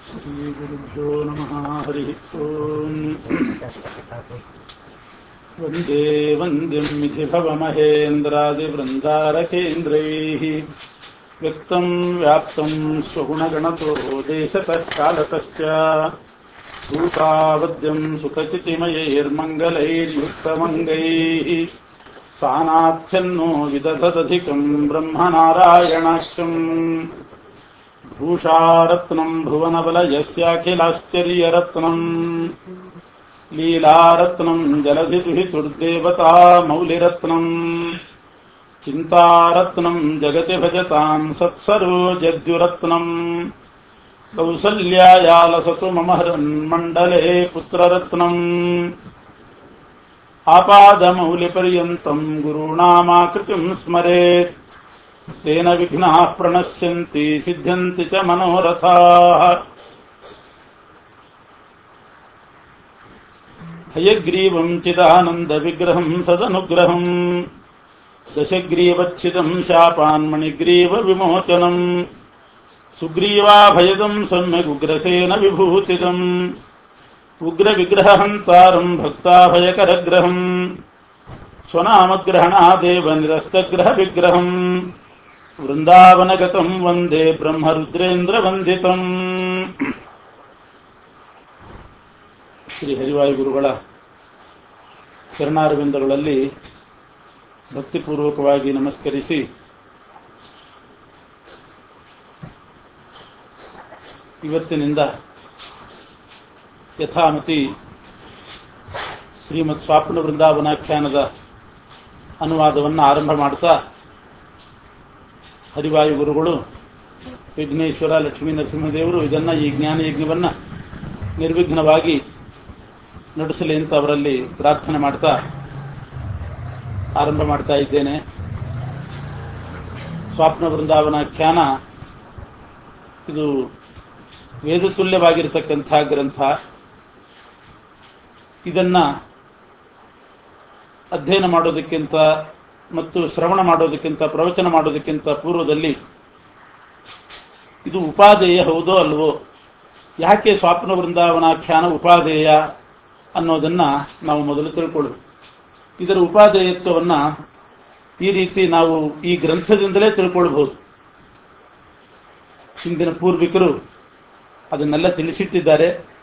श्रीगुरुभ्यो नमः हरिः ओम् वन्दे वन्द्यम् इति भवमहेन्द्रादिवृन्दारकेन्द्रैः व्यक्तम् व्याप्तम् स्वगुणगणतो देशतः कालतश्च भूतावद्यम् सुखचितिमयैर्मङ्गलैर्युक्तमङ्गैः सानाथ्यन्नो विदधदधिकम् ब्रह्मनारायणाख्यम् भूषारत्नम् भुवनबलयस्याखिलाश्चर्यरत्नम् लीलारत्नम् जलधिदुहितुर्देवता मौलिरत्नम् चिन्तारत्नम् जगति भजताम् सत्सरोजद्युरत्नम् कौसल्यायालसतु मम हरन्मण्डले पुत्ररत्नम् आपादमौलिपर्यन्तम् गुरूणामाकृतिम् स्मरेत् तेन विघ्नाः प्रणश्यन्ति सिद्ध्यन्ति च मनोरथाः हयग्रीवम् चिदानन्दविग्रहम् सदनुग्रहम् दशग्रीवच्छिदम् शापान्मणिग्रीवविमोचनम् सुग्रीवाभयदम् सम्यगुग्रसेन विभूतिदम् उग्रविग्रहहन्तारम् भक्ताभयकरग्रहम् स्वनामग्रहणादेव निरस्तग्रहविग्रहम् वृन्दावनगतम् वन्दे ಬ್ರಹ್ಮರುದ್ರೇಂದ್ರವಂದಿತम् ಶ್ರೀ ಹರಿವಾಯು ಗುರುಗಳ ಶರಣಾರವಿಂದಗಳಲ್ಲಿ ಭಕ್ತಿಪೂರ್ವಕವಾಗಿ ನಮಸ್ಕರಿಸಿ ಇವತ್ತಿನಿಂದ ಯಥಾಮತಿ ಶ್ರೀಮತ್ ಸ್ವಾಪ್ನ ವೃಂದಾವನಾಖ್ಯಾನದ ಅನುವಾದವನ್ನು ಆರಂಭ ಮಾಡ್ತಾ ಹರಿವಾಯು ಗುರುಗಳು ವಿಘ್ನೇಶ್ವರ ಲಕ್ಷ್ಮೀ ನರಸಿಂಹದೇವರು ಇದನ್ನ ಈ ಜ್ಞಾನ ಯಜ್ಞವನ್ನ ನಿರ್ವಿಘ್ನವಾಗಿ ನಡೆಸಲಿ ಅಂತ ಅವರಲ್ಲಿ ಪ್ರಾರ್ಥನೆ ಮಾಡ್ತಾ ಆರಂಭ ಮಾಡ್ತಾ ಇದ್ದೇನೆ ಸ್ವಾಪ್ನ ವೃಂದಾವನಾಖ್ಯಾನ ಇದು ವೇದತುಲ್ಯವಾಗಿರತಕ್ಕಂಥ ಗ್ರಂಥ ಇದನ್ನ ಅಧ್ಯಯನ ಮಾಡೋದಕ್ಕಿಂತ ಮತ್ತು ಶ್ರವಣ ಮಾಡೋದಕ್ಕಿಂತ ಪ್ರವಚನ ಮಾಡೋದಕ್ಕಿಂತ ಪೂರ್ವದಲ್ಲಿ ಇದು ಉಪಾದೇಯ ಹೌದೋ ಅಲ್ವೋ ಯಾಕೆ ಸ್ವಾಪ್ನ ವೃಂದಾವನಾಖ್ಯಾನ ಉಪಾದೇಯ ಅನ್ನೋದನ್ನ ನಾವು ಮೊದಲು ತಿಳ್ಕೊಳ್ಳೋದು ಇದರ ಉಪಾದೇಯತ್ವವನ್ನ ಈ ರೀತಿ ನಾವು ಈ ಗ್ರಂಥದಿಂದಲೇ ತಿಳ್ಕೊಳ್ಬಹುದು ಹಿಂದಿನ ಪೂರ್ವಿಕರು ಅದನ್ನೆಲ್ಲ ತಿಳಿಸಿಟ್ಟಿದ್ದಾರೆ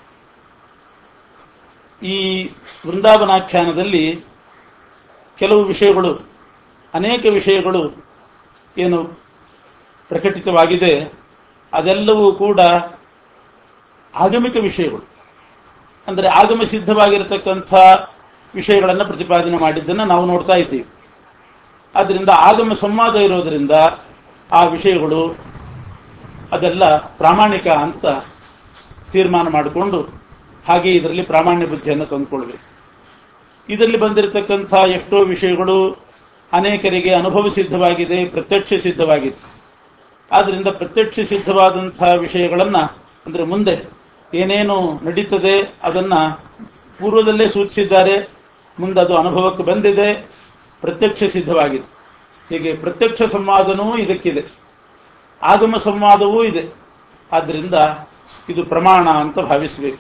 ಈ ವೃಂದಾವನಾಖ್ಯಾನದಲ್ಲಿ ಕೆಲವು ವಿಷಯಗಳು ಅನೇಕ ವಿಷಯಗಳು ಏನು ಪ್ರಕಟಿತವಾಗಿದೆ ಅದೆಲ್ಲವೂ ಕೂಡ ಆಗಮಿಕ ವಿಷಯಗಳು ಅಂದರೆ ಆಗಮ ಸಿದ್ಧವಾಗಿರತಕ್ಕಂಥ ವಿಷಯಗಳನ್ನು ಪ್ರತಿಪಾದನೆ ಮಾಡಿದ್ದನ್ನು ನಾವು ನೋಡ್ತಾ ಇದ್ದೀವಿ ಆದ್ದರಿಂದ ಆಗಮ ಸಂವಾದ ಇರೋದರಿಂದ ಆ ವಿಷಯಗಳು ಅದೆಲ್ಲ ಪ್ರಾಮಾಣಿಕ ಅಂತ ತೀರ್ಮಾನ ಮಾಡಿಕೊಂಡು ಹಾಗೆ ಇದರಲ್ಲಿ ಪ್ರಾಮಾಣ್ಯ ಬುದ್ಧಿಯನ್ನು ತಂದುಕೊಳ್ಬೇಕು ಇದರಲ್ಲಿ ಬಂದಿರತಕ್ಕಂಥ ಎಷ್ಟೋ ವಿಷಯಗಳು ಅನೇಕರಿಗೆ ಅನುಭವ ಸಿದ್ಧವಾಗಿದೆ ಪ್ರತ್ಯಕ್ಷ ಸಿದ್ಧವಾಗಿದೆ ಆದ್ರಿಂದ ಪ್ರತ್ಯಕ್ಷ ಸಿದ್ಧವಾದಂತಹ ವಿಷಯಗಳನ್ನ ಅಂದ್ರೆ ಮುಂದೆ ಏನೇನು ನಡೀತದೆ ಅದನ್ನ ಪೂರ್ವದಲ್ಲೇ ಸೂಚಿಸಿದ್ದಾರೆ ಮುಂದೆ ಅದು ಅನುಭವಕ್ಕೆ ಬಂದಿದೆ ಪ್ರತ್ಯಕ್ಷ ಸಿದ್ಧವಾಗಿದೆ ಹೀಗೆ ಪ್ರತ್ಯಕ್ಷ ಸಂವಾದನೂ ಇದಕ್ಕಿದೆ ಆಗಮ ಸಂವಾದವೂ ಇದೆ ಆದ್ರಿಂದ ಇದು ಪ್ರಮಾಣ ಅಂತ ಭಾವಿಸಬೇಕು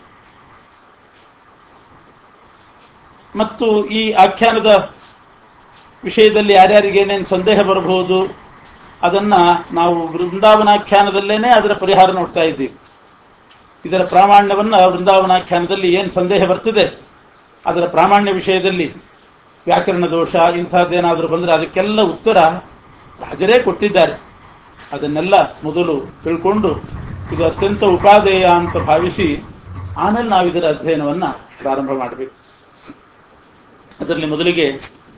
ಮತ್ತು ಈ ಆಖ್ಯಾನದ ವಿಷಯದಲ್ಲಿ ಯಾರ್ಯಾರಿಗೆ ಏನೇನು ಸಂದೇಹ ಬರಬಹುದು ಅದನ್ನ ನಾವು ವೃಂದಾವನಾಖ್ಯಾನದಲ್ಲೇನೆ ಅದರ ಪರಿಹಾರ ನೋಡ್ತಾ ಇದ್ದೀವಿ ಇದರ ಪ್ರಾಮಾಣ್ಯವನ್ನ ವೃಂದಾವನಾಖ್ಯಾನದಲ್ಲಿ ಏನು ಸಂದೇಹ ಬರ್ತದೆ ಅದರ ಪ್ರಾಮಾಣ್ಯ ವಿಷಯದಲ್ಲಿ ವ್ಯಾಕರಣ ದೋಷ ಇಂಥದ್ದೇನಾದರೂ ಬಂದರೆ ಅದಕ್ಕೆಲ್ಲ ಉತ್ತರ ರಾಜರೇ ಕೊಟ್ಟಿದ್ದಾರೆ ಅದನ್ನೆಲ್ಲ ಮೊದಲು ತಿಳ್ಕೊಂಡು ಇದು ಅತ್ಯಂತ ಉಪಾದೇಯ ಅಂತ ಭಾವಿಸಿ ಆಮೇಲೆ ನಾವು ಇದರ ಅಧ್ಯಯನವನ್ನ ಪ್ರಾರಂಭ ಮಾಡಬೇಕು ಅದರಲ್ಲಿ ಮೊದಲಿಗೆ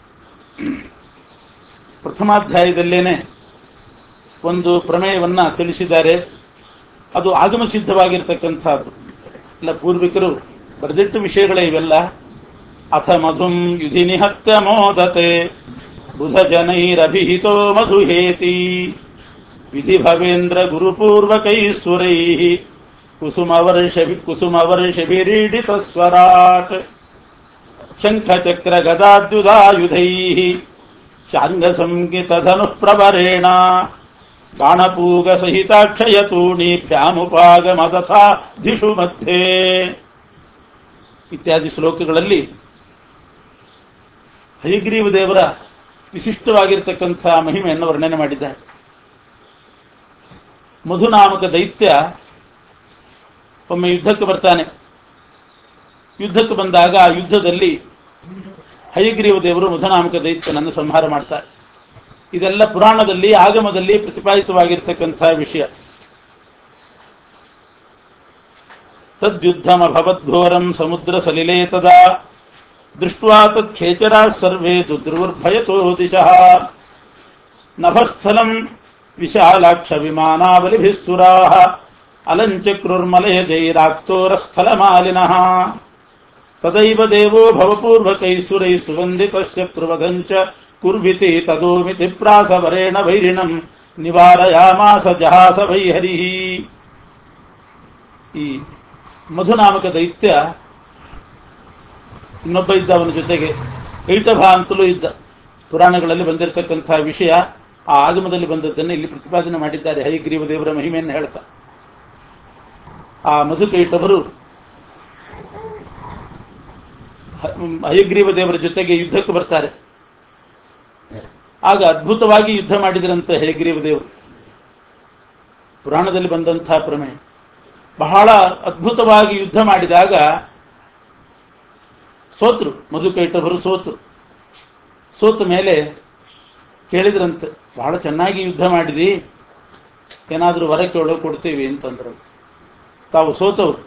ಪ್ರಥಮಾಧ್ಯಾಯದಲ್ಲೇನೆ ಒಂದು ಪ್ರಮೇಯವನ್ನ ತಿಳಿಸಿದ್ದಾರೆ ಅದು ಆಗಮ ಸಿದ್ಧವಾಗಿರ್ತಕ್ಕಂಥದ್ದು ಇಲ್ಲ ಪೂರ್ವಿಕರು ಬರೆದಿಟ್ಟು ವಿಷಯಗಳೇ ಇವೆಲ್ಲ ಅಥ ಮಧುಂ ಯುಧಿ ನಿಹತ್ಯ ಮೋದತೆ ಬುಧ ಜನೈರಭಿಹಿತೋ ಮಧುಹೇತಿ ವಿಧಿ ಭವೇಂದ್ರ ಗುರುಪೂರ್ವಕೈ ಸುರೈ ಕುಸುಮವರ್ಷ ಕುಸುಮವರ್ಷಭಿರೀಡಿತ ಸ್ವರಾಟ್ ಶಂಖಚಕ್ರ ಗದಾದ್ಯುಧಾಯುಧೈ ಶಾಂಗ ಸಂಗಿತ ಧನು ಪ್ರವರೇಣ ಬಾಣಪೂಗ ಸಹಿತಾಕ್ಷಯ ತೂಣೀಭ್ಯಾಮುಪಾಗಮದಥಾ ಧಿಷು ಮಧ್ಯೆ ಇತ್ಯಾದಿ ಶ್ಲೋಕಗಳಲ್ಲಿ ಹಯಗ್ರೀವ ದೇವರ ವಿಶಿಷ್ಟವಾಗಿರ್ತಕ್ಕಂಥ ಮಹಿಮೆಯನ್ನು ವರ್ಣನೆ ಮಾಡಿದ್ದಾರೆ ಮಧುನಾಮಕ ದೈತ್ಯ ಒಮ್ಮೆ ಯುದ್ಧಕ್ಕೆ ಬರ್ತಾನೆ ಯುದ್ಧಕ್ಕೆ ಬಂದಾಗ ಆ ಯುದ್ಧದಲ್ಲಿ ಹಯಗ್ರೀವ ದೇವರು ಮಧುನಾಮಕ ದೈತ್ಯನನ್ನು ಸಂಹಾರ ಮಾಡ್ತಾರೆ ಇದೆಲ್ಲ ಪುರಾಣದಲ್ಲಿ ಆಗಮದಲ್ಲಿ ಪ್ರತಿಪಾದಿತವಾಗಿರ್ತಕ್ಕಂಥ ವಿಷಯ ತದ್ಯುದ್ಧಮಭವದ್ಘೋರಂ ಸಮುದ್ರ ಸಲಿಲೇ ತದಾ ದೃಷ್ಟ್ವಾ ತತ್ಖೇಚರಾ ಸರ್ವೇ ದುರ್ದುರ್ಭಯತೋ ದಿಶಃ ನಭಸ್ಥಲಂ ವಿಶಾಲಾಕ್ಷ ವಿಮಾನಾವಲಿಭಿಃ ಸುರಾಃ ಅಲಂಚಕ್ರುರ್ಮಲಯಜೈರಾಕ್ತೋರಸ್ಥಲಮಾಲಿನಃ ತದೈವ ದೇವೋ ಭವಪೂರ್ವಕೈಃ ಸುರೈಃ ಸುವಂದಿತಃ ಶತ್ರುವಧಂಚ ಕುರ್ವಿತಿ ತದೋಮಿತಿ ಪ್ರಾಸವರೇಣ ವೈರಿಣಂ ನಿವಾರಯಾಮಾಸ ಜಹಾಸ ವೈಹರಿಃ ಈ ಮಧುನಾಮಕ ದೈತ್ಯ ಇನ್ನೊಬ್ಬ ಇದ್ದ ಅವನ ಜೊತೆಗೆ ಕೈಟಭ ಅಂತಲೂ ಇದ್ದ ಪುರಾಣಗಳಲ್ಲಿ ಬಂದಿರತಕ್ಕಂತಹ ವಿಷಯ ಆ ಆಗಮದಲ್ಲಿ ಬಂದದ್ದನ್ನು ಇಲ್ಲಿ ಪ್ರತಿಪಾದನೆ ಮಾಡಿದ್ದಾರೆ ಹಯಗ್ರೀವ ದೇವರ ಮಹಿಮೆಯನ್ನು ಹೇಳ್ತಾ ಆ ಮಧುಕೈಟಭರು ಹ- ಹಯಗ್ರೀವ ದೇವರ ಜೊತೆಗೆ ಯುದ್ಧಕ್ಕೆ ಬರ್ತಾರೆ ಆಗ ಅದ್ಭುತವಾಗಿ ಯುದ್ಧ ಮಾಡಿದರಂತೆ ಹಯಗ್ರೀವ ದೇವರು ಪುರಾಣದಲ್ಲಿ ಬಂದಂತಹ ಪ್ರಮೇಯ ಬಹಳ ಅದ್ಭುತವಾಗಿ ಯುದ್ಧ ಮಾಡಿದಾಗ ಸೋತ್ರು ಮಧುಕೈಟಭರು ಸೋತು ಸೋತ ಮೇಲೆ ಕೇಳಿದ್ರಂತೆ ಬಹಳ ಚೆನ್ನಾಗಿ ಯುದ್ಧ ಮಾಡಿದಿ ಏನಾದರೂ ವರ ಕೇಳೋ ಕೊಡ್ತೀವಿ ಅಂತಂದ್ರು ತಾವು ಸೋತವರು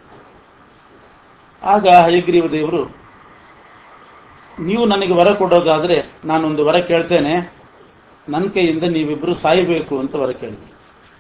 ಆಗ ಹಯಗ್ರೀವ ದೇವರು ನೀವು ನನಗೆ ವರ ಕೊಡೋದಾದ್ರೆ ನಾನೊಂದು ವರ ಕೇಳ್ತೇನೆ ನನ್ನ ಕೈಯಿಂದ ನೀವಿಬ್ರು ಸಾಯಬೇಕು ಅಂತ ವರ ಕೇಳಿದ್ವಿ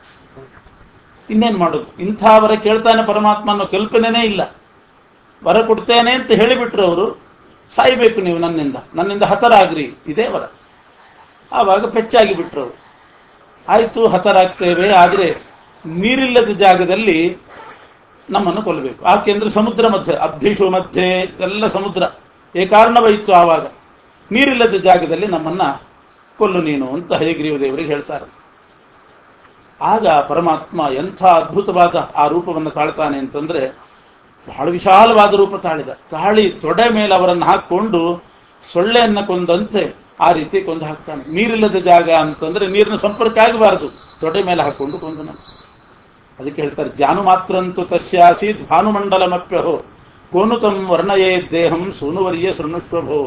ಇನ್ನೇನ್ ಮಾಡೋದು ಇಂಥ ವರ ಕೇಳ್ತಾನೆ ಪರಮಾತ್ಮ ಅನ್ನೋ ಕಲ್ಪನೆನೇ ಇಲ್ಲ ವರ ಕೊಡ್ತೇನೆ ಅಂತ ಹೇಳಿಬಿಟ್ರು ಅವರು ಸಾಯ್ಬೇಕು ನೀವು ನನ್ನಿಂದ ನನ್ನಿಂದ ಹತರಾಗ್ರಿ ಇದೇ ವರ ಆವಾಗ ಪೆಚ್ಚಾಗಿ ಬಿಟ್ರು ಅವರು ಆಯ್ತು ಹತರಾಗ್ತೇವೆ ಆದ್ರೆ ನೀರಿಲ್ಲದ ಜಾಗದಲ್ಲಿ ನಮ್ಮನ್ನು ಕೊಲ್ಲಬೇಕು ಆಕೆಂದ್ರೆ ಸಮುದ್ರ ಮಧ್ಯೆ ಅಬ್ಧಿಷು ಮಧ್ಯೆ ಎಲ್ಲ ಸಮುದ್ರ ಏಕಾರ್ಣವೈತ್ತು ಆವಾಗ ನೀರಿಲ್ಲದ ಜಾಗದಲ್ಲಿ ನಮ್ಮನ್ನ ಕೊಲ್ಲು ನೀನು ಅಂತ ಹಯಗ್ರೀವ ದೇವರಿಗೆ ಹೇಳ್ತಾರೆ ಆಗ ಪರಮಾತ್ಮ ಎಂಥ ಅದ್ಭುತವಾದ ಆ ರೂಪವನ್ನು ತಾಳ್ತಾನೆ ಅಂತಂದ್ರೆ ಬಹಳ ವಿಶಾಲವಾದ ರೂಪ ತಾಳಿದ ತಾಳಿ ತೊಡೆ ಮೇಲೆ ಅವರನ್ನು ಹಾಕೊಂಡು ಸೊಳ್ಳೆಯನ್ನ ಕೊಂದಂತೆ ಆ ರೀತಿ ಕೊಂದು ಹಾಕ್ತಾನೆ ನೀರಿಲ್ಲದ ಜಾಗ ಅಂತಂದ್ರೆ ನೀರಿನ ಸಂಪರ್ಕ ಆಗಬಾರದು ತೊಡೆ ಮೇಲೆ ಹಾಕೊಂಡು ಕೊಂದನು ಅದಕ್ಕೆ ಹೇಳ್ತಾರೆ ಜಾನು ಮಾತ್ರಂತು ತಸ್ಯಾಸೀತ್ ಭಾನುಮಂಡಲಮಪ್ಯಹೋ ಕೋನುತಂ ವರ್ಣಯೇ ದೇಹಂ ಸೂನುವರ್ಯ ಶೃಣುಷ್ವಭೋ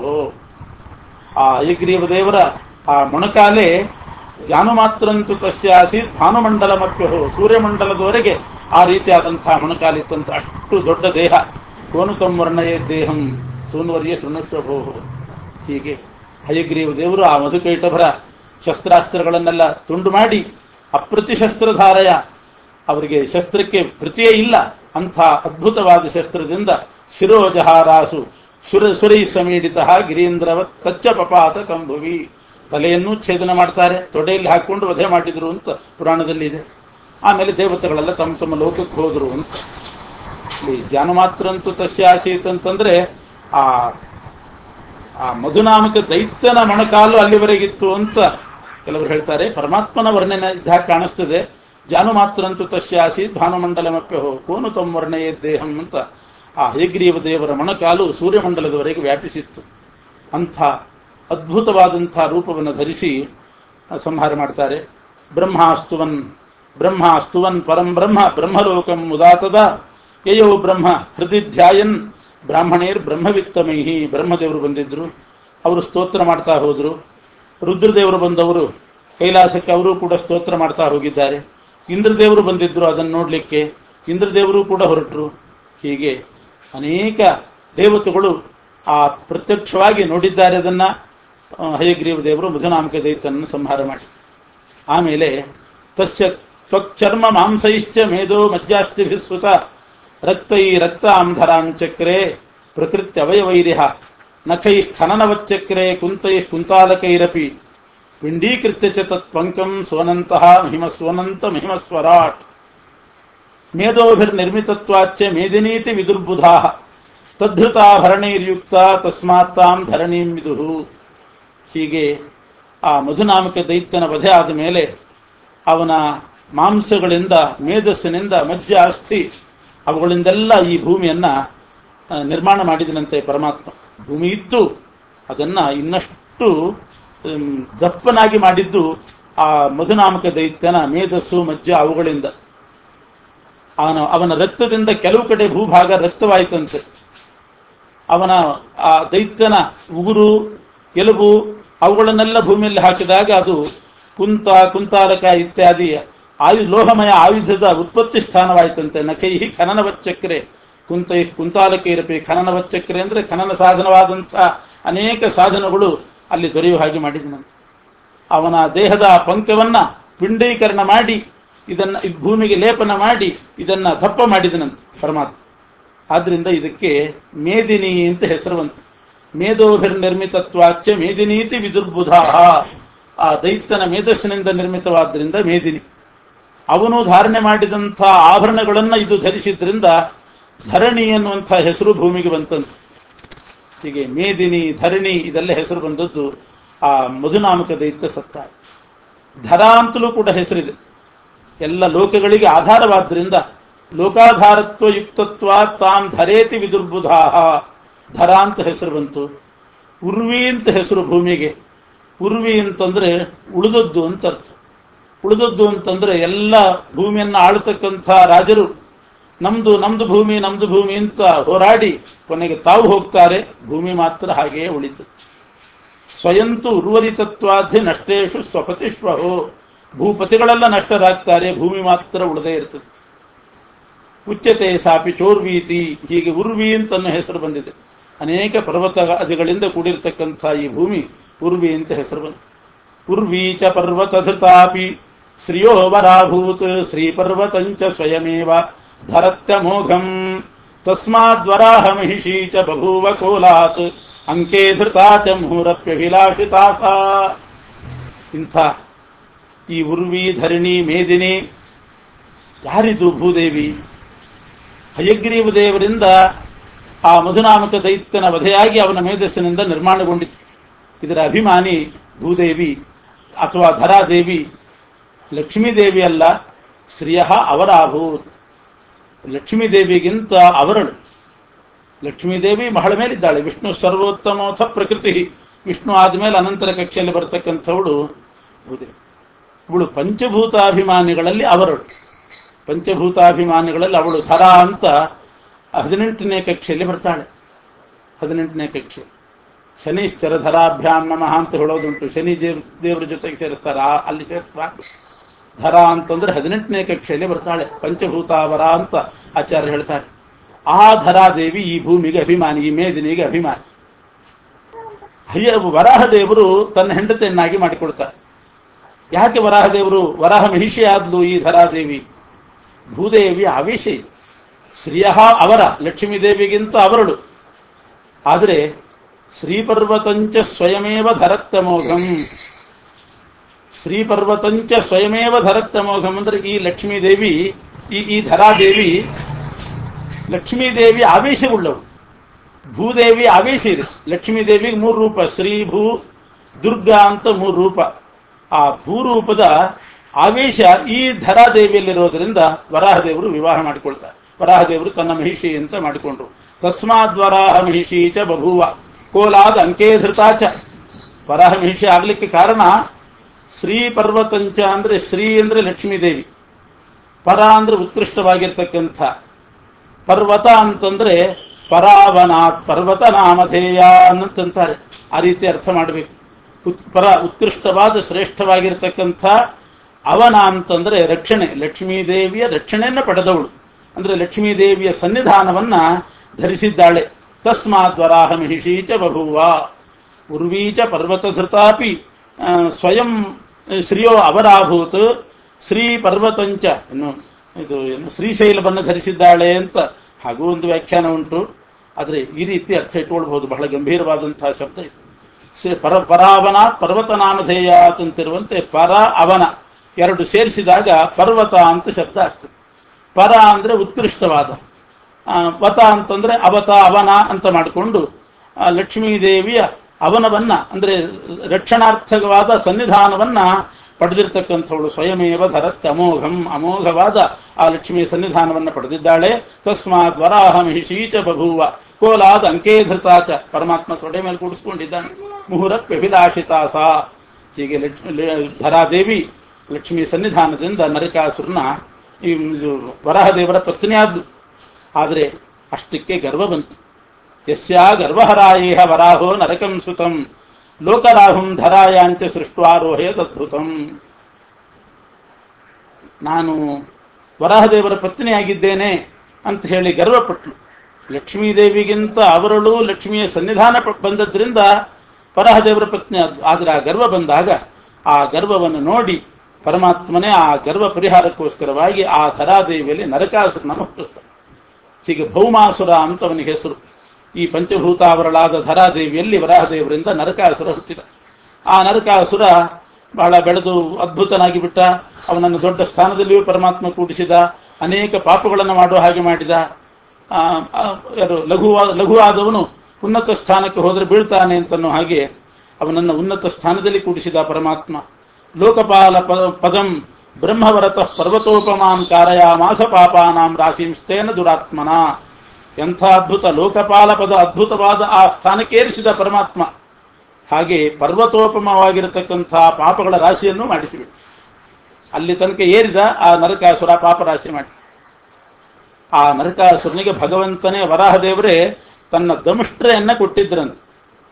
ಆ ಐಗ್ರೀವ ದೇವರ ಆ ಮೊಣಕಾಲೆ ಜಾನು ಮಾತ್ರಂತು ತಸ್ಯಾಸೀತ್ ಭಾನುಮಂಡಲಮಪ್ಯಹೋ ಸೂರ್ಯಮಂಡಲದವರೆಗೆ ಆ ರೀತಿಯಾದಂತಹ ಮೊಣಕಾಲಿತ್ತಂತ ಅಷ್ಟು ದೊಡ್ಡ ದೇಹ ಕೋನುತಂ ವರ್ಣಯೇ ದೇಹಂ ಸೂನುವರ್ಯ ಶೃಣುಷ್ವಭೋ ಹೀಗೆ ಹಯಗ್ರೀವ ದೇವರು ಆ ಮಧುಕೈಟಭರ ಶಸ್ತ್ರಾಸ್ತ್ರಗಳನ್ನೆಲ್ಲ ತುಂಡು ಮಾಡಿ ಅಪ್ರತಿ ಶಸ್ತ್ರಧಾರಯ ಅವರಿಗೆ ಶಸ್ತ್ರಕ್ಕೆ ಪ್ರತಿಯೇ ಇಲ್ಲ ಅಂಥ ಅದ್ಭುತವಾದ ಶಸ್ತ್ರದಿಂದ ಶಿರೋಜಹಾರಾಸು ಸುರ ಸುರೈ ಸಮೀಡಿತ ಗಿರೀಂದ್ರವತ್ ತಚ್ಚ ಪಪಾತ ಕಂಭುವಿ ತಲೆಯನ್ನು ಛೇದನ ಮಾಡ್ತಾರೆ ತೊಡೆಯಲ್ಲಿ ಹಾಕೊಂಡು ವಧೆ ಮಾಡಿದ್ರು ಅಂತ ಪುರಾಣದಲ್ಲಿ ಇದೆ ಆಮೇಲೆ ದೇವತೆಗಳೆಲ್ಲ ತಮ್ಮ ತಮ್ಮ ಲೋಕಕ್ಕೆ ಹೋದ್ರು ಅಂತ ಇಲ್ಲಿ ಜ್ಞಾನ ಮಾತ್ರ ಅಂತೂ ತಸ್ಯ ಆಸೀತ್ ಅಂತಂದ್ರೆ ಆ ಆ ಮಧುನಾಮಕ ದೈತ್ಯನ ಮೊಣಕಾಲು ಅಲ್ಲಿವರೆಗಿತ್ತು ಅಂತ ಕೆಲವರು ಹೇಳ್ತಾರೆ ಪರಮಾತ್ಮನ ವರ್ಣನೆ ಇದ್ದಾಗ ಕಾಣಿಸ್ತದೆ ಜಾನು ಮಾತ್ರಂತು ತಸ್ಯ ಆಸೀತ್ ಭಾನುಮಂಡಲಮಪ್ಯ ಹೋ ಕೋನು ತಮ್ಮ ವರ್ಣಯೇ ದೇಹಂ ಅಂತ ಆ ಹೇಗ್ರೀವ ದೇವರ ಮೊಣಕಾಲು ಸೂರ್ಯಮಂಡಲದವರೆಗೆ ವ್ಯಾಪಿಸಿತ್ತು ಅಂಥ ಅದ್ಭುತವಾದಂಥ ರೂಪವನ್ನು ಧರಿಸಿ ಆ, ಸಂಹಾರ ಮಾಡ್ತಾರೆ ಬ್ರಹ್ಮಾಸ್ತುವನ್ ಬ್ರಹ್ಮಾಸ್ತುವನ್ ಪರಂ ಬ್ರಹ್ಮ ಬ್ರಹ್ಮಲೋಕಂ ಉದಾತದ ಯಯೋ ಬ್ರಹ್ಮ ಹೃದಯ ಧ್ಯಾಯನ್ ಬ್ರಾಹ್ಮಣೇರ್ ಬ್ರಹ್ಮವಿತ್ತಮೈಹಿ ಬ್ರಹ್ಮದೇವರು ಬಂದಿದ್ರು ಅವರು ಸ್ತೋತ್ರ ಮಾಡ್ತಾ ಹೋದ್ರು ರುದ್ರದೇವರು ಬಂದವರು ಕೈಲಾಸಕ್ಕೆ ಅವರು ಕೂಡ ಸ್ತೋತ್ರ ಮಾಡ್ತಾ ಹೋಗಿದ್ದಾರೆ ಇಂದ್ರದೇವರು ಬಂದಿದ್ರು ಅದನ್ನು ನೋಡ್ಲಿಕ್ಕೆ ಇಂದ್ರದೇವರು ಕೂಡ ಹೊರಟರು ಹೀಗೆ ಅನೇಕ ದೇವತೆಗಳು ಆ ಪ್ರತ್ಯಕ್ಷವಾಗಿ ನೋಡಿದ್ದಾರೆ ಅದನ್ನ ಆ, ಹಯಗ್ರೀವ ದೇವರು ಮಧುನಾಮಕ ದೈತನನ್ನು ಸಂಹಾರ ಮಾಡಿ ಆಮೇಲೆ ತಸ್ಯ ತ್ವಕ್ಚರ್ಮ ಮಾಂಸೈಶ್ಚ ಮೇಧೋ ಮಜ್ಜಾಸ್ತಿಭಿಸ್ಸುತ ರಕ್ತೈ ರಕ್ತಾಂಧರಾಂಚಕ್ರೆ ಪ್ರಕೃತ್ಯ ಅವಯವೈರ್ಯ ನಖೈ ಖನನವಚ್ಚಕ್ರೆ ಕುಂತೈ ಕುಂತಾಲಕೈರಪಿ ಪಿಂಡೀಕೃತ್ಯ ಚ ತತ್ಪಂಕಂ ಸ್ವನಂತಹ ಮಹಿಮ ಸ್ವನಂತ ಮಹಿಮಸ್ವರಾಟ್ ಮೇಧೋಭಿರ್ನಿರ್ಮಿತತ್ವಾಚ್ಚ ಮೇದಿನೀತಿ ವಿದುರ್ಬುಧಾ ತದ್ಧೃತಾಭರಣೈರ್ಯುಕ್ತ ತಸ್ಮಾತ್ ತಾಂ ಧರಣೀಂ ವಿದುಹು ಹೀಗೆ ಆ ಮಧುನಾಮಕ ದೈತ್ಯನ ವಧೆ ಆದ ಮೇಲೆ ಅವನ ಮಾಂಸಗಳಿಂದ ಮೇಧಸ್ಸಿನಿಂದ ಮಜ್ಜ ಅಸ್ಥಿ ಅವುಗಳಿಂದೆಲ್ಲ ಈ ಭೂಮಿಯನ್ನ ಆ, ನಿರ್ಮಾಣ ಮಾಡಿದನಂತೆ ಪರಮಾತ್ಮ ಭೂಮಿ ಇತ್ತು ಅದನ್ನ ಇನ್ನಷ್ಟು ಹ್ಮ್, ದಪ್ಪನಾಗಿ ಮಾಡಿದ್ದು ಆ ಮಧುನಾಮಕ ದೈತ್ಯನ ಮೇಧಸ್ಸು ಮಜ್ಜ ಅವುಗಳಿಂದ ಅವನ ಅವನ ರಕ್ತದಿಂದ ಕೆಲವು ಕಡೆ ಭೂಭಾಗ ರಕ್ತವಾಯಿತಂತೆ ಅವನ ಆ ದೈತ್ಯನ ಉಗುರು ಎಲುಬು ಅವುಗಳನ್ನೆಲ್ಲ ಭೂಮಿಯಲ್ಲಿ ಹಾಕಿದಾಗ ಅದು ಕುಂತ ಕುಂತಾಲಕ ಇತ್ಯಾದಿ ಆಯು ಲೋಹಮಯ ಆಯುಧದ ಉತ್ಪತ್ತಿ ಸ್ಥಾನವಾಯಿತಂತೆ ನಖೈ ಖನನವಚ್ಚಕ್ರೆ ಕುಂತೈ ಕುಂತಾಲಕೈರಪಿ ಖನನವಚ್ಚಕ್ರೆ ಅಂದ್ರೆ ಖನನ ಸಾಧನವಾದಂತಹ ಅನೇಕ ಸಾಧನಗಳು ಅಲ್ಲಿ ದೊರೆಯುವ ಹಾಗೆ ಮಾಡಿದನಂತೆ ಅವನ ದೇಹದ ಪಂಕವನ್ನ ಪಿಂಡೀಕರಣ ಮಾಡಿ ಇದನ್ನ ಈ ಭೂಮಿಗೆ ಲೇಪನ ಮಾಡಿ ಇದನ್ನ ದಪ್ಪ ಮಾಡಿದನಂತೆ ಪರಮಾತ್ಮ ಆದ್ರಿಂದ ಇದಕ್ಕೆ ಮೇದಿನಿ ಅಂತ ಹೆಸರು ಬಂತು ಮೇಧೋಭಿರ್ನಿರ್ಮಿತತ್ವಾಚ್ಯ ಮೇದಿನೀತಿ ವಿದುರ್ಬುಧ ಆ ದೈತ್ಯನ ಮೇಧಸ್ಸಿನಿಂದ ನಿರ್ಮಿತವಾದ್ರಿಂದ ಮೇದಿನಿ ಅವನು ಧಾರಣೆ ಮಾಡಿದಂಥ ಆಭರಣಗಳನ್ನ ಇದು ಧರಿಸಿದ್ರಿಂದ ಧರಣಿ ಎನ್ನುವಂಥ ಹೆಸರು ಭೂಮಿಗೆ ಬಂತಂತೆ ಹೀಗೆ ಮೇದಿನಿ ಧರಣಿ ಇದೆಲ್ಲ ಹೆಸರು ಬಂದದ್ದು ಆ ಮಧುನಾಮಕ ದೈತ್ಯ ಸತ್ತ ಧರ ಅಂತಲೂ ಕೂಡ ಹೆಸರಿದೆ ಎಲ್ಲ ಲೋಕಗಳಿಗೆ ಆಧಾರವಾದ್ರಿಂದ ಲೋಕಾಧಾರತ್ವ ಯುಕ್ತತ್ವ ತಾನ್ ಧರೇತಿ ವಿದುರ್ಬುಧಾ ಧರ ಅಂತ ಹೆಸರು ಬಂತು ಉರ್ವಿ ಅಂತ ಹೆಸರು ಭೂಮಿಗೆ ಉರ್ವಿ ಅಂತಂದ್ರೆ ಉಳಿದದ್ದು ಅಂತ ಅರ್ಥ ಉಳಿದದ್ದು ಅಂತಂದ್ರೆ ಎಲ್ಲ ಭೂಮಿಯನ್ನ ಆಳತಕ್ಕಂಥ ರಾಜರು ನಮ್ದು ನಮ್ದು ಭೂಮಿ ನಮ್ದು ಭೂಮಿ ಅಂತ ಹೋರಾಡಿ ಕೊನೆಗೆ ತಾವು ಹೋಗ್ತಾರೆ ಭೂಮಿ ಮಾತ್ರ ಹಾಗೆಯೇ ಉಳಿತು ಸ್ವಯಂತು ಉರ್ವರಿತತ್ವಾಧ್ಯ ನಷ್ಟೇಶು ಸ್ವಪತಿಶ್ವಹೋ ಭೂಪತಿಗಳೆಲ್ಲ ನಷ್ಟರಾಗ್ತಾರೆ ಭೂಮಿ ಮಾತ್ರ ಉಳಿದೇ ಇರ್ತದೆ ಉಚ್ಚತೆ ಸಾಪಿ ಚೋರ್ವೀತಿ ಹೀಗೆ ಉರ್ವಿ ಅಂತ ಹೆಸರು ಬಂದಿದೆ ಅನೇಕ ಪರ್ವತ ಅದಿಗಳಿಂದ ಕೂಡಿರ್ತಕ್ಕಂಥ ಈ ಭೂಮಿ ಉರ್ವಿ ಅಂತ ಹೆಸರು ಬಂದಿದೆ ಉರ್ವಿ ಚ ಪರ್ವತಧೃತಾಪಿ ಶ್ರಿಯೋ ವರಾಭೂತ್ ಶ್ರೀಪರ್ವತಂಚ ಸ್ವಯಮೇವ ಧರತ್ಯಮೋಘಂ ತಸ್ಮಾದ್ವರಾಹ ಮಹಿಷೀ ಚ ಬಭೂವ ಕೋಲಾತ್ ಅಂಕೆ ಧೃತಾ ಚ ಮುಹುರಪ್ಯಭಿಲಾಷಿತಾ ಸಾ ಇಂಥ ಈ ಉರ್ವಿ ಧರಣಿ ಮೇದಿನಿ ಯಾರಿದು ಭೂದೇವಿ ಹಯಗ್ರೀವ ದೇವರಿಂದ ಆ ಮಧುನಾಮಕ ದೈತ್ಯನ ವಧೆಯಾಗಿ ಅವನ ಮೇಧಸ್ಸಿನಿಂದ ನಿರ್ಮಾಣಗೊಂಡಿತು ಇದರ ಅಭಿಮಾನಿ ಭೂದೇವಿ ಅಥವಾ ಧರಾದೇವಿ ಲಕ್ಷ್ಮೀದೇವಿ ಅಲ್ಲ ಶ್ರಿಯ ಅವರಾಭೂತ್ ಲಕ್ಷ್ಮೀದೇವಿಗಿಂತ ಅವರಳು ಲಕ್ಷ್ಮೀದೇವಿ ಮಹಳ ಮೇಲಿದ್ದಾಳೆ ವಿಷ್ಣು ಸರ್ವೋತ್ತಮೋಥ ಪ್ರಕೃತಿ ವಿಷ್ಣು ಆದ್ಮೇಲೆ ಅನಂತರ ಕಕ್ಷೆಯಲ್ಲಿ ಬರ್ತಕ್ಕಂಥವಳು ಭೂದೇವಿ ಇವಳು ಪಂಚಭೂತಾಭಿಮಾನಿಗಳಲ್ಲಿ ಅವರಳು ಪಂಚಭೂತಾಭಿಮಾನಿಗಳಲ್ಲಿ ಅವಳು ಧರ ಅಂತ ಹದಿನೆಂಟನೇ ಕಕ್ಷೆಯಲ್ಲಿ ಬರ್ತಾಳೆ ಹದಿನೆಂಟನೇ ಕಕ್ಷೆ ಶನಿಶ್ಚರ ಧರಾಭ್ಯಾಂ ನಮಃ ಅಂತ ಹೇಳೋದುಂಟು ಶನಿ ದೇವ್ ದೇವರ ಜೊತೆಗೆ ಸೇರಿಸ್ತಾರೆ ಆ- ಅಲ್ಲಿ ಸೇರಿಸಬಾರ್ದು ಧರ ಅಂತಂದ್ರೆ ಹದಿನೆಂಟನೇ ಕಕ್ಷೆಯಲ್ಲಿ ಬರ್ತಾಳೆ ಪಂಚಭೂತಾವರ ಅಂತ ಆಚಾರ್ಯ ಹೇಳ್ತಾರೆ ಆ ಧರಾದೇವಿ ಈ ಭೂಮಿಗೆ ಅಭಿಮಾನಿ ಈ ಮೇದಿನಿಗೆ ಅಭಿಮಾನಿ ಹಯ್ಯ ವರಾಹ ದೇವರು ತನ್ನ ಹೆಂಡತಿಯನ್ನಾಗಿ ಮಾಡಿಕೊಡ್ತಾರೆ ಯಾಕೆ ವರಾಹದೇವರು ವರಾಹ ಮಹಿಷಿ ಆದ್ಲು ಈ ಧರಾದೇವಿ ಭೂದೇವಿ ಆವೇಶ ಇದೆ ಶ್ರೀಯ ಅವರ ಲಕ್ಷ್ಮೀ ದೇವಿಗಿಂತ ಅವರಳು ಆದರೆ ಶ್ರೀಪರ್ವತಂಚ ಸ್ವಯಮೇವ ಧರತ್ತಮೋಘಂ ಶ್ರೀಪರ್ವತಂಚ ಸ್ವಯಮೇವ ಧರತ್ತಮೋಘಂ ಅಂದ್ರೆ ಈ ಲಕ್ಷ್ಮೀ ದೇವಿ ಈ ಈ ಧರಾದೇವಿ ಲಕ್ಷ್ಮೀ ದೇವಿ ಆವೇಶವುಳ್ಳವಳು ಭೂದೇವಿ ಆವೇಶ ಇದೆ ಲಕ್ಷ್ಮೀ ದೇವಿಗೆ ಮೂರು ರೂಪ ಶ್ರೀ ಭೂ ದುರ್ಗಾ ಅಂತ ಮೂರು ರೂಪ ಆ ಭೂರೂಪದ ಆವೇಶ ಈ ಧರಾದೇವಿಯಲ್ಲಿರೋದ್ರಿಂದ ವರಾಹದೇವರು ವಿವಾಹ ಮಾಡಿಕೊಳ್ತಾರೆ ವರಾಹದೇವರು ತನ್ನ ಮಹಿಷಿ ಅಂತ ಮಾಡಿಕೊಂಡ್ರು ತಸ್ಮಾದ್ ವರಾಹ ಮಹಿಷಿ ಚ ಬಭೂವ ಕೋಲಾದ ಅಂಕೇ ಧೃತಾಚ ವರಾಹ ಮಹಿಷಿ ಆಗ್ಲಿಕ್ಕೆ ಕಾರಣ ಶ್ರೀ ಪರ್ವತಂಚ ಅಂದ್ರೆ ಶ್ರೀ ಅಂದ್ರೆ ಲಕ್ಷ್ಮೀದೇವಿ ಪರ ಅಂದ್ರೆ ಉತ್ಕೃಷ್ಟವಾಗಿರ್ತಕ್ಕಂಥ ಪರ್ವತ ಅಂತಂದ್ರೆ ಪರಾವನಾತ್ ಪರ್ವತ ನಾಮಧೇಯ ಅನ್ನಂತಾರೆ ಆ ರೀತಿ ಅರ್ಥ ಮಾಡಬೇಕು ಉತ್- ಪರ ಉತ್ಕೃಷ್ಟವಾದ ಶ್ರೇಷ್ಠವಾಗಿರ್ತಕ್ಕಂಥ ಅವನ ಅಂತಂದ್ರೆ ರಕ್ಷಣೆ ಲಕ್ಷ್ಮೀ ದೇವಿಯ ರಕ್ಷಣೆಯನ್ನ ಪಡೆದವಳು ಅಂದ್ರೆ ಲಕ್ಷ್ಮೀ ದೇವಿಯ ಸನ್ನಿಧಾನವನ್ನ ಧರಿಸಿದ್ದಾಳೆ ತಸ್ಮಾತ್ ವರಾಹ ಮಹಿಷೀಚ ಬಭುವ ಉರ್ವೀಚ ಪರ್ವತಧೃತಾಪಿ ಆ, ಸ್ವಯಂ ಶ್ರೀಯೋ ಅವರಾಭೂತ್ ಶ್ರೀ ಪರ್ವತಂಚ ಇನ್ನು ಇದು ಏನು ಶ್ರೀಶೈಲವನ್ನು ಧರಿಸಿದ್ದಾಳೆ ಅಂತ ಹಾಗೂ ಒಂದು ವ್ಯಾಖ್ಯಾನ ಉಂಟು ಆದರೆ ಈ ರೀತಿ ಅರ್ಥ ಇಟ್ಕೊಳ್ಬಹುದು ಬಹಳ ಗಂಭೀರವಾದಂತಹ ಶಬ್ದ ಇದು ಶ್ರೀ ಪರ ಪರಾವನಾತ್ ಪರ್ವತ ನಾಮಧೇಯ ಅಂತಿರುವಂತೆ ಪರ ಅವನ ಎರಡು ಸೇರಿಸಿದಾಗ ಪರ್ವತ ಅಂತ ಶಬ್ದ ಆಗ್ತದೆ ಪರ ಅಂದ್ರೆ ಉತ್ಕೃಷ್ಟವಾದ ಆ, ವತ ಅಂತಂದ್ರೆ ಅವತ ಅವನ ಅಂತ ಮಾಡಿಕೊಂಡು ಆ, ಲಕ್ಷ್ಮೀ ದೇವಿಯ ಅವನವನ್ನ ಅಂದ್ರೆ ರಕ್ಷಣಾರ್ಥಕವಾದ ಸನ್ನಿಧಾನವನ್ನ ಪಡೆದಿರ್ತಕ್ಕಂಥವಳು ಸ್ವಯಮೇವ ಧರತ್ ಅಮೋಘಂ ಅಮೋಘವಾದ ಆ ಲಕ್ಷ್ಮಿಯ ಸನ್ನಿಧಾನವನ್ನು ಪಡೆದಿದ್ದಾಳೆ ತಸ್ಮಾತ್ ವರಾಹ ಮಹಿಷೀಚ ಬಭೂವ ಕೋಲಾದ ಅಂಕೇಧೃತಾಚ ಪರಮಾತ್ಮ ತೊಡೆ ಮೇಲೆ ಕೂಡಿಸ್ಕೊಂಡಿದ್ದಾನೆ ಮುಹುರತ್ ವ್ಯಭಿಲಾಷಿತಾಸ ಹೀಗೆ ಲಕ್ಷ್ಮಿ ಧರಾದೇವಿ ಲಕ್ಷ್ಮಿಯ ಸನ್ನಿಧಾನದಿಂದ ನರಕಾಸುರನ ಈ ಇದು ವರಾಹದೇವರ ಪತ್ನಿಯಾದ್ದು ಆದರೆ ಅಷ್ಟಕ್ಕೆ ಗರ್ವ ಬಂತು ಯಸ್ಯಾ ಗರ್ವಹರಾಯೇಹ ವರಾಹೋ ನರಕಂ ಸುತಂ ಲೋಕರಾಹುಂ ಧರಾಯಾಂಚ ಸೃಷ್ಟ್ವಾರೋಹೇದದ್ಭುತಂ ನಾನು ವರಾಹದೇವರ ಪತ್ನಿಯಾಗಿದ್ದೇನೆ ಅಂತ ಹೇಳಿ ಗರ್ವಪಟ್ಲು ಲಕ್ಷ್ಮೀದೇವಿಗಿಂತ ಅವರಳು ಲಕ್ಷ್ಮಿಯ ಸನ್ನಿಧಾನ ಪ- ಬಂದದ್ರಿಂದ ವರಾಹದೇವರ ಪತ್ನಿ ಆದ್ಲು. ಆದ್ರೆ ಆ ಗರ್ವ ಬಂದಾಗ ಆ ಗರ್ವವನ್ನು ನೋಡಿ ಪರಮಾತ್ಮನೇ ಆ ಗರ್ವ ಪರಿಹಾರಕ್ಕೋಸ್ಕರವಾಗಿ ಆ ಧರಾದೇವಿಯಲ್ಲಿ ನರಕಾಸುರನನ್ನು ಹುಟ್ಟಿಸ್ತಾನೆ ಹೀಗೆ ಭೌಮಾಸುರ ಅಂತ ಅವನಿಗೆ ಹೆಸರು ಈ ಪಂಚಭೂತಾವರಳಾದ ಧರಾದೇವಿಯಲ್ಲಿ ವರಾಹದೇವರಿಂದ ನರಕಾಸುರ ಹುಟ್ಟಿದ ಆ ನರಕಾಸುರ ಬಹಳ ಬೆಳೆದು ಅದ್ಭುತನಾಗಿ ಬಿಟ್ಟ ಅವನನ್ನು ದೊಡ್ಡ ಸ್ಥಾನದಲ್ಲಿಯೂ ಪರಮಾತ್ಮ ಕೂಡಿಸಿದ ಅನೇಕ ಪಾಪಗಳನ್ನು ಮಾಡುವ ಹಾಗೆ ಮಾಡಿದ ಆ, ಆ, ಯಾರು ಲಘುವಾದ ಲಘುವಾದವನು ಉನ್ನತ ಸ್ಥಾನಕ್ಕೆ ಹೋದರೆ ಬೀಳ್ತಾನೆ ಅಂತನ್ನೋ ಹಾಗೆ ಅವನನ್ನು ಉನ್ನತ ಸ್ಥಾನದಲ್ಲಿ ಕೂಡಿಸಿದ ಪರಮಾತ್ಮ ಲೋಕಪಾಲ ಪ- ಪದಂ ಬ್ರಹ್ಮವರತಃ ಪರ್ವತೋಪಮಾಂ ಕಾರಯಾಮಾಸ ಪಾಪಾನಾಂ ರಾಶಿಂಸ್ತೇನ ದುರಾತ್ಮನ ಎಂಥ ಅದ್ಭುತ ಲೋಕಪಾಲ ಪದ ಅದ್ಭುತವಾದ ಆ ಸ್ಥಾನಕ್ಕೇರಿಸಿದ ಪರಮಾತ್ಮ ಹಾಗೆ ಪರ್ವತೋಪಮವಾಗಿರತಕ್ಕಂಥ ಪಾಪಗಳ ರಾಶಿಯನ್ನು ಮಾಡಿಸಿಬಿಟ್ಟು ಅಲ್ಲಿ ತನಕ ಏರಿದ ಆ ನರಕಾಸುರ ಪಾಪರಾಶಿ ಮಾಡಿ ಆ ನರಕಾಸುರನಿಗೆ ಭಗವಂತನೇ ವರಾಹದೇವರೇ ತನ್ನ ದಮುಷ್ಟ್ರೆಯನ್ನ ಕೊಟ್ಟಿದ್ರಂತೆ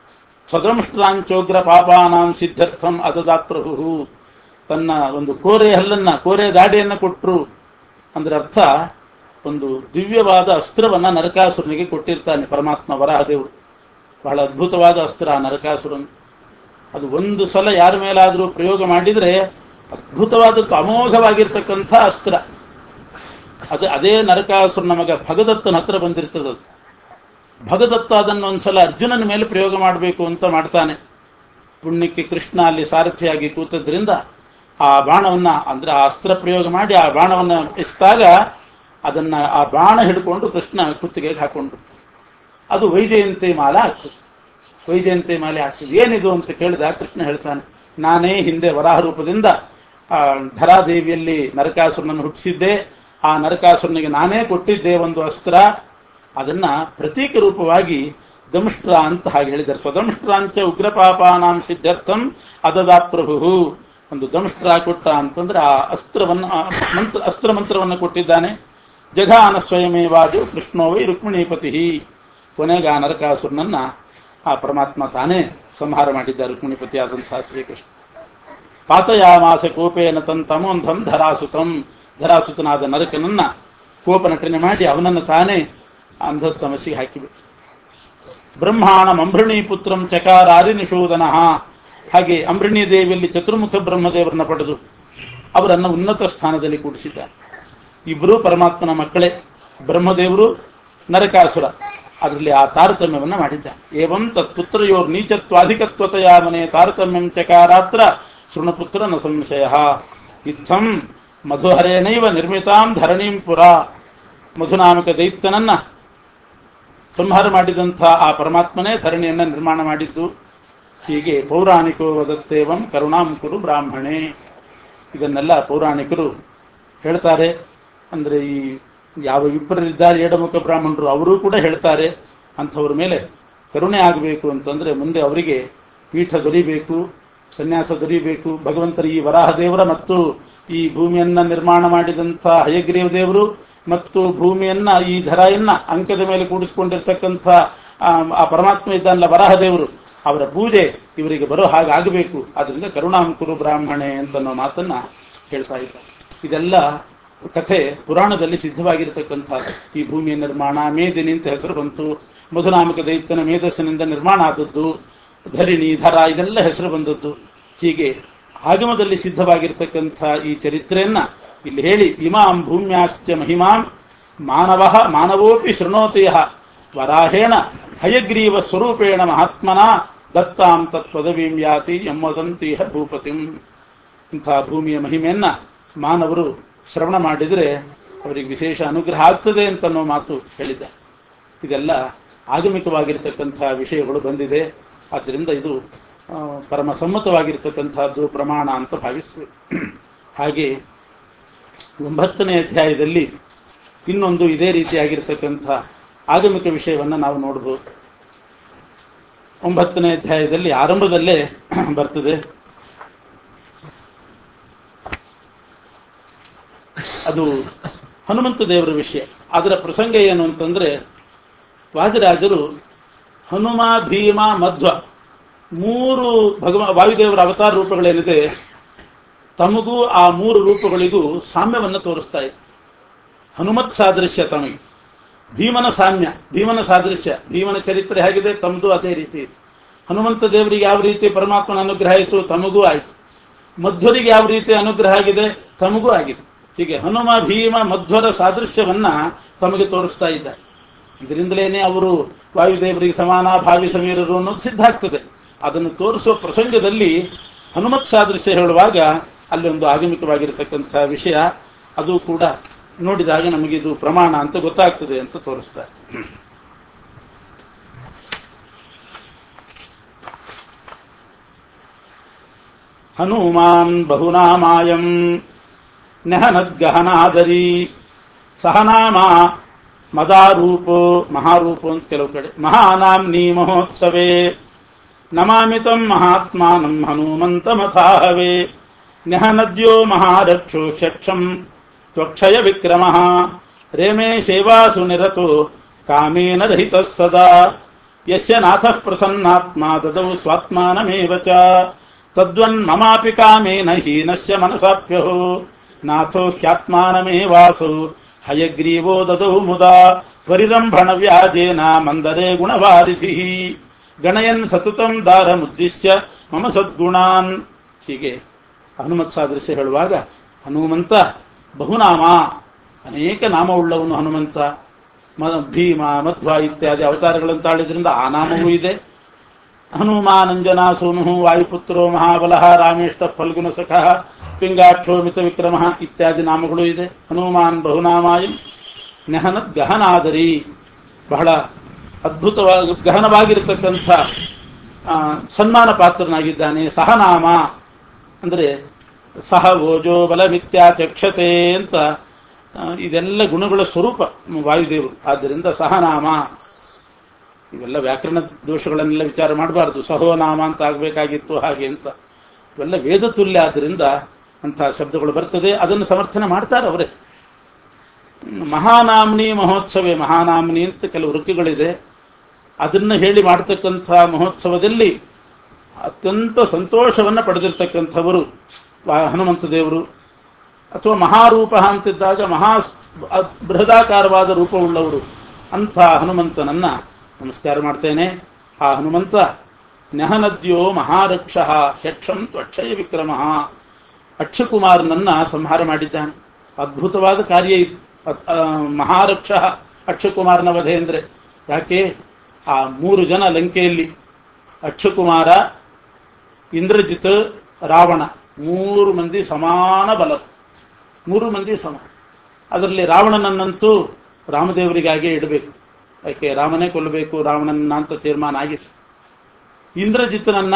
ಸ್ವದಂಷ್ಟ್ರಾಂಚೋಗ್ರ ಪಾಪಾನಾಂ ಸಿದ್ಧರ್ಥಂ ಅದದಾತ್ ಪ್ರಭು ತನ್ನ ಒಂದು ಕೋರೆ ಹಲ್ಲನ್ನ ಕೋರೆ ದಾಡಿಯನ್ನ ಕೊಟ್ಟರು ಅಂದ್ರೆ ಅರ್ಥ ಒಂದು ದಿವ್ಯವಾದ ಅಸ್ತ್ರವನ್ನ ನರಕಾಸುರನಿಗೆ ಕೊಟ್ಟಿರ್ತಾನೆ ಪರಮಾತ್ಮ ವರಾಹದೇವರು ಬಹಳ ಅದ್ಭುತವಾದ ಅಸ್ತ್ರ ಆ ನರಕಾಸುರನ್ ಅದು ಒಂದು ಸಲ ಯಾರ ಮೇಲಾದರೂ ಪ್ರಯೋಗ ಮಾಡಿದ್ರೆ ಅದ್ಭುತವಾದದ್ದು ಅಮೋಘವಾಗಿರ್ತಕ್ಕಂಥ ಅಸ್ತ್ರ ಅದು ಅದೇ ನರಕಾಸುರನ ಮಗ ಭಗದತ್ತನ ಹತ್ರ ಬಂದಿರ್ತದೆ ಅದು ಭಗದತ್ತ ಅದನ್ನು ಒಂದ್ಸಲ ಅರ್ಜುನನ ಮೇಲೆ ಪ್ರಯೋಗ ಮಾಡಬೇಕು ಅಂತ ಮಾಡ್ತಾನೆ ಪುಣ್ಯಕ್ಕೆ ಕೃಷ್ಣ ಅಲ್ಲಿ ಸಾರಥಿಯಾಗಿ ಕೂತದ್ರಿಂದ ಆ ಬಾಣವನ್ನ ಅಂದ್ರೆ ಆ ಅಸ್ತ್ರ ಪ್ರಯೋಗ ಮಾಡಿ ಆ ಬಾಣವನ್ನ ಎಸ್ದಾಗ ಅದನ್ನ ಆ ಬಾಣ ಹಿಡ್ಕೊಂಡು ಕೃಷ್ಣ ಕುತ್ತಿಗೆಗೆ ಹಾಕೊಂಡು ಅದು ವೈಜಯಂತಿ ಮಾಲ ಆಗ್ತದೆ ವೈಜಯಂತಿ ಮಾಲೆ ಆಗ್ತದೆ ಏನಿದು ಅಂತ ಕೇಳಿದ ಕೃಷ್ಣ ಹೇಳ್ತಾನೆ ನಾನೇ ಹಿಂದೆ ವರಾಹ ರೂಪದಿಂದ ಆ ಧರಾದೇವಿಯಲ್ಲಿ ನರಕಾಸುರನನ್ನು ಹುಟ್ಟಿಸಿದ್ದೆ ಆ ನರಕಾಸುರನಿಗೆ ನಾನೇ ಕೊಟ್ಟಿದ್ದೆ ಒಂದು ಅಸ್ತ್ರ ಅದನ್ನ ಪ್ರತೀಕ ರೂಪವಾಗಿ ದಂಷ್ಟ್ರ ಅಂತ ಹಾಗೆ ಹೇಳಿದ್ದಾರೆ ಸ್ವದಂಷ್ಟ್ರಾಂಚ ಉಗ್ರಪಾಪಾನಾಂ ಸಿದ್ಧಾರ್ಥಂ ಅದದಾ ಪ್ರಭು ಒಂದು ದಂಷ್ಟ್ರ ಕೊಟ್ಟ ಅಂತಂದ್ರೆ ಆ ಅಸ್ತ್ರವನ್ನ ಆ ಮಂತ್ರ ಅಸ್ತ್ರ ಮಂತ್ರವನ್ನು ಕೊಟ್ಟಿದ್ದಾನೆ ಜಘಾನ ಸ್ವಯಮೇವಾದು ಕೃಷ್ಣೋ ವೈ ರುಕ್ಮಿಣೀಪತಿ ಕೊನೆಗೆ ಆ ನರಕಾಸುರನನ್ನ ಆ ಪರಮಾತ್ಮ ತಾನೇ ಸಂಹಾರ ಮಾಡಿದ್ದ ರುಕ್ಮಿಣಿಪತಿ ಆದಂತಹ ಶ್ರೀಕೃಷ್ಣ ಪಾತಯಾಮಾಸ ಕೋಪೇನ ತಂತಮೋಂಧಂ ಧರಾಸುತಂ ಧರಾಸುತನಾದ ನರಕನನ್ನ ಕೋಪ ನಟನೆ ಮಾಡಿ ಅವನನ್ನು ತಾನೇ ಅಂಧತಮಸಿಗೆ ಹಾಕಿಬಿಟ್ಟು ಬ್ರಹ್ಮಾಣ ಅಂಬೃಣಿ ಪುತ್ರಂ ಚಕಾರಾರಿ ನಿಷೂದನ ಹಾಗೆ ಅಂಬೃಣಿ ದೇವಿಯಲ್ಲಿ ಚತುರ್ಮುಖ ಬ್ರಹ್ಮದೇವರನ್ನ ಪಡೆದು ಅವರನ್ನ ಉನ್ನತ ಸ್ಥಾನದಲ್ಲಿ ಕೂಡಿಸಿದ್ದಾರೆ ಇಬ್ಬರೂ ಪರಮಾತ್ಮನ ಮಕ್ಕಳೇ ಬ್ರಹ್ಮದೇವರು ನರಕಾಸುರ ಅದರಲ್ಲಿ ಆ ತಾರತಮ್ಯವನ್ನ ಮಾಡಿದ್ದ ಏವಂ ತತ್ಪುತ್ರಯೋರ್ ನೀಚತ್ವಾಧಿಕತ್ವತೆಯ ಮನೆ ತಾರತಮ್ಯಂ ಚಕಾರಾತ್ರ ಶೃಣಪುತ್ರ ನ ಸಂಶಯ ಇತ್ತಂ ಮಧುಹರೇನೈವ ನಿರ್ಮಿತಾಂ ಧರಣೀಂ ಪುರ ಮಧುನಾಮಕ ದೈತ್ಯನನ್ನ ಸಂಹಾರ ಮಾಡಿದಂಥ ಆ ಪರಮಾತ್ಮನೇ ಧರಣಿಯನ್ನ ನಿರ್ಮಾಣ ಮಾಡಿದ್ದು ಹೀಗೆ ಪೌರಾಣಿಕೋ ವದತ್ತೇವಂ ಕರುಣಾಂ ಕುರು ಬ್ರಾಹ್ಮಣೆ ಇದನ್ನೆಲ್ಲ ಪೌರಾಣಿಕರು ಹೇಳ್ತಾರೆ ಅಂದ್ರೆ ಈ ಯಾವ ವಿಪ್ರರಿದ್ದಾರೆ ಎಡಮುಖ ಬ್ರಾಹ್ಮಣರು ಅವರೂ ಕೂಡ ಹೇಳ್ತಾರೆ ಅಂಥವ್ರ ಮೇಲೆ ಕರುಣೆ ಆಗಬೇಕು ಅಂತಂದ್ರೆ ಮುಂದೆ ಅವರಿಗೆ ಪೀಠ ದೊರೀಬೇಕು ಸನ್ಯಾಸ ದೊರೀಬೇಕು ಭಗವಂತರ ಈ ವರಾಹ ದೇವರ ಮತ್ತು ಈ ಭೂಮಿಯನ್ನ ನಿರ್ಮಾಣ ಮಾಡಿದಂಥ ಹಯಗ್ರೀವ ದೇವರು ಮತ್ತು ಭೂಮಿಯನ್ನ ಈ ಧರೆಯನ್ನ ಅಂಕದ ಮೇಲೆ ಕೂಡಿಸಿಕೊಂಡಿರ್ತಕ್ಕಂಥ ಆ, ಆ ಪರಮಾತ್ಮ ಇದ್ದಾನಲ್ಲ ವರಾಹ ದೇವರು ಅವರ ಪೂಜೆ ಇವರಿಗೆ ಬರೋ ಹಾಗಾಗಬೇಕು ಅದರಿಂದ ಕರುಣಾಂಕುರು ಬ್ರಾಹ್ಮಣೆ ಅಂತನ್ನೋ ಮಾತನ್ನ ಹೇಳ್ತಾ ಇದ್ದಾರೆ ಇದೆಲ್ಲ ಕಥೆ ಪುರಾಣದಲ್ಲಿ ಸಿದ್ಧವಾಗಿರತಕ್ಕಂಥ ಈ ಭೂಮಿಯ ನಿರ್ಮಾಣ ಮೇದಿನಿ ಅಂತ ಹೆಸರು ಬಂತು ಮಧುನಾಮಕ ದೈತ್ಯನ ಮೇಧಸ್ಸಿನಿಂದ ನಿರ್ಮಾಣ ಆದದ್ದು ಧರಿಣಿ ಧರ ಇದೆಲ್ಲ ಹೆಸರು ಬಂದದ್ದು ಹೀಗೆ ಆಗಮದಲ್ಲಿ ಸಿದ್ಧವಾಗಿರ್ತಕ್ಕಂಥ ಈ ಚರಿತ್ರೆಯನ್ನ ಇಲ್ಲಿ ಹೇಳಿ ಇಮಾಂ ಭೂಮ್ಯಾಶ್ಚ ಮಹಿಮಾಂ ಮಾನವ ಮಾನವೋಪಿ ಶೃಣೋತಿಯ ವರಾಹೇಣ ಹಯಗ್ರೀವ ಸ್ವರೂಪೇಣ ಮಹಾತ್ಮನ ದತ್ತಾಂ ತತ್ಪದವೀಂ ಯಾತಿ ಎಂಬದಂತೀಹ ಭೂಪತಿಂ ಇಂಥ ಭೂಮಿಯ ಮಹಿಮೆಯನ್ನ ಮಾನವರು ಶ್ರವಣ ಮಾಡಿದರೆ ಅವರಿಗೆ ವಿಶೇಷ ಅನುಗ್ರಹ ಆಗ್ತದೆ ಅಂತನ್ನೋ ಮಾತು ಹೇಳಿದ್ದ ಇದೆಲ್ಲ ಆಗಮಿಕವಾಗಿರ್ತಕ್ಕಂಥ ವಿಷಯಗಳು ಬಂದಿದೆ ಆದ್ದರಿಂದ ಇದು ಆ, ಪರಮ ಸಮ್ಮತವಾಗಿರ್ತಕ್ಕಂಥದ್ದು ಪ್ರಮಾಣ ಅಂತ ಭಾವಿಸ್ಬೇಕು ಹಾಗೆ ಒಂಬತ್ತನೇ ಅಧ್ಯಾಯದಲ್ಲಿ ಇನ್ನೊಂದು ಇದೇ ರೀತಿಯಾಗಿರ್ತಕ್ಕಂಥ ಆಗಮಿಕ ವಿಷಯವನ್ನು ನಾವು ನೋಡಬಹುದು ಒಂಬತ್ತನೇ ಅಧ್ಯಾಯದಲ್ಲಿ ಆರಂಭದಲ್ಲೇ ಬರ್ತದೆ ಅದು ಹನುಮಂತ ದೇವರ ವಿಷಯ ಅದರ ಪ್ರಸಂಗ ಏನು ಅಂತಂದ್ರೆ ವಾದಿರಾಜರು ಹನುಮ ಭೀಮ ಮಧ್ವ ಮೂರು ಭಗವ ವಾಯುದೇವರ ಅವತಾರ ರೂಪಗಳೇನಿದೆ ತಮಗೂ ಆ ಮೂರು ರೂಪಗಳಿಗೂ ಸಾಮ್ಯವನ್ನು ತೋರಿಸ್ತಾ ಇದೆ ಹನುಮತ್ ಸಾದೃಶ್ಯ ತಮಗೆ ಭೀಮನ ಸಾಮ್ಯ ಭೀಮನ ಸಾದೃಶ್ಯ ಭೀಮನ ಚರಿತ್ರೆ ಹೇಗಿದೆ ತಮಗೂ ಅದೇ ರೀತಿ ಇದೆ ಹನುಮಂತ ದೇವರಿಗೆ ಯಾವ ರೀತಿ ಪರಮಾತ್ಮನ ಅನುಗ್ರಹ ಆಯಿತು ತಮಗೂ ಆಯಿತು ಮಧ್ವರಿಗೆ ಯಾವ ರೀತಿ ಅನುಗ್ರಹ ಆಗಿದೆ ತಮಗೂ ಆಗಿದೆ ಹೀಗೆ ಹನುಮ ಭೀಮ ಮಧ್ವರ ಸಾದೃಶ್ಯವನ್ನ ತಮಗೆ ತೋರಿಸ್ತಾ ಇದ್ದಾರೆ ಇದರಿಂದಲೇನೆ ಅವರು ವಾಯುದೇವರಿಗೆ ಸಮಾನ ಭಾವಿ ಸಮೀರರು ಅನ್ನೋದು ಸಿದ್ಧ ಆಗ್ತದೆ ಅದನ್ನು ತೋರಿಸುವ ಪ್ರಸಂಗದಲ್ಲಿ ಹನುಮತ್ ಸಾದೃಶ್ಯ ಹೇಳುವಾಗ ಅಲ್ಲಿ ಒಂದು ಆಗಮಿಕವಾಗಿರತಕ್ಕಂಥ ವಿಷಯ ಅದು ಕೂಡ ನೋಡಿದಾಗ ನಮಗೆ ಇದು ಪ್ರಮಾಣ ಅಂತ ಗೊತ್ತಾಗ್ತದೆ ಅಂತ ತೋರಿಸ್ತಾರೆ ಹನುಮಾನ್ ಬಹುನಾಮಾಯಂ ನೆಹನದ್ಗಹನಾದರಿ ಸಹನಾಮ ಮದಾರೂಪೋ ಮಹಾರೂಪೋ ಅಂತ ಕೆಲವು ಕಡೆ ಮಹಾನಾಮ್ನಿ ಮಹೋತ್ಸವೇ ನಮಾಮಿತಂ ಮಹಾತ್ಮಾನಂ ಹನುಮಂತಮಥಾಹವೇ ನೆಹನದ್ಯೋ ಮಹಾರಕ್ಷೋ ಶಕ್ಷಂ ತ್ವಕ್ಷಯ ವಿಕ್ರಮ ರೇಮೇ ಸೇವಾಸು ನಿರತೋ ಕಾಮೇನ ರಹಿತಃ ಸದಾ ಯಸ್ಯ ನಾಥಃ ಪ್ರಸನ್ನಾತ್ಮ ದದೌ ಸ್ವಾತ್ಮಾನಮೇವ ಚ ತದ್ವನ್ಮಮಾಪಿ ಕಾಮೇನ ಹೀನಸ್ಯ ಮನಸಾಪ್ಯಹೋ ನಾಥೋ ಹ್ಯಾತ್ಮಾನಮೇವಾಸೌ ಹಯಗ್ರೀವೋ ದದೌ ಮುದಾ ಪರಿರಂಭಣ ವ್ಯಾಜೇನ ಮಂದರೇ ಗುಣವಾರಿಧಿ ಗಣಯನ್ ಸತತಂ ದಾರಮುದ್ದಿಶ್ಯ ಮಮ ಸದ್ಗುಣಾನ್ ಹೀಗೆ ಹನುಮತ್ ಸಾದೃಶ್ಯ ಹೇಳುವಾಗ ಹನುಮಂತ ಬಹುನಾಮ ಅನೇಕ ನಾಮವುಳ್ಳವನು ಹನುಮಂತ ಮ- ಭೀಮ ಮಧ್ವ ಇತ್ಯಾದಿ ಅವತಾರಗಳನ್ನು ತಾಳಿದ್ರಿಂದ ಆ ನಾಮವೂ ಇದೆ ಹನುಮಾನಂಜನಾ ಸೋನು ವಾಯುಪುತ್ರೋ ಮಹಾಬಲಃ ರಾಮೇಷ್ಟ ಫಲ್ಗುಣ ಸಖಃ ಪಿಂಗಾಕ್ಷೋ ಮಿತ ವಿಕ್ರಮ ಇತ್ಯಾದಿ ನಾಮಗಳು ಇದೆ ಹನುಮಾನ್ ಬಹುನಾಮಾಯಂ ನೆಹನದ್ ಗಹನಾದರಿ ಬಹಳ ಅದ್ಭುತವಾಗಿ ಗಹನವಾಗಿರತಕ್ಕಂಥ ಆ, ಸನ್ಮಾನ ಪಾತ್ರನಾಗಿದ್ದಾನೆ ಸಹನಾಮ ಅಂದ್ರೆ ಸಹ ಓಜೋ ಬಲ ಮಿಥ್ಯಾಚಕ್ಷತೆ ಅಂತ ಆ, ಇದೆಲ್ಲ ಗುಣಗಳ ಸ್ವರೂಪ ವಾಯುದೇವರು ಆದ್ದರಿಂದ ಸಹನಾಮ ಇವೆಲ್ಲ ವ್ಯಾಕರಣ ದೋಷಗಳನ್ನೆಲ್ಲ ವಿಚಾರ ಮಾಡಬಾರದು ಸಹೋನಾಮ ಅಂತ ಆಗಬೇಕಾಗಿತ್ತು ಹಾಗೆ ಅಂತ ಇವೆಲ್ಲ ವೇದ ತುಲ್ಯ ಆದ್ದರಿಂದ ಅಂತಹ ಶಬ್ದಗಳು ಬರ್ತದೆ ಅದನ್ನು ಸಮರ್ಥನೆ ಮಾಡ್ತಾರೆ ಅವರೇ ಹ್ಮ್, ಮಹಾನಾಮ್ನಿ ಮಹೋತ್ಸವೇ ಮಹಾನಾಮ್ನಿ ಅಂತ ಕೆಲವು ಋತುಗಳಿದೆ ಅದನ್ನ ಹೇಳಿ ಮಾಡತಕ್ಕಂಥ ಮಹೋತ್ಸವದಲ್ಲಿ ಅತ್ಯಂತ ಸಂತೋಷವನ್ನ ಪಡೆದಿರ್ತಕ್ಕಂಥವರು ವಾ- ಹನುಮಂತ ದೇವರು ಅಥವಾ ಮಹಾರೂಪ ಅಂತಿದ್ದಾಗ ಮಹಾ ಅದ್- ಬೃಹದಾಕಾರವಾದ ರೂಪವುಳ್ಳವರು ಅಂಥ ಹನುಮಂತನನ್ನ ನಮಸ್ಕಾರ ಮಾಡ್ತೇನೆ ಆ ಹನುಮಂತ ನೆಹನದ್ಯೋ ಮಹಾರಕ್ಷ ಯಕ್ಷಂ ತ್ವಕ್ಷಯ ವಿಕ್ರಮ ಅಕ್ಷಕುಮಾರನನ್ನ ಸಂಹಾರ ಮಾಡಿದ್ದಾನೆ ಅದ್ಭುತವಾದ ಕಾರ್ಯ ಇದು ಅದ್- ಆ, ಮಹಾರಕ್ಷ ಅಕ್ಷಕುಮಾರನ ವಧೆ ಅಂದ್ರೆ ಯಾಕೆ ಆ ಮೂರು ಜನ ಲಂಕೆಯಲ್ಲಿ ಅಕ್ಷಕುಮಾರ ಇಂದ್ರಜಿತ್ ರಾವಣ ಮೂರು ಮಂದಿ ಸಮಾನ ಬಲ ಮೂರು ಮಂದಿ ಸಮ ಅದರಲ್ಲಿ ರಾವಣನನ್ನಂತೂ ರಾಮದೇವರಿಗಾಗೆ ಇಡಬೇಕು ಯಾಕೆ ರಾಮನೇ ಕೊಲ್ಲಬೇಕು ರಾವಣನನ್ನ ಅಂತ ತೀರ್ಮಾನ ಆಗಿದೆ ಇಂದ್ರಜಿತ್ತನನ್ನ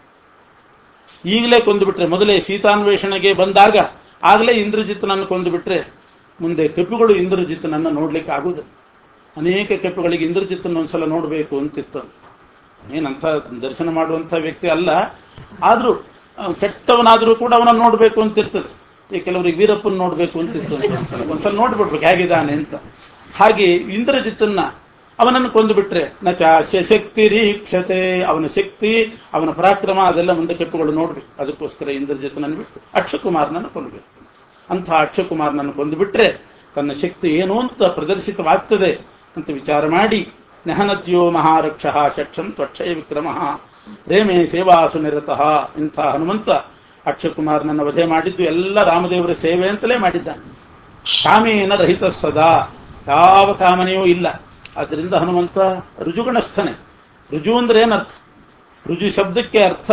ಈಗಲೇ ಕೊಂದುಬಿಟ್ರೆ ಮೊದಲೇ ಸೀತಾನ್ವೇಷಣೆಗೆ ಬಂದಾಗ ಆಗಲೇ ಇಂದ್ರಜಿತ್ತನನ್ನು ಕೊಂದುಬಿಟ್ರೆ ಮುಂದೆ ಕಪಿಗಳು ಇಂದ್ರಜಿತ್ತನನ್ನ ನೋಡ್ಲಿಕ್ಕೆ ಆಗುದು ಅನೇಕ ಕಪಿಗಳಿಗೆ ಇಂದ್ರಜಿತ್ತನ ಒಂದ್ಸಲ ನೋಡಬೇಕು ಅಂತಿತ್ತು ಏನಂತ ದರ್ಶನ ಮಾಡುವಂತ ವ್ಯಕ್ತಿ ಅಲ್ಲ ಆದ್ರೂ ಆ, ಕೆಟ್ಟವನಾದ್ರೂ ಕೂಡ ಅವನ ನೋಡ್ಬೇಕು ಅಂತಿರ್ತದೆ ಈ ಕೆಲವರಿಗೆ ವೀರಪ್ಪನ್ ನೋಡ್ಬೇಕು ಅಂತಿತ್ತು ಅಂತ ಒಂದ್ಸಲ ಒಂದ್ಸಲ ನೋಡ್ಬಿಡ್ಬೇಕು ಹೇಗಿದ್ದಾನೆ ಅಂತ ಹಾಗೆ ಇಂದ್ರಜಿತ್ತನ್ನ ಅವನನ್ನು ಕೊಂದು ಬಿಟ್ರೆ ನಚಾಸ್ಯ ಶಕ್ತಿ ರೀಕ್ಷತೆ ಅವನ ಶಕ್ತಿ ಅವನ ಪರಾಕ್ರಮ ಅದೆಲ್ಲ ಮುಂದೆ ಕೆಪ್ಪುಗಳು ನೋಡ್ಬೇಕು ಅದಕ್ಕೋಸ್ಕರ ಇಂದ್ರಜಿತ್ತನನ್ನು ಬಿಟ್ಟು ಅಕ್ಷಕುಮಾರನನ್ನು ಕೊಲ್ಲಬೇಕು ಅಂಥ ಅಕ್ಷಕುಮಾರನನ್ನು ಕೊಂದು ಬಿಟ್ರೆ ತನ್ನ ಶಕ್ತಿ ಏನು ಅಂತ ಪ್ರದರ್ಶಿತವಾಗ್ತದೆ ಅಂತ ವಿಚಾರ ಮಾಡಿ ನೆಹನದ್ಯೋ ಮಹಾರಕ್ಷ ಶಕ್ಷಂ ತ್ವಕ್ಷಯ ವಿಕ್ರಮ ಪ್ರೇಮೆ ಸೇವಾಸು ನಿರತಃ ಇಂಥ ಹನುಮಂತ ಅಕ್ಷಕುಮಾರನನ್ನು ವಧೆ ಮಾಡಿದ್ದು ಎಲ್ಲ ರಾಮದೇವರ ಸೇವೆ ಅಂತಲೇ ಮಾಡಿದ್ದಾನೆ ಕಾಮೇನ ರಹಿತ ಸದಾ ಯಾವ ಕಾಮನೆಯೂ ಇಲ್ಲ ಆದ್ದರಿಂದ ಹನುಮಂತ ರುಜುಗಣಸ್ಥನೆ ರುಜು ಅಂದ್ರೆ ಏನರ್ಥ ರುಜು ಶಬ್ದಕ್ಕೆ ಅರ್ಥ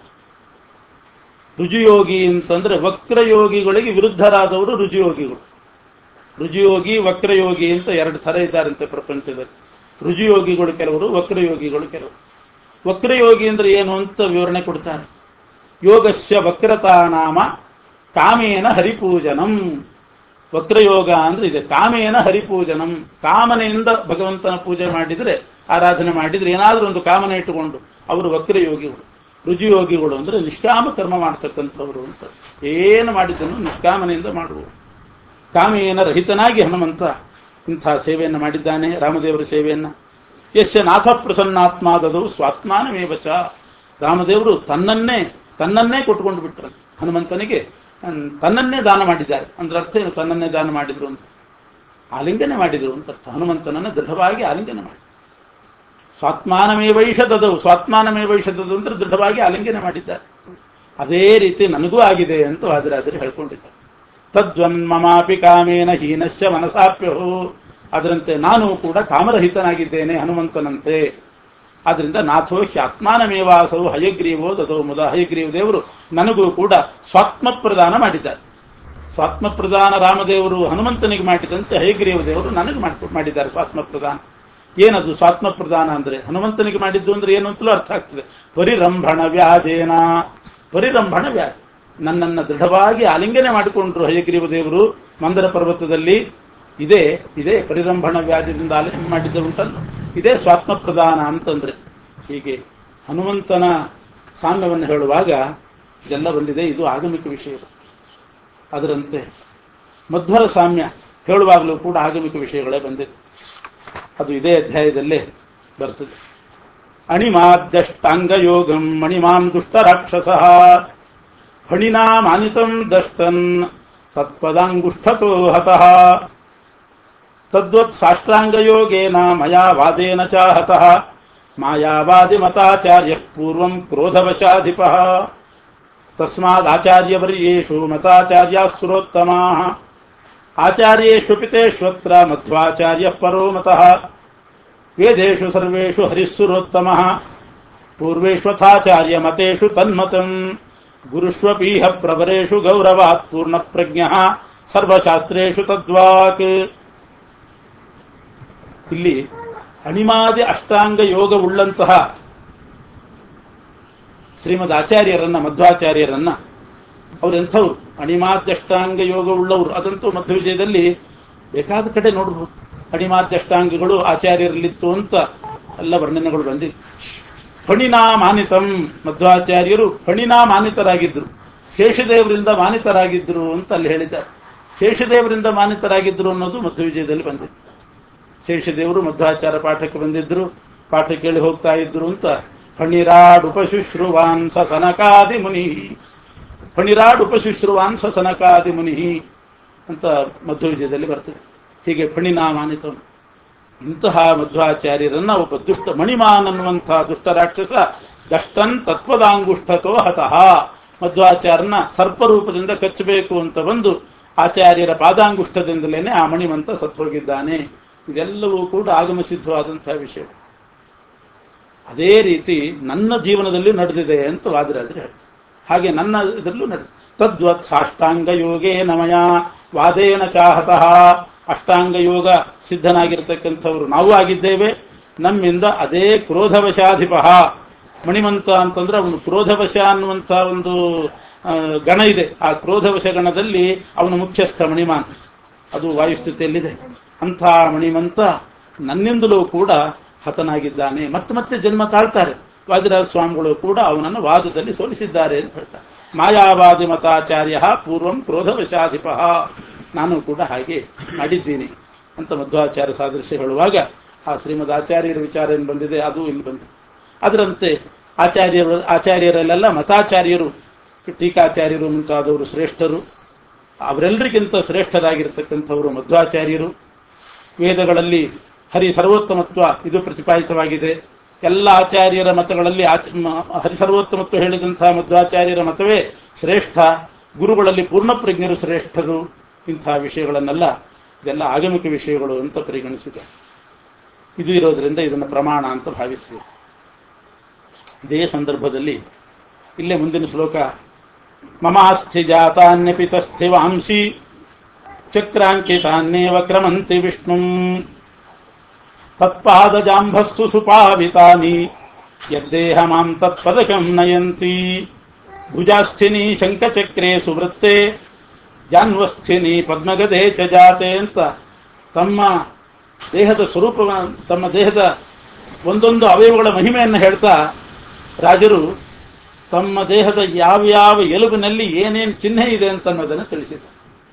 ರುಜುಯೋಗಿ ಅಂತಂದ್ರೆ ವಕ್ರಯೋಗಿಗಳಿಗೆ ವಿರುದ್ಧರಾದವರು ರುಜುಯೋಗಿಗಳು ರುಜುಯೋಗಿ ವಕ್ರಯೋಗಿ ಅಂತ ಎರಡು ಥರ ಇದ್ದಾರಂತೆ ಪ್ರಪಂಚದಲ್ಲಿ ರುಜುಯೋಗಿಗಳು ಕೆಲವರು ವಕ್ರಯೋಗಿಗಳು ಕೆಲವರು ವಕ್ರಯೋಗಿ ಅಂದ್ರೆ ಏನು ಅಂತ ವಿವರಣೆ ಕೊಡ್ತಾರೆ ಯೋಗಸ್ಯ ವಕ್ರತಾ ನಾಮ ಕಾಮೇನ ಹರಿಪೂಜನಂ ವಕ್ರಯೋಗ ಅಂದ್ರೆ ಇದೆ ಕಾಮೇನ ಹರಿಪೂಜನಂ ಕಾಮನೆಯಿಂದ ಭಗವಂತನ ಪೂಜೆ ಮಾಡಿದ್ರೆ ಆರಾಧನೆ ಮಾಡಿದ್ರೆ ಏನಾದರೂ ಒಂದು ಕಾಮನೆ ಇಟ್ಟುಕೊಂಡು ಅವರು ವಕ್ರಯೋಗಿಗಳು ರುಜಿಯೋಗಿಗಳು ಅಂದ್ರೆ ನಿಷ್ಕಾಮ ಕರ್ಮ ಮಾಡ್ತಕ್ಕಂಥವ್ರು ಅಂತ ಏನು ಮಾಡಿದ್ದನ್ನು ನಿಷ್ಕಾಮನೆಯಿಂದ ಮಾಡುವರು ಕಾಮೇನ ರಹಿತನಾಗಿ ಹನುಮಂತ ಇಂಥ ಸೇವೆಯನ್ನು ಮಾಡಿದ್ದಾನೆ ರಾಮದೇವರ ಸೇವೆಯನ್ನ ಯಶ್ಯ ನಾಥ ಪ್ರಸನ್ನಾತ್ಮಾದದು ಸ್ವಾತ್ಮಾನಮೇವಚ ರಾಮದೇವರು ತನ್ನನ್ನೇ ತನ್ನನ್ನೇ ಕೊಟ್ಟುಕೊಂಡು ಬಿಟ್ರು ಹನುಮಂತನಿಗೆ ಹ್ಮ್, ತನ್ನನ್ನೇ ದಾನ ಮಾಡಿದ್ದಾರೆ ಅಂದ್ರೆ ಅರ್ಥ ಏನು ತನ್ನನ್ನೇ ದಾನ ಮಾಡಿದ್ರು ಅಂತ ಆಲಿಂಗನೆ ಮಾಡಿದ್ರು ಅಂತ ಅರ್ಥ ಹನುಮಂತನನ್ನ ದೃಢವಾಗಿ ಆಲಿಂಗನೆ ಮಾಡಿ ಸ್ವಾತ್ಮಾನಮೇ ವೈಷದದು ಸ್ವಾತ್ಮಾನಮೇ ವೈಷದದು ಅಂದ್ರೆ ದೃಢವಾಗಿ ಆಲಿಂಗನೆ ಮಾಡಿದ್ದಾರೆ ಅದೇ ರೀತಿ ನನಗೂ ಆಗಿದೆ ಅಂತ ವಾದಿರಾಜರು ಹೇಳ್ಕೊಂಡಿದ್ದಾರೆ ತದ್ವನ್ಮಮಾಪಿ ಕಾಮೇನ ಹೀನಸ್ಯ ಮನಸಾಪ್ಯಹೋ ಅದರಂತೆ ನಾನು ಕೂಡ ಕಾಮರಹಿತನಾಗಿದ್ದೇನೆ ಹನುಮಂತನಂತೆ ಆದ್ರಿಂದ ನಾಥೋ ಹ್ಯಾತ್ಮಾನಮೇವಾಸವು ಹಯಗ್ರೀವೋ ದದೋ ಮುದ ಹಯಗ್ರೀವ ದೇವರು ನನಗೂ ಕೂಡ ಸ್ವಾತ್ಮ ಪ್ರದಾನ ಮಾಡಿದ್ದಾರೆ ಸ್ವಾತ್ಮ ಪ್ರದಾನ ರಾಮದೇವರು ಹನುಮಂತನಿಗೆ ಮಾಡಿದಂತೆ ಹಯಗ್ರೀವ ದೇವರು ನನಗೆ ಮಾಡಿ ಮಾಡಿದ್ದಾರೆ ಸ್ವಾತ್ಮ ಪ್ರದಾನ ಏನದು ಸ್ವಾತ್ಮ ಪ್ರದಾನ ಅಂದ್ರೆ ಹನುಮಂತನಿಗೆ ಮಾಡಿದ್ದು ಅಂದ್ರೆ ಏನು ಅಂತಲೂ ಅರ್ಥ ಆಗ್ತದೆ ಪರಿರಂಭಣ ವ್ಯಾಜೇನ ಪರಿರಂಭಣ ವ್ಯಾಜ ನನ್ನನ್ನ ದೃಢವಾಗಿ ಆಲಿಂಗನೆ ಮಾಡಿಕೊಂಡ್ರು ಹಯಗ್ರೀವ ದೇವರು ಮಂದರ ಪರ್ವತದಲ್ಲಿ ಇದೇ ಇದೇ ಪರಿರಂಭಣ ವ್ಯಾಜದಿಂದ ಆಲಿಂಗನೆ ಮಾಡಿದ್ದ ಉಂಟಲ್ಲ ಇದೇ ಸ್ವಾತ್ಮ ಪ್ರದಾನ ಅಂತಂದ್ರೆ ಹೀಗೆ ಹನುಮಂತನ ಸಾಮ್ಯವನ್ನು ಹೇಳುವಾಗ ಇದೆಲ್ಲ ಬಂದಿದೆ ಇದು ಆಗಮಿಕ ವಿಷಯ ಅದರಂತೆ ಮಧ್ವರ ಸಾಮ್ಯ ಹೇಳುವಾಗಲೂ ಕೂಡ ಆಗಮಿಕ ವಿಷಯಗಳೇ ಬಂದಿದೆ ಅದು ಇದೇ ಅಧ್ಯಾಯದಲ್ಲೇ ಬರ್ತದೆ ಅಣಿಮಾದ್ಯಷ್ಟಾಂಗಯೋಗಂ ಮಣಿಮಾಂ ದುಷ್ಟರಾಕ್ಷಸ ಫಣಿನಾ ಮಾನಿತಂ ದಷ್ಟನ್ ತತ್ಪದಾಂಗುಷ್ಠತೋ ಹತಃ ತದ್ವತ್ ಸಾಷ್ಟಾಂಗಯೋಗೇನ ಮಯಾ ವಾದೇನ ಚ ಹತಃ ಮಾಯಾವಾದಿ ಮತಾಚಾರ್ಯ ಪೂರ್ವಂ ಕ್ರೋಧವಶಾಧಿಪ ತಸ್ಮಾದಾಚಾರ್ಯವರ್ಯೇಷು ಮತಾಚಾರ್ಯಾ ಸುರೋತ್ತಮಾ ಆಚಾರ್ಯೇಷು ಪಿತೇಶ್ವತ್ರ ಮಧ್ವಾಚಾರ್ಯ ಪರೋ ಮತಃ ವೇದೇಷು ಸರ್ವೇಷು ಹರಿಸ್ಸುರೋತ್ತಮ ಪೂರ್ವೇಶ್ವಥಾಚಾರ್ಯ ಮತೇಷು ತನ್ಮತಂ ಗುರುಷ್ವಪೀಹ ಪ್ರವರೇಷು ಗೌರವಾತ್ ಪೂರ್ಣ ಪ್ರಜ್ಞ ಸರ್ವಶಾಸ್ತ್ರೇಷು ತದ್ವಾಕ್ ಇಲ್ಲಿ ಅಣಿಮಾದಿ ಅಷ್ಟಾಂಗ ಯೋಗವುಳ್ಳಂತಹ ಶ್ರೀಮದ್ ಆಚಾರ್ಯರನ್ನ ಮಧ್ವಾಚಾರ್ಯರನ್ನ ಅವರೆಂಥವ್ರು ಅಣಿಮಾದ್ಯಷ್ಟಾಂಗ ಯೋಗವುಳ್ಳವರು ಅದಂತೂ ಮಧ್ಯ ವಿಜಯದಲ್ಲಿ ಬೇಕಾದ ಕಡೆ ನೋಡಬಹುದು ಅಣಿಮಾದ್ಯಷ್ಟಾಂಗಗಳು ಆಚಾರ್ಯರಲ್ಲಿತ್ತು ಅಂತ ಎಲ್ಲ ವರ್ಣನೆಗಳು ಬಂದಿವೆ ಫಣಿನಾ ಮಾನಿತಂ ಮಧ್ವಾಚಾರ್ಯರು ಫಣಿನಾ ಮಾನಿತರಾಗಿದ್ರು ಶೇಷದೇವರಿಂದ ಮಾನಿತರಾಗಿದ್ರು ಅಂತ ಅಲ್ಲಿ ಹೇಳಿದ್ದಾರೆ ಶೇಷದೇವರಿಂದ ಮಾನಿತರಾಗಿದ್ರು ಅನ್ನೋದು ಮಧ್ಯ ವಿಜಯದಲ್ಲಿ ಬಂದಿದೆ ಶೇಷದೇವರು ಮಧ್ವಾಚಾರ ಪಾಠಕ್ಕೆ ಬಂದಿದ್ರು ಪಾಠ ಕೇಳಿ ಹೋಗ್ತಾ ಇದ್ರು ಅಂತ ಫಣಿರಾಡ್ ಉಪಶುಶ್ರುವಾನ್ ಸನಕಾದಿ ಮುನಿ ಫಣಿರಾಡ್ ಉಪಶುಶ್ರುವಾನ್ ಸನಕಾದಿ ಮುನಿ ಅಂತ ಮಧ್ವ ವಿಜಯದಲ್ಲಿ ಬರ್ತದೆ ಹೀಗೆ ಫಣಿನಾಮಾನಿತ ಇಂತಹ ಮಧ್ವಾಚಾರ್ಯರನ್ನ ಒಬ್ಬ ದುಷ್ಟ ಮಣಿಮಾನ್ ಅನ್ನುವಂತಹ ದುಷ್ಟ ರಾಕ್ಷಸ ದಷ್ಟನ್ ತತ್ವದಾಂಗುಷ್ಠತೋ ಹತಃ ಮಧ್ವಾಚಾರ್ಯನ ಸರ್ಪರೂಪದಿಂದ ಕಚ್ಚಬೇಕು ಅಂತ ಬಂದು ಆಚಾರ್ಯರ ಪಾದಾಂಗುಷ್ಠದಿಂದಲೇನೆ ಆ ಮಣಿಮಂತ ಸತ್ತೋಗಿದ್ದಾನೆ ಇದೆಲ್ಲವೂ ಕೂಡ ಆಗಮಸಿದ್ಧವಾದಂತಹ ವಿಷಯ ಅದೇ ರೀತಿ ನನ್ನ ಜೀವನದಲ್ಲಿ ನಡೆದಿದೆ ಅಂತ ವಾದಿರಾಜರು ಹೇಳ್ತಾರೆ ಹಾಗೆ ನನ್ನ ಇದರಲ್ಲೂ ನಡೆದ ತದ್ವತ್ ಸಾಷ್ಟಾಂಗ ಯೋಗೇ ನಮಯ ವಾದೇನ ಚಾಹತಃ ಅಷ್ಟಾಂಗ ಯೋಗ ಸಿದ್ಧನಾಗಿರ್ತಕ್ಕಂಥವ್ರು ನಾವು ಆಗಿದ್ದೇವೆ ನಮ್ಮಿಂದ ಅದೇ ಕ್ರೋಧವಶಾಧಿಪ ಮಣಿಮಂತ ಅಂತಂದ್ರೆ ಅವನು ಕ್ರೋಧವಶ ಅನ್ನುವಂಥ ಒಂದು ಆ, ಗಣ ಇದೆ ಆ ಕ್ರೋಧವಶ ಗಣದಲ್ಲಿ ಅವನು ಮುಖ್ಯಸ್ಥ ಮಣಿಮಾನ್ ಅದು ವಾಯುಸ್ಥಿತಿಯಲ್ಲಿದೆ ಅಂಥ ಮಣಿಮಂತ ನನ್ನಿಂದಲೂ ಕೂಡ ಹತನಾಗಿದ್ದಾನೆ ಮತ್ತೆ ಮತ್ತೆ ಜನ್ಮ ತಾಳ್ತಾರೆ ವಾದಿರಾಜ ಸ್ವಾಮಿಗಳು ಕೂಡ ಅವನನ್ನು ವಾದದಲ್ಲಿ ಸೋಲಿಸಿದ್ದಾರೆ ಅಂತ ಹೇಳ್ತಾರೆ ಮಾಯಾವಾದಿ ಮತಾಚಾರ್ಯ ಪೂರ್ವಂ ಕ್ರೋಧವಶಾಧಿಪ ನಾನು ಕೂಡ ಹಾಗೆ ಮಾಡಿದ್ದೀನಿ ಅಂತ ಮಧ್ವಾಚಾರ್ಯ ಸಾದೃಶ್ಯ ಹೇಳುವಾಗ ಆ ಶ್ರೀಮದ್ ಆಚಾರ್ಯರ ವಿಚಾರ ಏನು ಬಂದಿದೆ ಅದು ಇಲ್ಲಿ ಬಂದಿದೆ ಅದರಂತೆ ಆಚಾರ್ಯರು ಆಚಾರ್ಯರಲ್ಲೆಲ್ಲ ಮತಾಚಾರ್ಯರು ಟೀಕಾಚಾರ್ಯರು ಮುಂತಾದವರು ಶ್ರೇಷ್ಠರು ಅವರೆಲ್ಲರಿಗಿಂತ ಶ್ರೇಷ್ಠರಾಗಿರ್ತಕ್ಕಂಥವರು ಮಧ್ವಾಚಾರ್ಯರು ವೇದಗಳಲ್ಲಿ ಹರಿ ಸರ್ವೋತ್ತಮತ್ವ ಇದು ಪ್ರತಿಪಾದಿತವಾಗಿದೆ ಎಲ್ಲ ಆಚಾರ್ಯರ ಮತಗಳಲ್ಲಿ ಆಚ- ಮ- ಹರಿ ಸರ್ವೋತ್ತಮತ್ವ ಹೇಳಿದಂತಹ ಮಧ್ವಾಚಾರ್ಯರ ಮತವೇ ಶ್ರೇಷ್ಠ ಗುರುಗಳಲ್ಲಿ ಪೂರ್ಣಪ್ರಜ್ಞರು ಶ್ರೇಷ್ಠರು ಇಂತಹ ವಿಷಯಗಳನ್ನೆಲ್ಲ ಇದೆಲ್ಲ ಆಗಮಿಕ ವಿಷಯಗಳು ಅಂತ ಪರಿಗಣಿಸಿದೆ ಇದು ಇರೋದ್ರಿಂದ ಇದನ್ನು ಪ್ರಮಾಣ ಅಂತ ಭಾವಿಸಿದೆ ಇದೇ ಸಂದರ್ಭದಲ್ಲಿ ಇಲ್ಲೇ ಮುಂದಿನ ಶ್ಲೋಕ ಮಮಾಸ್ಥಿ ಜಾತಾನ್ಯಪಿ ತಸ್ಥಿವಾಂಸಿ ಚಕ್ರಾಂಕಿತಾನ್ಯೇವ ಕ್ರಮಂತಿ ವಿಷ್ಣುಂ ತತ್ಪಾದಜಾಂಭಸ್ಸು ಸುಪಾವಿತಾನಿ ಯದ್ದೇಹ ಮಾಂ ತತ್ಪದಕಂ ನಯಂತಿ ಭುಜಾಸ್ಥಿನಿ ಶಂಖಚಕ್ರೆ ಸುವೃತ್ತೆ ಜಾನ್ವಸ್ಥಿನಿ ಪದ್ಮಗದೆ ಚ ಜಾತೆ ಅಂತ ತಮ್ಮ ದೇಹದ ಸ್ವರೂಪ ತಮ್ಮ ದೇಹದ ಒಂದೊಂದು ಅವಯವಗಳ ಮಹಿಮೆಯನ್ನು ಹೇಳ್ತಾ ರಾಜರು ತಮ್ಮ ದೇಹದ ಯಾವ್ಯಾವ ಎಲುಬಿನಲ್ಲಿ ಏನೇನು ಚಿಹ್ನೆ ಇದೆ ಅಂತ ಅನ್ನೋದನ್ನು ತಿಳಿಸಿದರು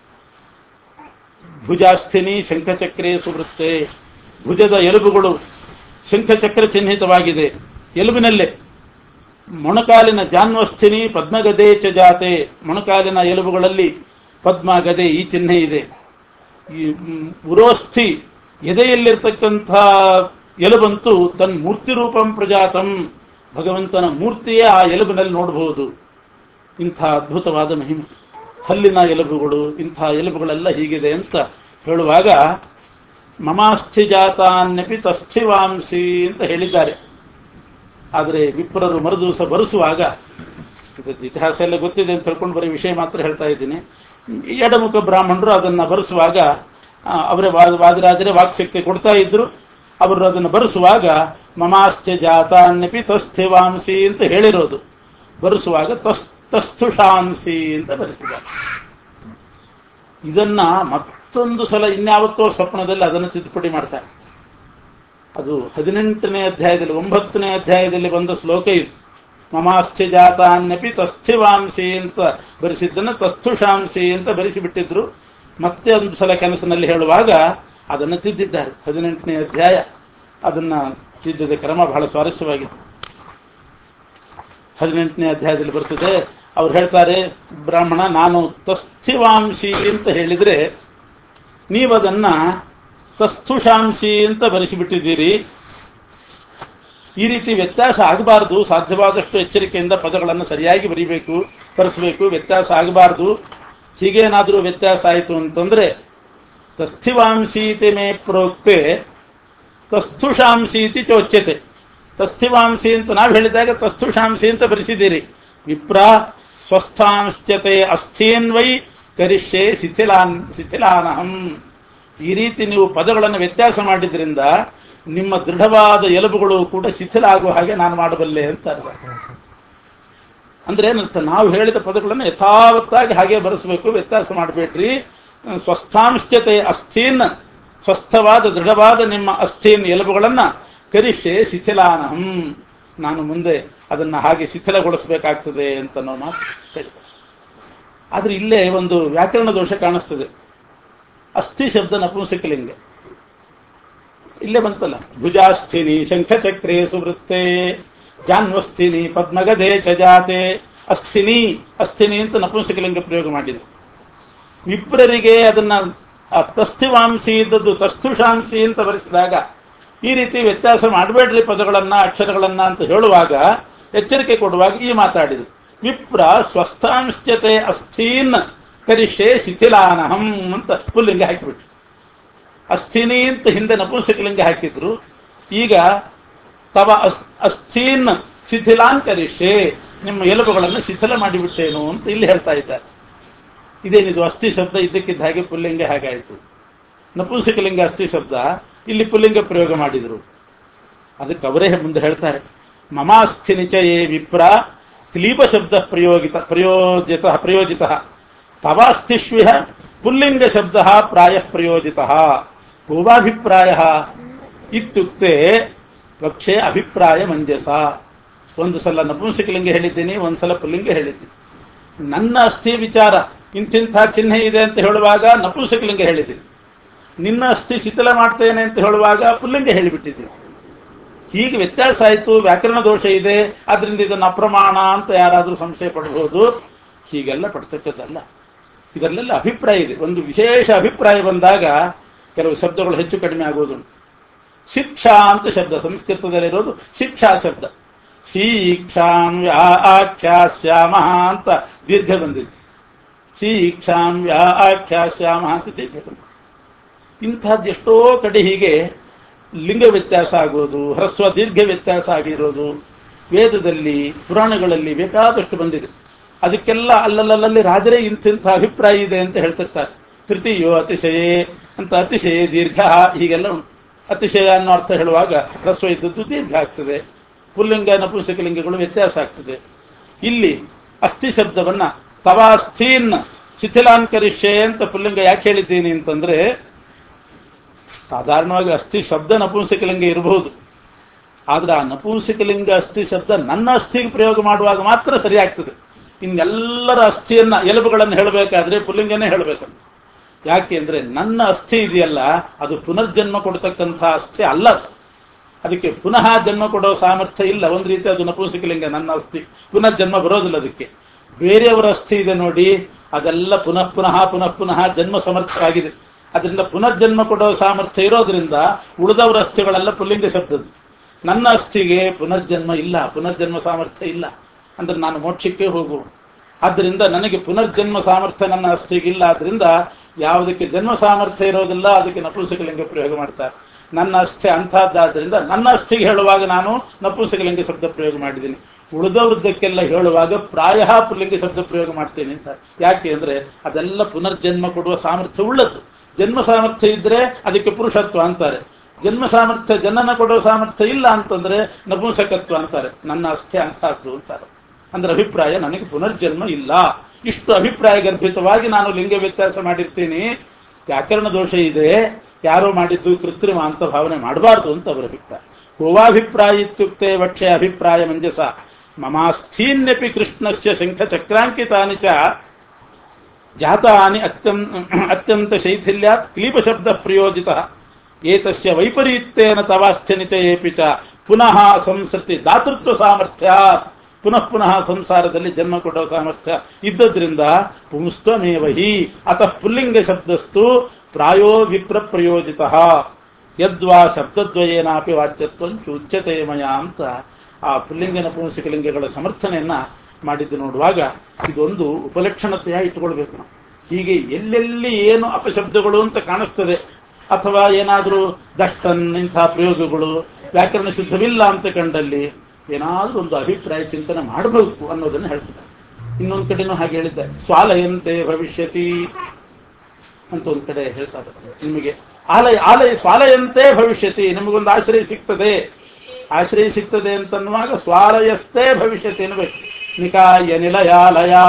ಭುಜಾಸ್ಥಿನಿ ಶಂಖಚಕ್ರೆ ಸುವೃತ್ತೆ ಭುಜದ ಎಲುಬುಗಳು ಶಂಖಚಕ್ರ ಚಿಹ್ನಿತವಾಗಿದೆ ಎಲುಬಿನಲ್ಲೇ ಮೊಣಕಾಲಿನ ಜಾನ್ವಸ್ಥಿನಿ ಪದ್ಮಗದೆ ಚ ಜಾತೆ ಮೊಣಕಾಲಿನ ಎಲುಬುಗಳಲ್ಲಿ ಪದ್ಮ ಗದೆ ಈ ಚಿಹ್ನೆ ಇದೆ ಈ ಮ್, ಉರೋಸ್ಥಿ ಎದೆಯಲ್ಲಿರ್ತಕ್ಕಂಥ ಎಲುಬಂತೂ ತನ್ನ ಮೂರ್ತಿ ರೂಪಂ ಪ್ರಜಾತಂ ಭಗವಂತನ ಮೂರ್ತಿಯೇ ಆ ಎಲುಬಿನಲ್ಲಿ ನೋಡಬಹುದು ಇಂಥ ಅದ್ಭುತವಾದ ಮಹಿಮೆ ಹಲ್ಲಿನ ಎಲುಬುಗಳು ಇಂಥ ಎಲುಬುಗಳೆಲ್ಲ ಹೀಗಿದೆ ಅಂತ ಹೇಳುವಾಗ ಮಮಾಸ್ಥಿ ಜಾತಾನ್ಯಪಿ ತಸ್ಥಿವಾಂಸಿ ಅಂತ ಹೇಳಿದ್ದಾರೆ ಆದರೆ ವಿಪ್ರರು ಮರುದಿವಸ ಬರೆಸುವಾಗ ಇದಕ್ಕೆ ಇತಿಹಾಸ ಎಲ್ಲ ಗೊತ್ತಿದೆ ಅಂತ ತಿಳ್ಕೊಂಡು ಬರೀ ವಿಷಯ ಮಾತ್ರ ಹೇಳ್ತಾ ಇದ್ದೀನಿ ಎಡಮುಖ ಬ್ರಾಹ್ಮಣರು ಅದನ್ನ ಬರೆಸುವಾಗ ಆ, ಅವರೇ ವಾದ ವಾದಿರಾಜರೇ ವಾಕ್ಶಕ್ತಿ ಕೊಡ್ತಾ ಇದ್ರು ಅವರು ಅದನ್ನು ಬರೆಸುವಾಗ ಮಮಾಸ್ಥ್ಯ ಜಾತಾನ್ಯಪಿ ತಸ್ಥಿವಾಂಸಿ ಅಂತ ಹೇಳಿರೋದು ಬರೆಸುವಾಗ ತಸ್ ತಸ್ಥುಷಾಂಸಿ ಅಂತ ಬರೆಸಿದ್ದಾರೆ ಇದನ್ನ ಮತ್ತೊಂದು ಸಲ ಇನ್ಯಾವತ್ತೋ ಸ್ವಪ್ನದಲ್ಲಿ ಅದನ್ನು ತಿದ್ದುಪಡಿ ಮಾಡ್ತಾರೆ ಅದು ಹದಿನೆಂಟನೇ ಅಧ್ಯಾಯದಲ್ಲಿ ಒಂಬತ್ತನೇ ಅಧ್ಯಾಯದಲ್ಲಿ ಬಂದ ಶ್ಲೋಕ ಇದು ಮಮಾಸ್ಥ್ಯ ಜಾತಾನ್ಯಪಿ ತಸ್ಥಿವಾಂಸಿ ಅಂತ ಬರೆಸಿದ್ದನ್ನು ತಸ್ಥುಷಾಂಸಿ ಅಂತ ಬರೆಸಿಬಿಟ್ಟಿದ್ರು ಮತ್ತೆ ಒಂದು ಸಲ ಕನಸಿನಲ್ಲಿ ಹೇಳುವಾಗ ಅದನ್ನು ತಿದ್ದಿದ್ದಾರೆ ಹದಿನೆಂಟನೇ ಅಧ್ಯಾಯ ಅದನ್ನ ತಿದ್ದಿದ ಕ್ರಮ ಬಹಳ ಸ್ವಾರಸ್ಯವಾಗಿದೆ ಹದಿನೆಂಟನೇ ಅಧ್ಯಾಯದಲ್ಲಿ ಬರ್ತದೆ ಅವ್ರು ಹೇಳ್ತಾರೆ ಬ್ರಾಹ್ಮಣ ನಾನು ತಸ್ಥಿವಾಂಸಿ ಅಂತ ಹೇಳಿದ್ರೆ ನೀವದನ್ನ ತಸ್ಥುಷಾಂಸಿ ಅಂತ ಬರೆಸಿಬಿಟ್ಟಿದ್ದೀರಿ ಈ ರೀತಿ ವ್ಯತ್ಯಾಸ ಆಗಬಾರದು ಸಾಧ್ಯವಾದಷ್ಟು ಎಚ್ಚರಿಕೆಯಿಂದ ಪದಗಳನ್ನು ಸರಿಯಾಗಿ ಬರೀಬೇಕು ಬರೆಸಬೇಕು ವ್ಯತ್ಯಾಸ ಆಗಬಾರದು ಹೀಗೇನಾದರೂ ವ್ಯತ್ಯಾಸ ಆಯಿತು ಅಂತಂದ್ರೆ ತಸ್ಥಿವಾಂಸೀತಿ ಮೇ ಪ್ರೋಕ್ತೆ ತಸ್ಥುಷಾಂಸೀತಿ ಚೋಚ್ಯತೆ ತಸ್ಥಿವಾಂಸಿ ಅಂತ ನಾವು ಹೇಳಿದಾಗ ತಸ್ಥುಷಾಂಸಿ ಅಂತ ಬರೆಸಿದ್ದೀರಿ ವಿಪ್ರ ಸ್ವಸ್ಥಾಂಶ್ಚತೆ ಅಸ್ಥೀನ್ವೈ ಕರಿಷ್ಯೆ ಶಿಥಿಲಾನ್ ಶಿಥಿಲಾನಹಂ ಈ ರೀತಿ ನೀವು ಪದಗಳನ್ನು ವ್ಯತ್ಯಾಸ ಮಾಡಿದ್ರಿಂದ ನಿಮ್ಮ ದೃಢವಾದ ಎಲುಬುಗಳು ಕೂಡ ಶಿಥಿಲ ಆಗುವ ಹಾಗೆ ನಾನು ಮಾಡಬಲ್ಲೆ ಅಂತ ಅರ್ಥ ಅಂದ್ರೆ ಏನರ್ಥ ನಾವು ಹೇಳಿದ ಪದಗಳನ್ನು ಯಥಾವತ್ತಾಗಿ ಹಾಗೆ ಬರೆಸಬೇಕು ವ್ಯತ್ಯಾಸ ಮಾಡಬೇಡ್ರಿ ಸ್ವಸ್ಥಾಂಶ್ಚತೆ ಅಸ್ಥೀನ್ ಸ್ವಸ್ಥವಾದ ದೃಢವಾದ ನಿಮ್ಮ ಅಸ್ಥೀನ್ ಎಲುಬುಗಳನ್ನ ಕರಿಷೆ ಶಿಥಿಲಾನಹಂ ನಾನು ಮುಂದೆ ಅದನ್ನ ಹಾಗೆ ಶಿಥಿಲಗೊಳಿಸಬೇಕಾಗ್ತದೆ ಅಂತ ಅನ್ನೋ ಮಾತು ಹೇಳಿದೆ ಆದ್ರೆ ಇಲ್ಲೇ ಒಂದು ವ್ಯಾಕರಣ ದೋಷ ಕಾಣಿಸ್ತದೆ ಅಸ್ಥಿ ಶಬ್ದ ನಪುಂಸಕಲಿಂಗ ಇಲ್ಲೇ ಬಂತಲ್ಲ ಭುಜಾಸ್ಥಿನಿ ಶಂಖಚಕ್ರೇ ಸುವೃತ್ತೆ ಜಾನ್ವಸ್ಥಿನಿ ಪದ್ಮಗದೆ ಚಜಾತೆ ಅಸ್ಥಿನಿ ಅಸ್ಥಿನಿ ಅಂತ ನಪುಂಸಕಲಿಂಗ ಪ್ರಯೋಗ ಮಾಡಿದೆ ವಿಪ್ರರಿಗೆ ಅದನ್ನ ಆ ತಸ್ಥಿವಾಂಸಿ ಇದ್ದದ್ದು ತಸ್ಥುಷಾಂಸಿ ಅಂತ ಬರೆಸಿದಾಗ ಈ ರೀತಿ ವ್ಯತ್ಯಾಸ ಮಾಡಬೇಡ್ರಿ ಪದಗಳನ್ನ ಅಕ್ಷರಗಳನ್ನ ಅಂತ ಹೇಳುವಾಗ ಎಚ್ಚರಿಕೆ ಕೊಡುವಾಗ ಈ ಮಾತಾಡಿದ್ರು ವಿಪ್ರ ಸ್ವಸ್ಥಾಂಶ್ಚತೆ ಅಸ್ಥೀನ್ ಕರಿಷೆ ಶಿಥಿಲಾನಹಂ ಅಂತ ಪುಲ್ಲಿಂಗ ಹಾಕಿಬಿಟ್ರು ಅಸ್ಥಿನಿ ಅಂತ ಹಿಂದೆ ನಪುಂಸಕಲಿಂಗ ಹಾಕಿದ್ರು ಈಗ ತವ ಅಸ್ ಅಸ್ಥೀನ್ ಶಿಥಿಲಾನ್ ಕರಿಷೆ ನಿಮ್ಮ ಎಲುಬುಗಳನ್ನು ಶಿಥಿಲ ಮಾಡಿಬಿಟ್ಟೇನು ಅಂತ ಇಲ್ಲಿ ಹೇಳ್ತಾ ಇದ್ದಾರೆ ಇದೇನಿದು ಅಸ್ಥಿ ಶಬ್ದ ಇದ್ದಕ್ಕಿದ್ದ ಹಾಗೆ ಪುಲ್ಲಿಂಗ ಹಾಗಾಯಿತು ನಪುಂಸಕಲಿಂಗ ಅಸ್ಥಿ ಶಬ್ದ ಇಲ್ಲಿ ಪುಲ್ಲಿಂಗ ಪ್ರಯೋಗ ಮಾಡಿದರು ಅದಕ್ಕೆ ಅವರೇ ಮುಂದೆ ಹೇಳ್ತಾರೆ ಮಮಾಸ್ಥಿ ನಿಚಯೇ ವಿಪ್ರ ಕ್ಲೀಪ ಶಬ್ದ ಪ್ರಯೋಗಿತ ಪ್ರಯೋಜಿತ ಪ್ರಯೋಜಿತ ತವಾಸ್ಥಿಷ್ವಿಹ ಪುಲ್ಲಿಂಗ ಶಬ್ದ ಪ್ರಾಯ ಪ್ರಯೋಜಿತ ಪೂರ್ವಾಭಿಪ್ರಾಯ ಇತ್ಯುಕ್ತೆ ಪಕ್ಷೆ ಅಭಿಪ್ರಾಯ ಮಂಜಸ ಒಂದು ಸಲ ನಪುಂಸಕಲಿಂಗ ಹೇಳಿದ್ದೀನಿ ಒಂದ್ಸಲ ಪುಲ್ಲಿಂಗ ಹೇಳಿದ್ದೀನಿ ನನ್ನ ಅಸ್ಥಿ ವಿಚಾರ ಇಂತಿಂಥ ಚಿಹ್ನೆ ಇದೆ ಅಂತ ಹೇಳುವಾಗ ನಪುಂಸಕಲಿಂಗ ಹೇಳಿದ್ದೀನಿ ನಿನ್ನ ಅಸ್ಥಿ ಶಿಥಿಲ ಮಾಡ್ತೇನೆ ಅಂತ ಹೇಳುವಾಗ ಪುಲ್ಲಿಂಗ ಹೇಳಿಬಿಟ್ಟಿದ್ದೀನಿ ಹೀಗೆ ವ್ಯತ್ಯಾಸ ಆಯಿತು ವ್ಯಾಕರಣ ದೋಷ ಇದೆ ಆದ್ರಿಂದ ಇದನ್ನು ಅಪ್ರಮಾಣ ಅಂತ ಯಾರಾದರೂ ಸಂಶಯ ಪಡಬಹುದು ಹೀಗೆಲ್ಲ ಪಡ್ತಕ್ಕದ್ದಲ್ಲ ಇದರಲ್ಲೆಲ್ಲ ಅಭಿಪ್ರಾಯ ಇದೆ ಒಂದು ವಿಶೇಷ ಅಭಿಪ್ರಾಯ ಬಂದಾಗ ಕೆಲವು ಶಬ್ದಗಳು ಹೆಚ್ಚು ಕಡಿಮೆ ಆಗುವುದುಂಟು ಶಿಕ್ಷಾ ಅಂತ ಶಬ್ದ ಸಂಸ್ಕೃತದಲ್ಲಿರೋದು ಶಿಕ್ಷಾ ಶಬ್ದ ಶೀಕ್ಷಾಂ ಆಖ್ಯಾಸ್ಯಾಮ ಅಂತ ದೀರ್ಘ ಬಂದಿದೆ ಶೀಕ್ಷಾಂ ಆಖ್ಯಾಸ್ಯಾಮ ಅಂತ ದೀರ್ಘ ಬಂದಿದೆ ಇಂಥದ್ದು ಎಷ್ಟೋ ಕಡೆ ಹೀಗೆ ಲಿಂಗ ವ್ಯತ್ಯಾಸ ಆಗೋದು ಹ್ರಸ್ವ ದೀರ್ಘ ವ್ಯತ್ಯಾಸ ಆಗಿರೋದು ವೇದದಲ್ಲಿ ಪುರಾಣಗಳಲ್ಲಿ ಬೇಕಾದಷ್ಟು ಬಂದಿದೆ ಅದಕ್ಕೆಲ್ಲ ಅಲ್ಲಲ್ಲಲ್ಲಿ ರಾಜರೇ ಇಂತಿಂಥ ಅಭಿಪ್ರಾಯ ಇದೆ ಅಂತ ಹೇಳ್ತಿರ್ತಾರೆ ತೃತೀಯೋ ಅತಿಶಯೇ ಅಂತ ಅತಿಶಯ ದೀರ್ಘ ಹೀಗೆಲ್ಲ ಉಂಟು ಅತಿಶಯ ಅನ್ನೋ ಅರ್ಥ ಹೇಳುವಾಗ ಹ್ರಸ್ವ ಇದ್ದದ್ದು ದೀರ್ಘ ಆಗ್ತದೆ ಪುಲ್ಲಿಂಗ ನಪುಂಸಕಲಿಂಗಗಳು ವ್ಯತ್ಯಾಸ ಆಗ್ತದೆ ಇಲ್ಲಿ ಅಸ್ಥಿ ಶಬ್ದವನ್ನ ತವಾಸ್ಥೀನ್ ಶಿಥಿಲಾಂಕರಿಷ್ಯೆ ಅಂತ ಪುಲ್ಲಿಂಗ ಯಾಕೆ ಹೇಳಿದ್ದೀನಿ ಅಂತಂದ್ರೆ ಸಾಧಾರಣವಾಗಿ ಅಸ್ಥಿ ಶಬ್ದ ನಪುಂಸಕಲಿಂಗ ಇರಬಹುದು ಆದ್ರೆ ಆ ನಪುಂಸಕಲಿಂಗ ಅಸ್ಥಿ ಶಬ್ದ ನನ್ನ ಅಸ್ಥಿಗೆ ಪ್ರಯೋಗ ಮಾಡುವಾಗ ಮಾತ್ರ ಸರಿಯಾಗ್ತದೆ ಇನ್ನೆಲ್ಲರ ಅಸ್ಥಿಯನ್ನ ಎಲುಬುಗಳನ್ನು ಹೇಳಬೇಕಾದ್ರೆ ಪುಲ್ಲಿಂಗನೇ ಹೇಳಬೇಕಂತ ಯಾಕೆ ಅಂದ್ರೆ ನನ್ನ ಅಸ್ಥಿ ಇದೆಯಲ್ಲ ಅದು ಪುನರ್ಜನ್ಮ ಕೊಡ್ತಕ್ಕಂಥ ಅಸ್ಥಿ ಅಲ್ಲ ಅದು. ಅದಕ್ಕೆ ಪುನಃ ಜನ್ಮ ಕೊಡೋ ಸಾಮರ್ಥ್ಯ ಇಲ್ಲ ಒಂದು ರೀತಿ ಅದು ನಪುಂಸಕಲಿಂಗ ನನ್ನ ಅಸ್ಥಿ ಪುನರ್ಜನ್ಮ ಬರೋದಿಲ್ಲ ಅದಕ್ಕೆ ಬೇರೆಯವರ ಅಸ್ಥಿ ಇದೆ ನೋಡಿ ಅದೆಲ್ಲ ಪುನಃ ಪುನಃ ಪುನಃ ಪುನಃ ಜನ್ಮ ಸಮರ್ಥವಾಗಿದೆ ಅದರಿಂದ ಪುನರ್ಜನ್ಮ ಕೊಡೋ ಸಾಮರ್ಥ್ಯ ಇರೋದ್ರಿಂದ ಉಳಿದವರ ಅಸ್ಥಿಗಳೆಲ್ಲ ಪುಲ್ಲಿಂಗ ಶಬ್ದದ್ದು ನನ್ನ ಅಸ್ಥಿಗೆ ಪುನರ್ಜನ್ಮ ಇಲ್ಲ ಪುನರ್ಜನ್ಮ ಸಾಮರ್ಥ್ಯ ಇಲ್ಲ ಅಂದ್ರೆ ನಾನು ಮೋಕ್ಷಕ್ಕೆ ಹೋಗು ಆದ್ದರಿಂದ ನನಗೆ ಪುನರ್ಜನ್ಮ ಸಾಮರ್ಥ್ಯ ನನ್ನ ಅಸ್ಥಿಗೆ ಇಲ್ಲ ಆದ್ರಿಂದ ಯಾವುದಕ್ಕೆ ಜನ್ಮ ಸಾಮರ್ಥ್ಯ ಇರೋದಿಲ್ಲ ಅದಕ್ಕೆ ನಪುಂಸಕಲಿಂಗ ಪ್ರಯೋಗ ಮಾಡ್ತಾರೆ ನನ್ನ ಅಸ್ಥಿ ಅಂಥದ್ದಾದ್ರಿಂದ ನನ್ನ ಅಸ್ಥಿಗೆ ಹೇಳುವಾಗ ನಾನು ನಪುಂಸಕಲಿಂಗ ಶಬ್ದ ಪ್ರಯೋಗ ಮಾಡಿದ್ದೀನಿ ಉಳಿದವೃದ್ದಕ್ಕೆಲ್ಲ ಹೇಳುವಾಗ ಪ್ರಾಯ ಪುಲ್ಲಿಂಗ ಶಬ್ದ ಪ್ರಯೋಗ ಮಾಡ್ತೇನೆ ಅಂತ ಯಾಕೆ ಅಂದ್ರೆ ಅದೆಲ್ಲ ಪುನರ್ಜನ್ಮ ಕೊಡುವ ಸಾಮರ್ಥ್ಯ ಉಳ್ಳದ್ದು ಜನ್ಮ ಸಾಮರ್ಥ್ಯ ಇದ್ರೆ ಅದಕ್ಕೆ ಪುರುಷತ್ವ ಅಂತಾರೆ ಜನ್ಮ ಸಾಮರ್ಥ್ಯ ಜನನ ಕೊಡುವ ಸಾಮರ್ಥ್ಯ ಇಲ್ಲ ಅಂತಂದ್ರೆ ನಪುಂಸಕತ್ವ ಅಂತಾರೆ ನನ್ನ ಅಸ್ಥಿ ಅಂತಹದ್ದು ಅಂತಾರೆ ಅಂದ್ರೆ ಅಭಿಪ್ರಾಯ ನನಗೆ ಪುನರ್ಜನ್ಮ ಇಲ್ಲ ಇಷ್ಟು ಅಭಿಪ್ರಾಯ ಗರ್ಭಿತವಾಗಿ ನಾನು ಲಿಂಗ ವ್ಯತ್ಯಾಸ ಮಾಡಿರ್ತೀನಿ ವ್ಯಾಕರಣ ದೋಷ ಇದೆ ಯಾರೋ ಮಾಡಿದ್ದು ಕೃತ್ರಿಮ ಅಂತ ಭಾವನೆ ಮಾಡಬಾರ್ದು ಅಂತ ಅವರ ಅಭಿಪ್ರಾಯ ಗೋವಾಭಿಪ್ರಾಯ ಇತ್ಯುಕ್ತೆ ವಕ್ಷೆ ಅಭಿಪ್ರಾಯ ಮಂಜಸ ಮಮಾಸ್ಥೀನ್ಯಪಿ ಕೃಷ್ಣಸ್ಯ ಶಂಖ ಚಕ್ರಾಂಕಿತಾನಿ ಚ ಜಾತಾನಿ ಅತ್ಯಂ ಅತ್ಯಂತ ಶೈಥಿಲ್ಯಾತ್ ಕ್ಲೀಪ ಶಬ್ದ ಪ್ರಯೋಜಿತ ಏತಸ್ಯ ವೈಪರೀತ್ಯೇನ ತವಾಸ್ಥ್ಯ ನಿಚಯೇಪಿ ಚ ಪುನಃ ಸಂಸೃತಿ ದಾತೃತ್ವ ಸಾಮರ್ಥ್ಯಾತ್ ಪುನಃ ಪುನಃ ಸಂಸಾರದಲ್ಲಿ ಜನ್ಮ ಕೊಡುವ ಸಾಮರ್ಥ್ಯ ಇದ್ದದ್ರಿಂದ ಪುಂಸ್ತ್ವಮೇವ ಹಿ ಅತಃ ಪುಲ್ಲಿಂಗ ಶಬ್ದಸ್ತು ಪ್ರಾಯೋ ವಿಪ್ರ ಪ್ರಯೋಜಿತ ಯದ್ವಾ ಶಬ್ದದ್ವಯೇನಾಪಿ ವಾಚ್ಯತ್ವ ಉಚ್ಯತೆ ಮಯ ಅಂತ ಆ ಪುಲ್ಲಿಂಗ ನಪುಂಸಕಲಿಂಗಗಳ ಸಮರ್ಥನೆಯನ್ನ ಮಾಡಿದ್ದು ನೋಡುವಾಗ ಇದೊಂದು ಉಪಲಕ್ಷಣತೆಯ ಇಟ್ಟುಕೊಳ್ಬೇಕು ನಾವು ಹೀಗೆ ಎಲ್ಲೆಲ್ಲಿ ಏನು ಅಪಶಬ್ದಗಳು ಅಂತ ಕಾಣಿಸ್ತದೆ ಅಥವಾ ಏನಾದರೂ ದಷ್ಟನ್ ಇಂಥ ಪ್ರಯೋಗಗಳು ವ್ಯಾಕರಣ ಶುದ್ಧವಿಲ್ಲ ಅಂತ ಕಂಡಲ್ಲಿ ಏನಾದ್ರೂ ಒಂದು ಅಭಿಪ್ರಾಯ ಚಿಂತನೆ ಮಾಡಬೇಕು ಅನ್ನೋದನ್ನು ಹೇಳ್ತಾರೆ ಇನ್ನೊಂದು ಕಡೆನೂ ಹಾಗೆ ಹೇಳಿದ್ದಾರೆ ಸ್ವಾಲಯಂತೆ ಭವಿಷ್ಯತಿ ಅಂತ ಒಂದ್ ಕಡೆ ಹೇಳ್ತಾ ಇದ್ದಾರೆ ನಿಮಗೆ ಆಲಯ ಆಲಯ ಸ್ವಾಲಯಂತೆ ಭವಿಷ್ಯತಿ ನಿಮಗೊಂದು ಆಶ್ರಯ ಸಿಗ್ತದೆ ಆಶ್ರಯ ಸಿಗ್ತದೆ ಅಂತನ್ನುವಾಗ ಸ್ವಾಲಯಸ್ಥೇ ಭವಿಷ್ಯತಿ ಎನ್ನಬೇಕು ನಿಕಾಯ ನಿಲಯಾಲಯಾ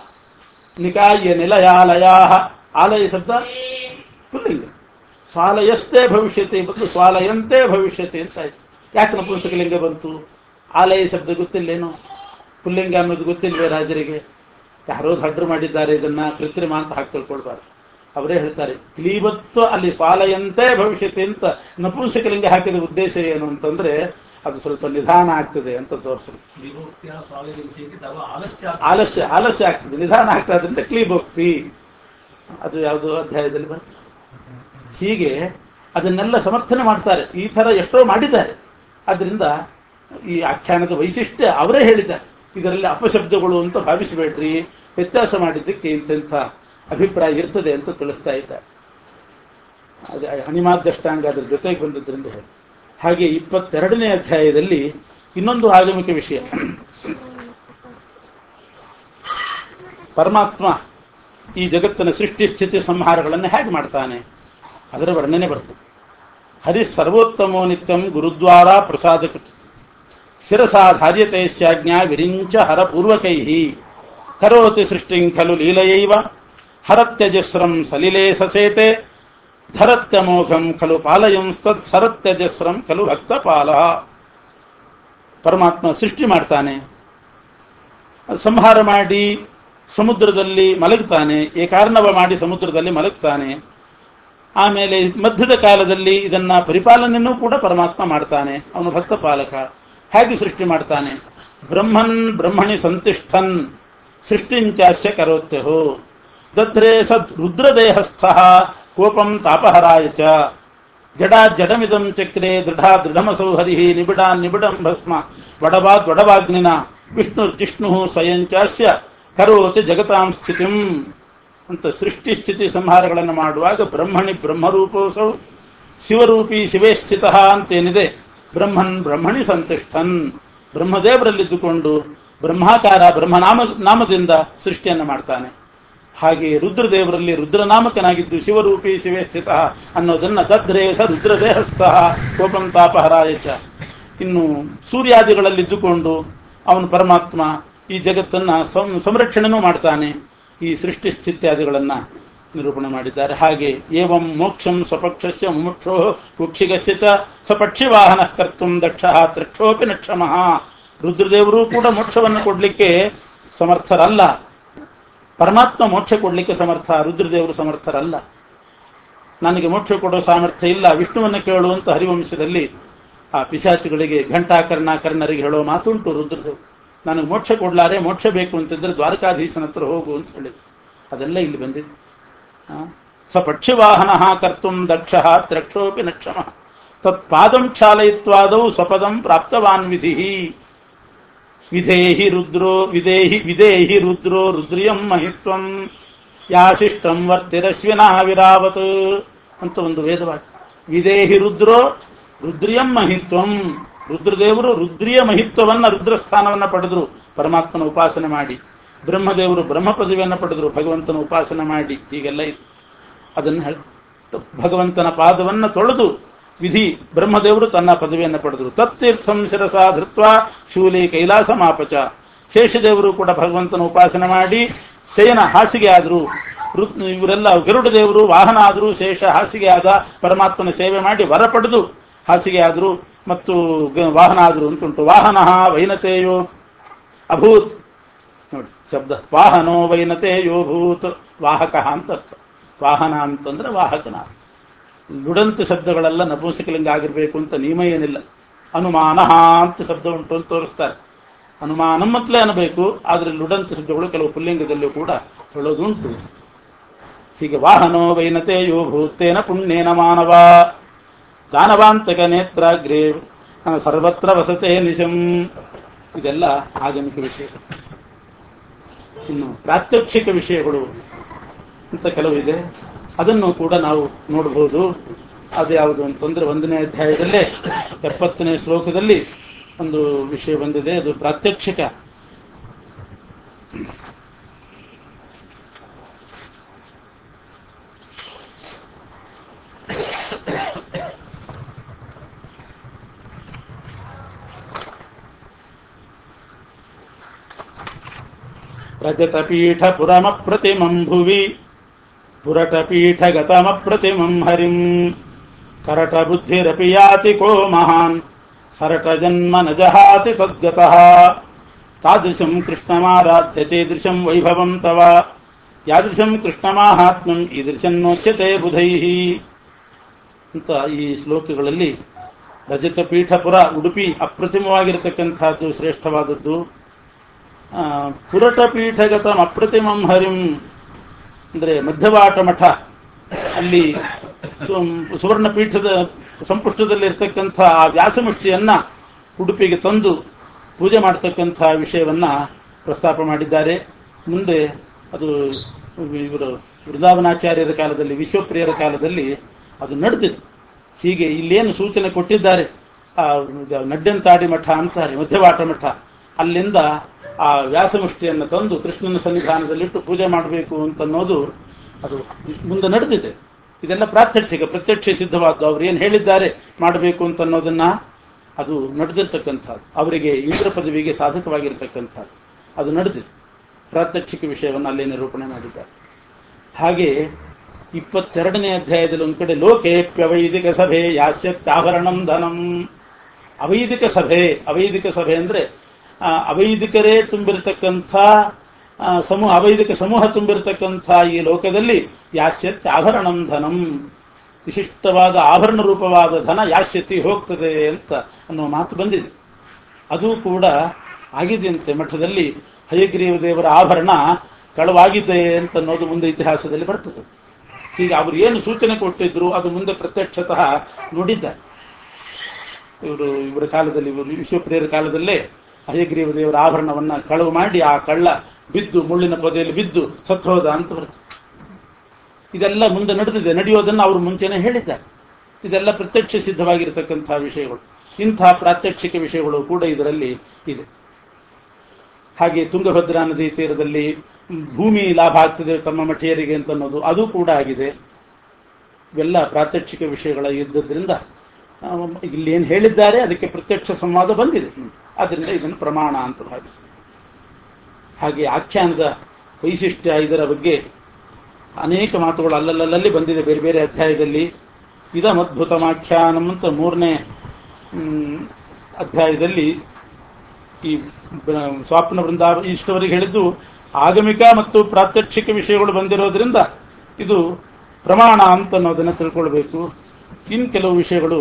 ನಿಕಾಯ ನಿಲಯಾಲಯಾ ಆಲಯ ಶಬ್ದ ಪುಲ್ಲಿಂಗ ಸ್ವಾಲಯಸ್ಥೇ ಭವಿಷ್ಯತಿ ಬದಲು ಸ್ವಾಲಯಂತೆ ಭವಿಷ್ಯತಿ ಅಂತ ಆಯ್ತು ಯಾಕೆ ನಪುಂಸಕಲಿಂಗ ಬಂತು ಆಲಯ ಶಬ್ದ ಗೊತ್ತಿಲ್ಲೇನು ಪುಲ್ಲಿಂಗ ಅನ್ನೋದು ಗೊತ್ತಿಲ್ವೇ ರಾಜರಿಗೆ ಯಾರೋ ಹಡ್ರು ಮಾಡಿದ್ದಾರೆ ಇದನ್ನ ಕೃತ್ರಿಮ ಅಂತ ಹಾಕಿ ತಿಳ್ಕೊಳ್ಬಾರ್ದು ಅವರೇ ಹೇಳ್ತಾರೆ ಕ್ಲೀಬತ್ವ ಅಲ್ಲಿ ಸ್ವಾಲಯಂತೆ ಭವಿಷ್ಯತಿ ಅಂತ ನಪುಂಸಕಲಿಂಗ ಹಾಕಿದ ಉದ್ದೇಶ ಏನು ಅಂತಂದ್ರೆ ಅದು ಸ್ವಲ್ಪ ನಿಧಾನ ಆಗ್ತದೆ ಅಂತ ತೋರಿಸ್ತಾರೆ ವಿಭಕ್ತಿಯ ಸ್ವಾಲಯಂಸೇತಿ ತವ ಆಲಸ್ಯ ಆಲಸ್ಯ ಆಲಸ್ಯ ಆಗ್ತದೆ ನಿಧಾನ ಆಗ್ತಾ ಇದ್ದಂತೆ ಕ್ಲೀಭಕ್ತಿ ಅದು ಯಾವುದೋ ಅಧ್ಯಾಯದಲ್ಲಿ ಬರ್ತದೆ ಹೀಗೆ ಅದನ್ನೆಲ್ಲ ಸಮರ್ಥನೆ ಮಾಡ್ತಾರೆ ಈ ತರ ಎಷ್ಟೋ ಮಾಡಿದ್ದಾರೆ ಆದ್ರಿಂದ ಈ ಆಖ್ಯಾನದ ವೈಶಿಷ್ಟ್ಯ ಅವರೇ ಹೇಳಿದ್ದಾರೆ ಇದರಲ್ಲಿ ಅಪಶಬ್ದಗಳು ಅಂತ ಭಾವಿಸಬೇಡ್ರಿ ವ್ಯತ್ಯಾಸ ಮಾಡಿದ್ದಕ್ಕೆ ಇಂತೆಂಥ ಅಭಿಪ್ರಾಯ ಇರ್ತದೆ ಅಂತ ತಿಳಿಸ್ತಾ ಇದ್ದಾರೆ ಅದೇ ಅಣಿಮಾದಷ್ಟಾಂಗ ಅದ್ರ ಜೊತೆಗೆ ಬಂದದ್ರಿಂದ ಹೇಳಿ ಹಾಗೆ ಇಪ್ಪತ್ತೆರಡನೇ ಅಧ್ಯಾಯದಲ್ಲಿ ಇನ್ನೊಂದು ಆಗಮಿಕ ವಿಷಯ ಪರಮಾತ್ಮ ಈ ಜಗತ್ತಿನ ಸೃಷ್ಟಿ ಸ್ಥಿತಿ ಸಂಹಾರಗಳನ್ನು ಹೇಗೆ ಮಾಡ್ತಾನೆ ಅದರ ವರ್ಣನೆ ಬರ್ತದೆ ಹರಿ ಸರ್ವೋತ್ತಮೋ ನಿತ್ಯಂ ಗುರುದ್ವಾರ ಪ್ರಸಾದಕೃತ ಶಿರಸಾ ಧಾರ್ಯತೆ ಸ್ಯಾಜ್ಞಾ ವಿರಿಂಚ ಹರಪೂರ್ವಕೈ ಕರೋತಿ ಸೃಷ್ಟಿಂ ಖಲು ಲೀಲಯೈವ ಹರತ್ಯಜಸ್ರಂ ಸಲಿಲೆ ಸಸೇತೆ ಧರತ್ಯಮೋಘಂ ಖಲು ಪಾಲಯಂಸ್ತತ್ ಸರತ್ಯಜಸ್ರಂ ಖಲು ಭಕ್ತಪಾಲ ಪರಮಾತ್ಮ ಸೃಷ್ಟಿ ಮಾಡ್ತಾನೆ ಸಂಹಾರ ಮಾಡಿ ಸಮುದ್ರದಲ್ಲಿ ಮಲಗ್ತಾನೆ ಏಕಾರ್ಣವ ಮಾಡಿ ಸಮುದ್ರದಲ್ಲಿ ಮಲಗ್ತಾನೆ ಆಮೇಲೆ ಮಧ್ಯದ ಕಾಲದಲ್ಲಿ ಇದನ್ನ ಪರಿಪಾಲನೆಯನ್ನೂ ಕೂಡ ಪರಮಾತ್ಮ ಮಾಡ್ತಾನೆ ಅವನು ಭಕ್ತ ಪಾಲಕ ಹೇಗೆ ಸೃಷ್ಟಿ ಮಾಡ್ತಾನೆ ಬ್ರಹ್ಮನ್ ಬ್ರಹ್ಮಣಿ ಸಂತಿಷ್ಠನ್ ಸೃಷ್ಟಿಂಚಾಸ್ಯ ಕರೋತ್ಯಹೋ ದತ್ರೆ ಸದ್ ರುದ್ರದೇಹಸ್ಥ ಕೋಪಂ ತಾಪಹರಾಯ ಚ ಜಡಾ ಜಡಮಿದಂ ಚಕ್ರೆ ದೃಢ ದೃಢಮಸೌಹರಿ ನಿಬಿಡಾ ನಿಬಿಡಂ ಭಸ್ಮ ವಡವಾದ್ ವಡವಾಗ್ನಿನ ವಿಷ್ಣು ಜಿಷ್ಣು ಸ್ವಯಂಚಾಸ್ಯ ಕರೋತಿ ಜಗತಾಂ ಸ್ಥಿತಿಂ ಅಂತ ಸೃಷ್ಟಿ ಸ್ಥಿತಿ ಸಂಹಾರಗಳನ್ನು ಮಾಡುವಾಗ ಬ್ರಹ್ಮಣಿ ಬ್ರಹ್ಮರೂಪೋಸೌ ಶಿವರೂಪಿ ಶಿವೇ ಸ್ಥಿತ ಅಂತೇನಿದೆ ಬ್ರಹ್ಮನ್ ಬ್ರಹ್ಮಣಿ ಸಂತಿಷ್ಠನ್ ಬ್ರಹ್ಮದೇವರಲ್ಲಿದ್ದುಕೊಂಡು ಬ್ರಹ್ಮಾಕಾರ ಬ್ರಹ್ಮನಾಮ ನಾಮದಿಂದ ಸೃಷ್ಟಿಯನ್ನು ಮಾಡ್ತಾನೆ ಹಾಗೆ ರುದ್ರದೇವರಲ್ಲಿ ರುದ್ರನಾಮಕನಾಗಿದ್ದು ಶಿವರೂಪಿ ಶಿವೇ ಸ್ಥಿತ ಅನ್ನೋದನ್ನ ದದ್ರೆ ಸ ರುದ್ರದೇಹಸ್ಥ ಕೋಪಂ ತಾಪಹರಾಯ ಚ ಇನ್ನು ಸೂರ್ಯಾದಿಗಳಲ್ಲಿದ್ದುಕೊಂಡು ಅವನು ಪರಮಾತ್ಮ ಈ ಜಗತ್ತನ್ನ ಸಂ- ಸಂರಕ್ಷಣೆನೂ ಮಾಡ್ತಾನೆ ಈ ಸೃಷ್ಟಿ ಸ್ಥಿತ್ಯಾದಿಗಳನ್ನ ನಿರೂಪಣೆ ಮಾಡಿದ್ದಾರೆ ಹಾಗೆ ಏವಂ ಮೋಕ್ಷಂ ಸ್ವಪಕ್ಷಸ್ಯ ಮುಮುಕ್ಷೋ ಕುಕ್ಷಿಗಸ್ಯ ಚ ಸ್ವಪಕ್ಷಿ ವಾಹನ ಕರ್ತುಂ ದಕ್ಷ ತ್ರಕ್ಷೋಪಿ ನಕ್ಷಮಃ ರುದ್ರದೇವರು ಕೂಡ ಮೋಕ್ಷವನ್ನು ಕೊಡ್ಲಿಕ್ಕೆ ಸಮರ್ಥರಲ್ಲ ಪರಮಾತ್ಮ ಮೋಕ್ಷ ಕೊಡ್ಲಿಕ್ಕೆ ಸಮರ್ಥ ರುದ್ರದೇವರು ಸಮರ್ಥರಲ್ಲ ನನಗೆ ಮೋಕ್ಷ ಕೊಡೋ ಸಾಮರ್ಥ್ಯ ಇಲ್ಲ ವಿಷ್ಣುವನ್ನು ಕೇಳುವಂತ ಹರಿವಂಶದಲ್ಲಿ ಆ ಪಿಶಾಚಿಗಳಿಗೆ ಘಂಟಾಕರ್ಣ ಕರ್ಣರಿಗೆ ಹೇಳೋ ಮಾತುಂಟು ರುದ್ರದೇವರು ನನಗೆ ಮೋಕ್ಷ ಕೊಡ್ಲಾರೆ ಮೋಕ್ಷ ಬೇಕು ಅಂತಿದ್ರೆ ದ್ವಾರಕಾಧೀಶನ ಹತ್ರ ಹೋಗು ಅಂತ ಹೇಳಿದ್ರು ಅದೆಲ್ಲ ಇಲ್ಲಿ ಬಂದಿದೆ ಆ? ಸ ಪಕ್ಷಿವಾಹನ ಕರ್ತುಂ ದಕ್ಷ ತ್ರಕ್ಷೋಪಿ ನಕ್ಷಮ ತತ್ಪಾದಂ ಕ್ಷಾಲಯಿತ್ವಾದೌ ಸ್ವಪದಂ ಪ್ರಾಪ್ತವಾನ್ ವಿಧಿ ವಿಧೇಹಿ ರುದ್ರೋ ವಿಧೇಹಿ ವಿಧೇಹಿ ರುದ್ರೋ ರುದ್ರಿಯಂ ಮಹಿತ್ವಂ ಯಾಶಿಷ್ಟಂ ವರ್ತಿರಶ್ವಿನಃ ವಿರಾವತ್ ಅಂತ ಒಂದು ವೇದವಾಕ್ಯ ವಿಧೇಹಿ ರುದ್ರೋ ರುದ್ರಿಯಂ ಮಹಿತ್ವಂ ರುದ್ರದೇವರು ರುದ್ರಿಯ ಮಹಿತ್ವವನ್ನ ರುದ್ರಸ್ಥಾನವನ್ನ ಪಡೆದ್ರು ಪರಮಾತ್ಮನ ಉಪಾಸನೆ ಮಾಡಿ ಬ್ರಹ್ಮದೇವರು ಬ್ರಹ್ಮ ಪದವಿಯನ್ನು ಪಡೆದ್ರು ಭಗವಂತನ ಉಪಾಸನೆ ಮಾಡಿ ಹೀಗೆಲ್ಲ ಇತ್ತು ಅದನ್ನು ಹೇಳ್ ಭಗವಂತನ ಪಾದವನ್ನ ತೊಳೆದು ವಿಧಿ ಬ್ರಹ್ಮದೇವರು ತನ್ನ ಪದವಿಯನ್ನು ಪಡೆದರು ತತ್ತೀರ್ಥಂ ಶಿರಸ ಧೃತ್ವ ಶೂಲಿ ಕೈಲಾಸ ಮಾಪಚ ಶೇಷದೇವರು ಕೂಡ ಭಗವಂತನ ಉಪಾಸನೆ ಮಾಡಿ ಶಯನ ಹಾಸಿಗೆ ಆದರು ಇವರೆಲ್ಲ ಗರುಡ ದೇವರು ವಾಹನ ಆದರು ಶೇಷ ಹಾಸಿಗೆ ಆದ ಪರಮಾತ್ಮನ ಸೇವೆ ಮಾಡಿ ವರ ಪಡೆದು ಹಾಸಿಗೆ ಆದರು ಮತ್ತು ಗ- ವಾಹನ ಆದರು ಅಂತುಂಟು ವಾಹನ ವೈನತೆಯೋ ಅಭೂತ್ ನೋಡಿ ಶಬ್ದ ವಾಹನೋ ವೈನತೆಯೋ ಭೂತ್ ವಾಹಕ ಅಂತ ಅರ್ಥ ವಾಹನ ಅಂತಂದ್ರೆ ವಾಹಕನ ನುಡಂತ ಶಬ್ದಗಳೆಲ್ಲ ನಪುಂಸಕಲಿಂಗ ಆಗಿರ್ಬೇಕು ಅಂತ ನಿಯಮ ಏನಿಲ್ಲ ಅನುಮಾನ ಅಂತ ಶಬ್ದ ಉಂಟು ಅಂತ ತೋರಿಸ್ತಾರೆ ಅನುಮಾನಂ ಮತ್ಲೇ ಅನ್ನಬೇಕು ಆದ್ರೆ ಲುಡಂತ ಶಬ್ದಗಳು ಕೆಲವು ಪುಲ್ಲಿಂಗದಲ್ಲೂ ಕೂಡ ಹೇಳೋದುಂಟು ಹೀಗೆ ವಾಹನೋ ವೈನತೆಯೋ ಭೂತೇನ ಪುಣ್ಯೇನ ಮಾನವ ದಾನವಾಂತಕ ನೇತ್ರಾಗ್ರೇ ಆ, ಸರ್ವತ್ರ ವಸತೆ ನಿಶಂ ಇದೆಲ್ಲ ಆಗಮಿಕ ವಿಷಯ ಇನ್ನು ಪ್ರಾತ್ಯಕ್ಷಿಕ ವಿಷಯಗಳು ಅಂತ ಕೆಲವಿದೆ ಅದನ್ನು ಕೂಡ ನಾವು ನೋಡಬಹುದು ಅದು ಯಾವುದು ಅಂತಂದ್ರೆ ಒಂದನೇ ಅಧ್ಯಾಯದಲ್ಲೇ ಎಪ್ಪತ್ತನೇ ಶ್ಲೋಕದಲ್ಲಿ ಒಂದು ವಿಷಯ ಬಂದಿದೆ ಅದು ಪ್ರಾತ್ಯಕ್ಷಿಕ रजतपीठपुरमप्रतिमं भुवि पुरटपीठगतमप्रतिमं हरिम् करटबुद्धिरपि याति को महान् सरटजन्म न जहाति तद्गतः तादृशं कृष्णमाराध्य चीदृशं वैभवं तव यादृशं कृष्णमाಹಾತ್ಮ್ಯಂ ಈದೃಶನ್ನೋಚ್ಯತೆ ಬುಧೈಃ ಅಂತ ಈ ಶ್ಲೋಕಗಳಲ್ಲಿ ರಜತ ಪೀಠಪುರ ಉಡುಪಿ ಅಪ್ರತಿಮವಾಗಿರತಕ್ಕಂಥದ್ದು ಶ್ರೇಷ್ಠವಾದದ್ದು ಆ, ಪುರಟ ಪೀಠಗತಂ ಅಪ್ರತಿಮಂ ಹರಿಂ ಅಂದ್ರೆ ಮಧ್ಯವಾಟ ಮಠ ಅಲ್ಲಿ ಸು- ಸುವರ್ಣ ಪೀಠದ ಸಂಪುಷ್ಟದಲ್ಲಿ ಇರ್ತಕ್ಕಂಥ ಆ ವ್ಯಾಸಮುಷ್ಟಿಯನ್ನ ಉಡುಪಿಗೆ ತಂದು ಪೂಜೆ ಮಾಡತಕ್ಕಂಥ ವಿಷಯವನ್ನ ಪ್ರಸ್ತಾಪ ಮಾಡಿದ್ದಾರೆ ಮುಂದೆ ಅದು ಇವರು ವೃಂದಾವನಾಚಾರ್ಯರ ಕಾಲದಲ್ಲಿ ವಿಶ್ವಪ್ರಿಯರ ಕಾಲದಲ್ಲಿ ಅದು ನಡೆದಿದೆ ಹೀಗೆ ಇಲ್ಲೇನು ಸೂಚನೆ ಕೊಟ್ಟಿದ್ದಾರೆ ಆ ನಡ್ಯಂತಾಡಿ ಮಠ ಅಂತಾರೆ ಮಧ್ಯವಾಟ ಮಠ ಅಲ್ಲಿಂದ ಆ ವ್ಯಾಸಮುಷ್ಟಿಯನ್ನು ತಂದು ಕೃಷ್ಣನ ಸನ್ನಿಧಾನದಲ್ಲಿಟ್ಟು ಪೂಜೆ ಮಾಡಬೇಕು ಅಂತ ಅನ್ನೋದು ಅದು ಮುಂದೆ ನಡೆದಿದೆ ಇದೆಲ್ಲ ಪ್ರಾತ್ಯಕ್ಷಿಕ ಪ್ರತ್ಯಕ್ಷ ಸಿದ್ಧವಾದ್ದು ಅವ್ರು ಏನು ಹೇಳಿದ್ದಾರೆ ಮಾಡಬೇಕು ಅಂತ ಅನ್ನೋದನ್ನ ಅದು ನಡೆದಿರ್ತಕ್ಕಂಥದ್ದು ಅವರಿಗೆ ಇಂದ್ರ ಪದವಿಗೆ ಸಾಧಕವಾಗಿರ್ತಕ್ಕಂಥದ್ದು ಅದು ನಡೆದಿದೆ ಪ್ರಾತ್ಯಕ್ಷಿಕ ವಿಷಯವನ್ನು ಅಲ್ಲಿ ನಿರೂಪಣೆ ಮಾಡಿದ್ದಾರೆ ಹಾಗೆ ಇಪ್ಪತ್ತೆರಡನೇ ಅಧ್ಯಾಯದಲ್ಲಿ ಒಂದು ಕಡೆ ಲೋಕೇಪ್ಯವೈದಿಕ ಸಭೆ ಯಾಸ್ಯತ್ಯಾಭರಣಂ ಧನಂ ಅವೈದಿಕ ಸಭೆ ಅವೈದಿಕ ಸಭೆ ಅಂದ್ರೆ ಆ, ಅವೈದಿಕರೇ ತುಂಬಿರತಕ್ಕಂಥ ಆ, ಸಮೂಹ ಅವೈದಿಕ ಸಮೂಹ ತುಂಬಿರತಕ್ಕಂಥ ಈ ಲೋಕದಲ್ಲಿ ಯಾಸ್ಯತ್ ಆಭರಣಂ ಧನಂ ವಿಶಿಷ್ಟವಾದ ಆಭರಣ ರೂಪವಾದ ಧನ ಯಾಸ್ಯತಿ ಹೋಗ್ತದೆ ಅಂತ ಅನ್ನುವ ಮಾತು ಬಂದಿದೆ ಅದು ಕೂಡ ಆಗಿದೆಯಂತೆ ಮಠದಲ್ಲಿ ಹಯಗ್ರೀವ ದೇವರ ಆಭರಣ ಕಳವಾಗಿದೆ ಅಂತ ಅನ್ನೋದು ಮುಂದೆ ಇತಿಹಾಸದಲ್ಲಿ ಬರ್ತದೆ ಹೀಗೆ ಅವರು ಏನು ಸೂಚನೆ ಕೊಟ್ಟಿದ್ರು ಅದು ಮುಂದೆ ಪ್ರತ್ಯಕ್ಷತಃ ನೋಡಿದ್ದಾರೆ ಇವರು ಇವರ ಕಾಲದಲ್ಲಿ ಇವರು ವಿಶ್ವಪ್ರಿಯರ ಕಾಲದಲ್ಲೇ ಹಯಗ್ರೀವ ದೇವರ ಆಭರಣವನ್ನ ಕಳವು ಮಾಡಿ ಆ ಕಳ್ಳ ಬಿದ್ದು ಮುಳ್ಳಿನ ಪೊದೆಯಲ್ಲಿ ಬಿದ್ದು ಸತ್ತೋದ ಅಂತ ಬರ್ತದೆ ಇದೆಲ್ಲ ಮುಂದೆ ನಡೆದಿದೆ ನಡೆಯೋದನ್ನು ಅವರು ಮುಂಚೆನೆ ಹೇಳಿದ್ದಾರೆ ಇದೆಲ್ಲ ಪ್ರತ್ಯಕ್ಷ ಸಿದ್ಧವಾಗಿರತಕ್ಕಂತಹ ವಿಷಯಗಳು ಇಂಥ ಪ್ರಾತ್ಯಕ್ಷಿಕ ವಿಷಯಗಳು ಕೂಡ ಇದರಲ್ಲಿ ಇದೆ ಹಾಗೆ ತುಂಗಭದ್ರಾ ನದಿ ತೀರದಲ್ಲಿ ಭೂಮಿ ಲಾಭ ಆಗ್ತದೆ ತಮ್ಮ ಮಠಿಯರಿಗೆ ಅಂತ ಅನ್ನೋದು ಅದು ಕೂಡ ಆಗಿದೆ ಇವೆಲ್ಲ ಪ್ರಾತ್ಯಕ್ಷಿಕ ವಿಷಯಗಳ ಇದ್ದದ್ರಿಂದ ಆ, ಇಲ್ಲಿ ಏನು ಹೇಳಿದ್ದಾರೆ ಅದಕ್ಕೆ ಪ್ರತ್ಯಕ್ಷ ಸಂವಾದ ಬಂದಿದೆ ಆದ್ದರಿಂದ ಇದನ್ನು ಪ್ರಮಾಣ ಅಂತ ಭಾವಿಸಿ ಹಾಗೆ ಆಖ್ಯಾನದ ವೈಶಿಷ್ಟ್ಯ ಇದರ ಬಗ್ಗೆ ಅನೇಕ ಮಾತುಗಳು ಅಲ್ಲಲ್ಲಲ್ಲಿ ಬಂದಿದೆ ಬೇರೆ ಬೇರೆ ಅಧ್ಯಾಯದಲ್ಲಿ ಇದಮದ್ಭುತಮಾಖ್ಯಾನಂ ಅಂತ ಮೂರನೇ ಹ್ಮ್, ಅಧ್ಯಾಯದಲ್ಲಿ ಈ ಬ- ಸ್ವಾಪ್ನ ವೃಂದಾವ ಇಷ್ಟವರೆಗೆ ಹೇಳಿದ್ದು ಆಗಮಿಕ ಮತ್ತು ಪ್ರಾತ್ಯಕ್ಷಿಕ ವಿಷಯಗಳು ಬಂದಿರೋದ್ರಿಂದ ಇದು ಪ್ರಮಾಣ ಅಂತ ಅನ್ನೋದನ್ನು ತಿಳ್ಕೊಳ್ಬೇಕು ಇನ್ ಕೆಲವು ವಿಷಯಗಳು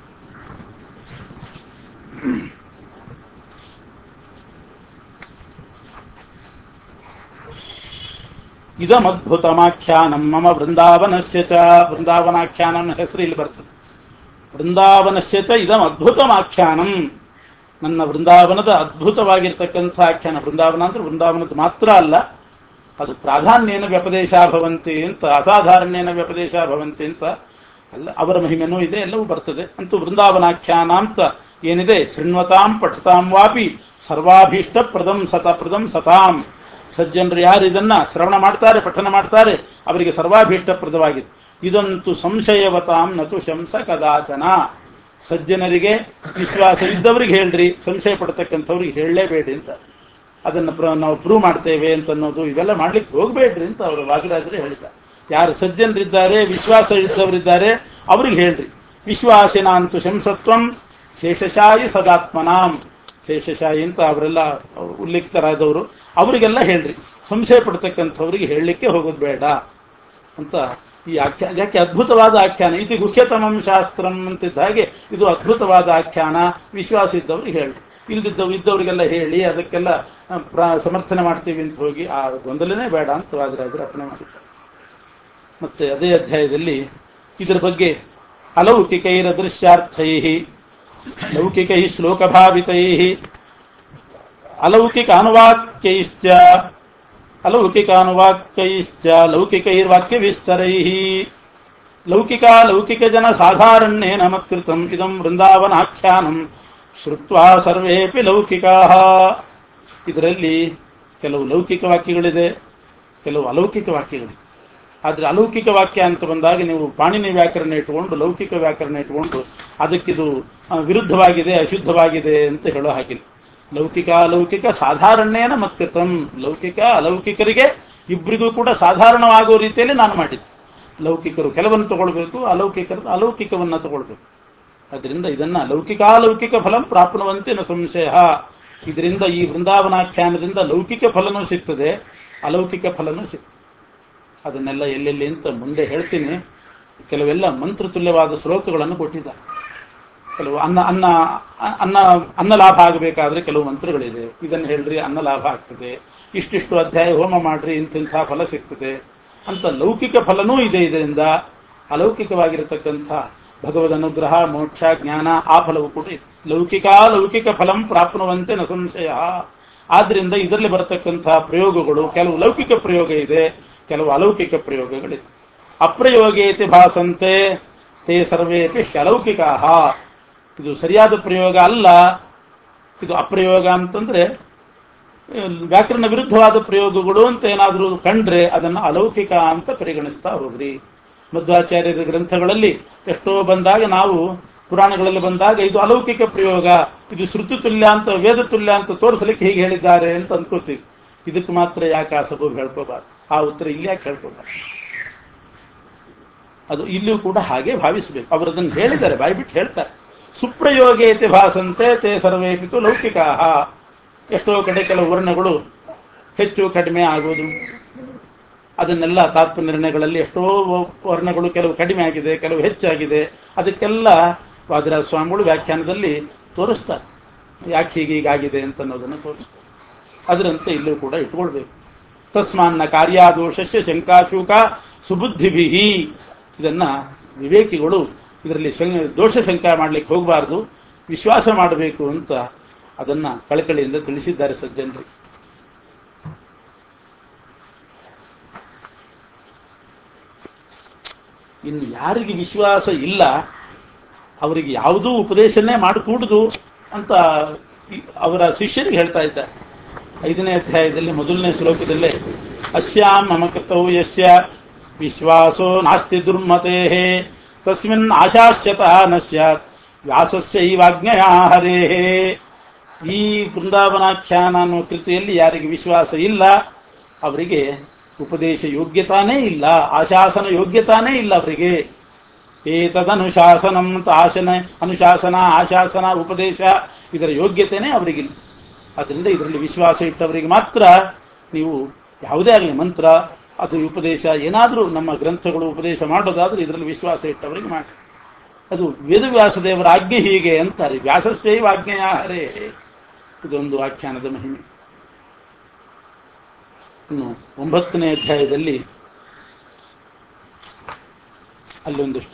ಇದಮದ್ಭುತಮಾಖ್ಯಾನಂ ಮಮ ವೃಂದಾವನಸ್ಯ ಚ ವೃಂದಾವನಾಖ್ಯಾನಂ ಹೆಸರು ಇಲ್ಲಿ ಬರ್ತದೆ ವೃಂದಾವನಸ್ಯ ಚ ಇದಂ ಅದ್ಭುತಮಾಖ್ಯಾನಂ ನನ್ನ ವೃಂದಾವನದ ಅದ್ಭುತವಾಗಿರ್ತಕ್ಕಂಥ ಆಖ್ಯಾನ ವೃಂದಾವನ ಅಂದ್ರೆ ವೃಂದಾವನದ ಮಾತ್ರ ಅಲ್ಲ ಅದು ಪ್ರಾಧಾನ್ಯನ ವ್ಯಪದೇಶ ಭವಂತಿ ಅಂತ ಅಸಾಧಾರಣ್ಯನ ವ್ಯಪದೇಶ ಭವಂತಿ ಅಂತ ಅಲ್ಲ ಅವರ ಮಹಿಮೆನೂ ಇದೆ ಎಲ್ಲವೂ ಬರ್ತದೆ ಅಂತೂ ವೃಂದಾವನಾಖ್ಯಾನ ಅಂತ ಏನಿದೆ ಶೃಣ್ವತಾಂ ಪಠತಾಂ ವಾಪಿ ಸರ್ವಾಭೀಷ್ಟ ಪ್ರದಂ ಸತ ಪ್ರದಂ ಸತಾಂ ಸಜ್ಜನರು ಯಾರು ಇದನ್ನ ಶ್ರವಣ ಮಾಡ್ತಾರೆ ಪಠನ ಮಾಡ್ತಾರೆ ಅವರಿಗೆ ಸರ್ವಾಭೀಷ್ಟಪ್ರದವಾಗಿದೆ ಇದಂತೂ ಸಂಶಯವತಾಂ ನತು ಶಂಸ ಕದಾಚನ ಸಜ್ಜನರಿಗೆ ವಿಶ್ವಾಸವಿದ್ದವರಿಗೆ ಹೇಳ್ರಿ ಸಂಶಯ ಪಡ್ತಕ್ಕಂಥವ್ರಿಗೆ ಹೇಳಲೇಬೇಡಿ ಅಂತ ಅದನ್ನು ಪ್ರ- ನಾವು ಪ್ರೂವ್ ಮಾಡ್ತೇವೆ ಅಂತ ಅನ್ನೋದು ಇವೆಲ್ಲ ಮಾಡ್ಲಿಕ್ಕೆ ಹೋಗಬೇಡ್ರಿ ಅಂತ ಅವರು ವಾದಿರಾಜರೇ ಹೇಳಿದ್ದಾರೆ ಯಾರು ಸಜ್ಜನರಿದ್ದಾರೆ ವಿಶ್ವಾಸ ಇದ್ದವರಿದ್ದಾರೆ ಅವ್ರಿಗೆ ಹೇಳ್ರಿ ವಿಶ್ವಾಸಿನ ಅಂತೂ ಶಂಸತ್ವಂ ಶೇಷಶಾಯಿ ಸದಾತ್ಮನಾಂ ಶೇಷಶಾಯಿ ಅಂತ ಅವರೆಲ್ಲ ಉಲ್ಲೇಖಿತರಾದವರು ಅವರಿಗೆಲ್ಲ ಹೇಳ್ರಿ ಸಂಶಯ ಪಡ್ತಕ್ಕಂಥವ್ರಿಗೆ ಹೇಳಲಿಕ್ಕೆ ಹೋಗೋದು ಬೇಡ ಅಂತ ಈ ಆಖ್ಯಾನ ಯಾಕೆ ಅದ್ಭುತವಾದ ಆಖ್ಯಾನ ಇದು ಗುಹ್ಯತಮಂ ಶಾಸ್ತ್ರಂ ಅಂತಿದ್ದ ಹಾಗೆ ಇದು ಅದ್ಭುತವಾದ ಆಖ್ಯಾನ ವಿಶ್ವಾಸ ಇದ್ದವ್ರಿಗೆ ಹೇಳಿ ಇಲ್ದಿದ್ದವ್ ಇದ್ದವರಿಗೆಲ್ಲ ಹೇಳಿ ಅದಕ್ಕೆಲ್ಲ ಆ, ಪ್ರ- ಸಮರ್ಥನೆ ಮಾಡ್ತೀವಿ ಅಂತ ಹೋಗಿ ಆ ಗೊಂದಲನೇ ಬೇಡ ಅಂತ ವಾದಿರಾಜರು ಅರ್ಪಣೆ ಮಾಡಿದ್ದಾರೆ ಮತ್ತೆ ಅದೇ ಅಧ್ಯಾಯದಲ್ಲಿ ಇದರ ಬಗ್ಗೆ ಅಲೌಕಿಕೈರದೃಶ್ಯಾರ್ಥೈ ಲೌಕಿಕೈ ಶ್ಲೋಕಭಾವಿತೈ ಅಲೌಕಿಕ ಅನುವಾಕ್ಯೈಶ್ಚ ಅಲೌಕಿಕಾನುವಾಕ್ಯೈಶ್ಚ ಲೌಕಿಕೈರ್ವಾಕ್ಯ ವಿಸ್ತರೈ ಲೌಕಿಕ ಲೌಕಿಕ ಜನ ಸಾಧಾರಣ್ಯೇನ ಮತ್ಕೃತಂ ಇದಂ ವೃಂದಾವನಾಖ್ಯಾನಂ ಶ್ರುತ್ವಾ ಸರ್ವೇಪಿ ಲೌಕಿಕಾ ಇದರಲ್ಲಿ ಕೆಲವು ಲೌಕಿಕ ವಾಕ್ಯಗಳಿದೆ ಕೆಲವು ಅಲೌಕಿಕ ವಾಕ್ಯಗಳಿದೆ ಆದ್ರೆ ಅಲೌಕಿಕ ವಾಕ್ಯ ಅಂತ ಬಂದಾಗ ನೀವು ಪಾಣಿನಿ ವ್ಯಾಕರಣ ಇಟ್ಟುಕೊಂಡು ಲೌಕಿಕ ವ್ಯಾಕರಣ ಇಟ್ಟುಕೊಂಡು ಅದಕ್ಕಿದು ಆ, ವಿರುದ್ಧವಾಗಿದೆ ಅಶುದ್ಧವಾಗಿದೆ ಅಂತ ಹೇಳೋ ಹಾಗಿಲ್ಲ ಲೌಕಿಕ ಅಲೌಕಿಕ ಸಾಧಾರಣೇನ ಮತ್ಕೃತಂ ಲೌಕಿಕ ಅಲೌಕಿಕರಿಗೆ ಇಬ್ಬರಿಗೂ ಕೂಡ ಸಾಧಾರಣವಾಗುವ ರೀತಿಯಲ್ಲಿ ನಾನು ಮಾಡಿದ್ದೆ ಲೌಕಿಕರು ಕೆಲವನ್ನು ತಗೊಳ್ಬೇಕು ಅಲೌಕಿಕರು ಅಲೌಕಿಕವನ್ನ ತಗೊಳ್ಬೇಕು ಅದರಿಂದ ಇದನ್ನ ಲೌಕಿಕಾಲೌಕಿಕ ಫಲಂ ಪ್ರಾಪ್ನುವಂತೆ ನ ಸಂಶಯ ಇದರಿಂದ ಈ ವೃಂದಾವನಾಖ್ಯಾನದಿಂದ ಲೌಕಿಕ ಫಲನೂ ಸಿಗ್ತದೆ ಅಲೌಕಿಕ ಫಲನೂ ಸಿಗ್ತದೆ ಅದನ್ನೆಲ್ಲ ಎಲ್ಲೆಲ್ಲಿ ಅಂತ ಮುಂದೆ ಹೇಳ್ತೀನಿ ಕೆಲವೆಲ್ಲ ಮಂತ್ರ ತುಲ್ಯವಾದ ಶ್ಲೋಕಗಳನ್ನು ಕೊಟ್ಟಿದ್ದಾರೆ ಕೆಲವು ಅನ್ನ ಅನ್ನ ಅನ್ನ ಅನ್ನ ಲಾಭ ಆಗಬೇಕಾದ್ರೆ ಕೆಲವು ಮಂತ್ರಗಳಿದೆ ಇದನ್ನು ಹೇಳ್ರಿ ಅನ್ನ ಲಾಭ ಆಗ್ತದೆ ಇಷ್ಟಿಷ್ಟು ಅಧ್ಯಾಯ ಹೋಮ ಮಾಡ್ರಿ ಇಂತಿಂಥ ಫಲ ಸಿಗ್ತದೆ ಅಂತ ಲೌಕಿಕ ಫಲನೂ ಇದೆ ಇದರಿಂದ ಅಲೌಕಿಕವಾಗಿರತಕ್ಕಂಥ ಭಗವದ್ ಅನುಗ್ರಹ ಮೋಕ್ಷ ಜ್ಞಾನ ಆ ಫಲವು ಕೂಡ ಇದೆ ಲೌಕಿಕ ಲೌಕಿಕ ಫಲಂ ಪ್ರಾಪ್ನುವಂತೆ ನ ಸಂಶಯ ಆದ್ರಿಂದ ಇದರಲ್ಲಿ ಬರತಕ್ಕಂಥ ಪ್ರಯೋಗಗಳು ಕೆಲವು ಲೌಕಿಕ ಪ್ರಯೋಗ ಇದೆ ಕೆಲವು ಅಲೌಕಿಕ ಪ್ರಯೋಗಗಳಿದೆ ಅಪ್ರಯೋಗೇತಿ ಭಾಸಂತೆ ತೇ ಸರ್ವೇಪಿ ಅಲೌಕಿಕಾ ಇದು ಸರಿಯಾದ ಪ್ರಯೋಗ ಅಲ್ಲ ಇದು ಅಪ್ರಯೋಗ ಅಂತಂದ್ರೆ ಆ, ವ್ಯಾಕರಣ ವಿರುದ್ಧವಾದ ಪ್ರಯೋಗಗಳು ಅಂತ ಏನಾದರೂ ಕಂಡ್ರೆ ಅದನ್ನ ಅಲೌಕಿಕ ಅಂತ ಪರಿಗಣಿಸ್ತಾ ಹೋಗ್ರಿ ಮಧ್ವಾಚಾರ್ಯರ ಗ್ರಂಥಗಳಲ್ಲಿ ಎಷ್ಟೋ ಬಂದಾಗ ನಾವು ಪುರಾಣಗಳಲ್ಲಿ ಬಂದಾಗ ಇದು ಅಲೌಕಿಕ ಪ್ರಯೋಗ ಇದು ಶ್ರುತಿ ತುಲ್ಯ ಅಂತ ವೇದ ತುಲ್ಯ ಅಂತ ತೋರಿಸಲಿಕ್ಕೆ ಹೀಗೆ ಹೇಳಿದ್ದಾರೆ ಅಂತ ಅನ್ಕೋತೀವಿ ಇದಕ್ಕೆ ಮಾತ್ರ ಯಾಕೆ ಆ ಸಬೂಬ್ ಹೇಳ್ಕೋಬಾರ್ದು ಆ ಉತ್ತರ ಇಲ್ಲಿ ಯಾಕೆ ಹೇಳ್ಕೋಬಾರ್ದು ಅದು ಇಲ್ಲಿಯೂ ಕೂಡ ಹಾಗೆ ಭಾವಿಸಬೇಕು ಅವರು ಅದನ್ನು ಹೇಳಿದ್ದಾರೆ ಬಾಯ್ಬಿಟ್ಟು ಹೇಳ್ತಾರೆ ಸುಪ್ರಯೋಗೇತಿ ಭಾಸಂತೆ ತೇ ಸರ್ವೇಪಿತು ಲೌಕಿಕಾ ಎಷ್ಟೋ ಕಡೆ ಕೆಲವು ವರ್ಣಗಳು ಹೆಚ್ಚು ಕಡಿಮೆ ಆಗುವುದು ಅದನ್ನೆಲ್ಲ ತಾತ್ವ ನಿರ್ಣಯಗಳಲ್ಲಿ ಎಷ್ಟೋ ವರ್ಣಗಳು ಕೆಲವು ಕಡಿಮೆ ಆಗಿದೆ ಕೆಲವು ಹೆಚ್ಚಾಗಿದೆ ಅದಕ್ಕೆಲ್ಲ ವಾದಿರಾಜ ಸ್ವಾಮಿಗಳು ವ್ಯಾಖ್ಯಾನದಲ್ಲಿ ತೋರಿಸ್ತಾರೆ ಯಾಕೆ ಹೀಗೆ ಹೀಗಾಗಿದೆ ಅಂತ ಅನ್ನೋದನ್ನು ತೋರಿಸ್ತಾರೆ ಅದರಂತೆ ಇಲ್ಲೂ ಕೂಡ ಇಟ್ಕೊಳ್ಬೇಕು ತಸ್ಮಾನ್ನ ಕಾರ್ಯಾದೋಷಸ್ಯ ಶಂಕಾಶೂಕ ಸುಬುದ್ಧಿಭಿಹಿ ಇದನ್ನ ವಿವೇಕಿಗಳು ಇದರಲ್ಲಿ ಶಂ- ದೋಷ ಶಂಕ ಮಾಡ್ಲಿಕ್ಕೆ ಹೋಗಬಾರದು ವಿಶ್ವಾಸ ಮಾಡಬೇಕು ಅಂತ ಅದನ್ನ ಕಳಕಳಿಯಿಂದ ತಿಳಿಸಿದ್ದಾರೆ ಸಜ್ಜನರು ಇನ್ನು ಯಾರಿಗೆ ವಿಶ್ವಾಸ ಇಲ್ಲ ಅವರಿಗೆ ಯಾವುದೂ ಉಪದೇಶನೇ ಮಾಡಕೂಡುದು ಅಂತ ಈ- ಅವರ ಶಿಷ್ಯರಿಗೆ ಹೇಳ್ತಾ ಇದ್ದಾರೆ ಐದನೇ ಅಧ್ಯಾಯದಲ್ಲಿ ಮೊದಲನೇ ಶ್ಲೋಕದಲ್ಲೇ ಅಸ್ಯಾಂ ಮಮ ಕೃತೌ ಯಸ್ಯ ವಿಶ್ವಾಸೋ ನಾಸ್ತಿ ದುರ್ಮತೆ ತಸ್ಮಿನ್ ಆಶಾಶ್ಯತಃ ನ ಸ್ಯಾತ್ ವ್ಯಾಸಸ್ಯೈವಾಜ್ಞೆಯ ಹರೇ ಈ ಬೃಂದಾವನಾಖ್ಯಾನ ಅನ್ನೋ ಕೃತಿಯಲ್ಲಿ ಯಾರಿಗೆ ವಿಶ್ವಾಸ ಇಲ್ಲ ಅವರಿಗೆ ಉಪದೇಶ ಯೋಗ್ಯತಾನೇ ಇಲ್ಲ ಆಶಾಸನ ಯೋಗ್ಯತಾನೇ ಇಲ್ಲ ಅವರಿಗೆ ಏತದನುಶಾಸನಂ ಅಂತ ಆಶನ ಅನುಶಾಸನ ಆಶಾಸನ ಉಪದೇಶ ಇದರ ಯೋಗ್ಯತೆನೇ ಅವರಿಗಿಲ್ಲ ಅದರಿಂದ ಇದರಲ್ಲಿ ವಿಶ್ವಾಸ ಇಟ್ಟವರಿಗೆ ಮಾತ್ರ ನೀವು ಯಾವುದೇ ಆಗಲಿ ಮಂತ್ರ ಅದು ಉಪದೇಶ ಏನಾದರೂ ನಮ್ಮ ಗ್ರಂಥಗಳು ಉಪದೇಶ ಮಾಡೋದಾದ್ರೆ ಇದರಲ್ಲಿ ವಿಶ್ವಾಸ ಇಟ್ಟವರಿಗೆ ಮಾಡಿ ಅದು ವೇದವ್ಯಾಸ ದೇವರ ಆಜ್ಞೆ ಹೀಗೆ ಅಂತಾರೆ ವ್ಯಾಸಸ್ಯೈವ ಆಜ್ಞೆಯ ಹರೇ ಇದೊಂದು ಆಖ್ಯಾನದ ಮಹಿಮೆ ಇನ್ನು ಒಂಬತ್ತನೇ ಅಧ್ಯಾಯದಲ್ಲಿ ಅಲ್ಲೊಂದಿಷ್ಟು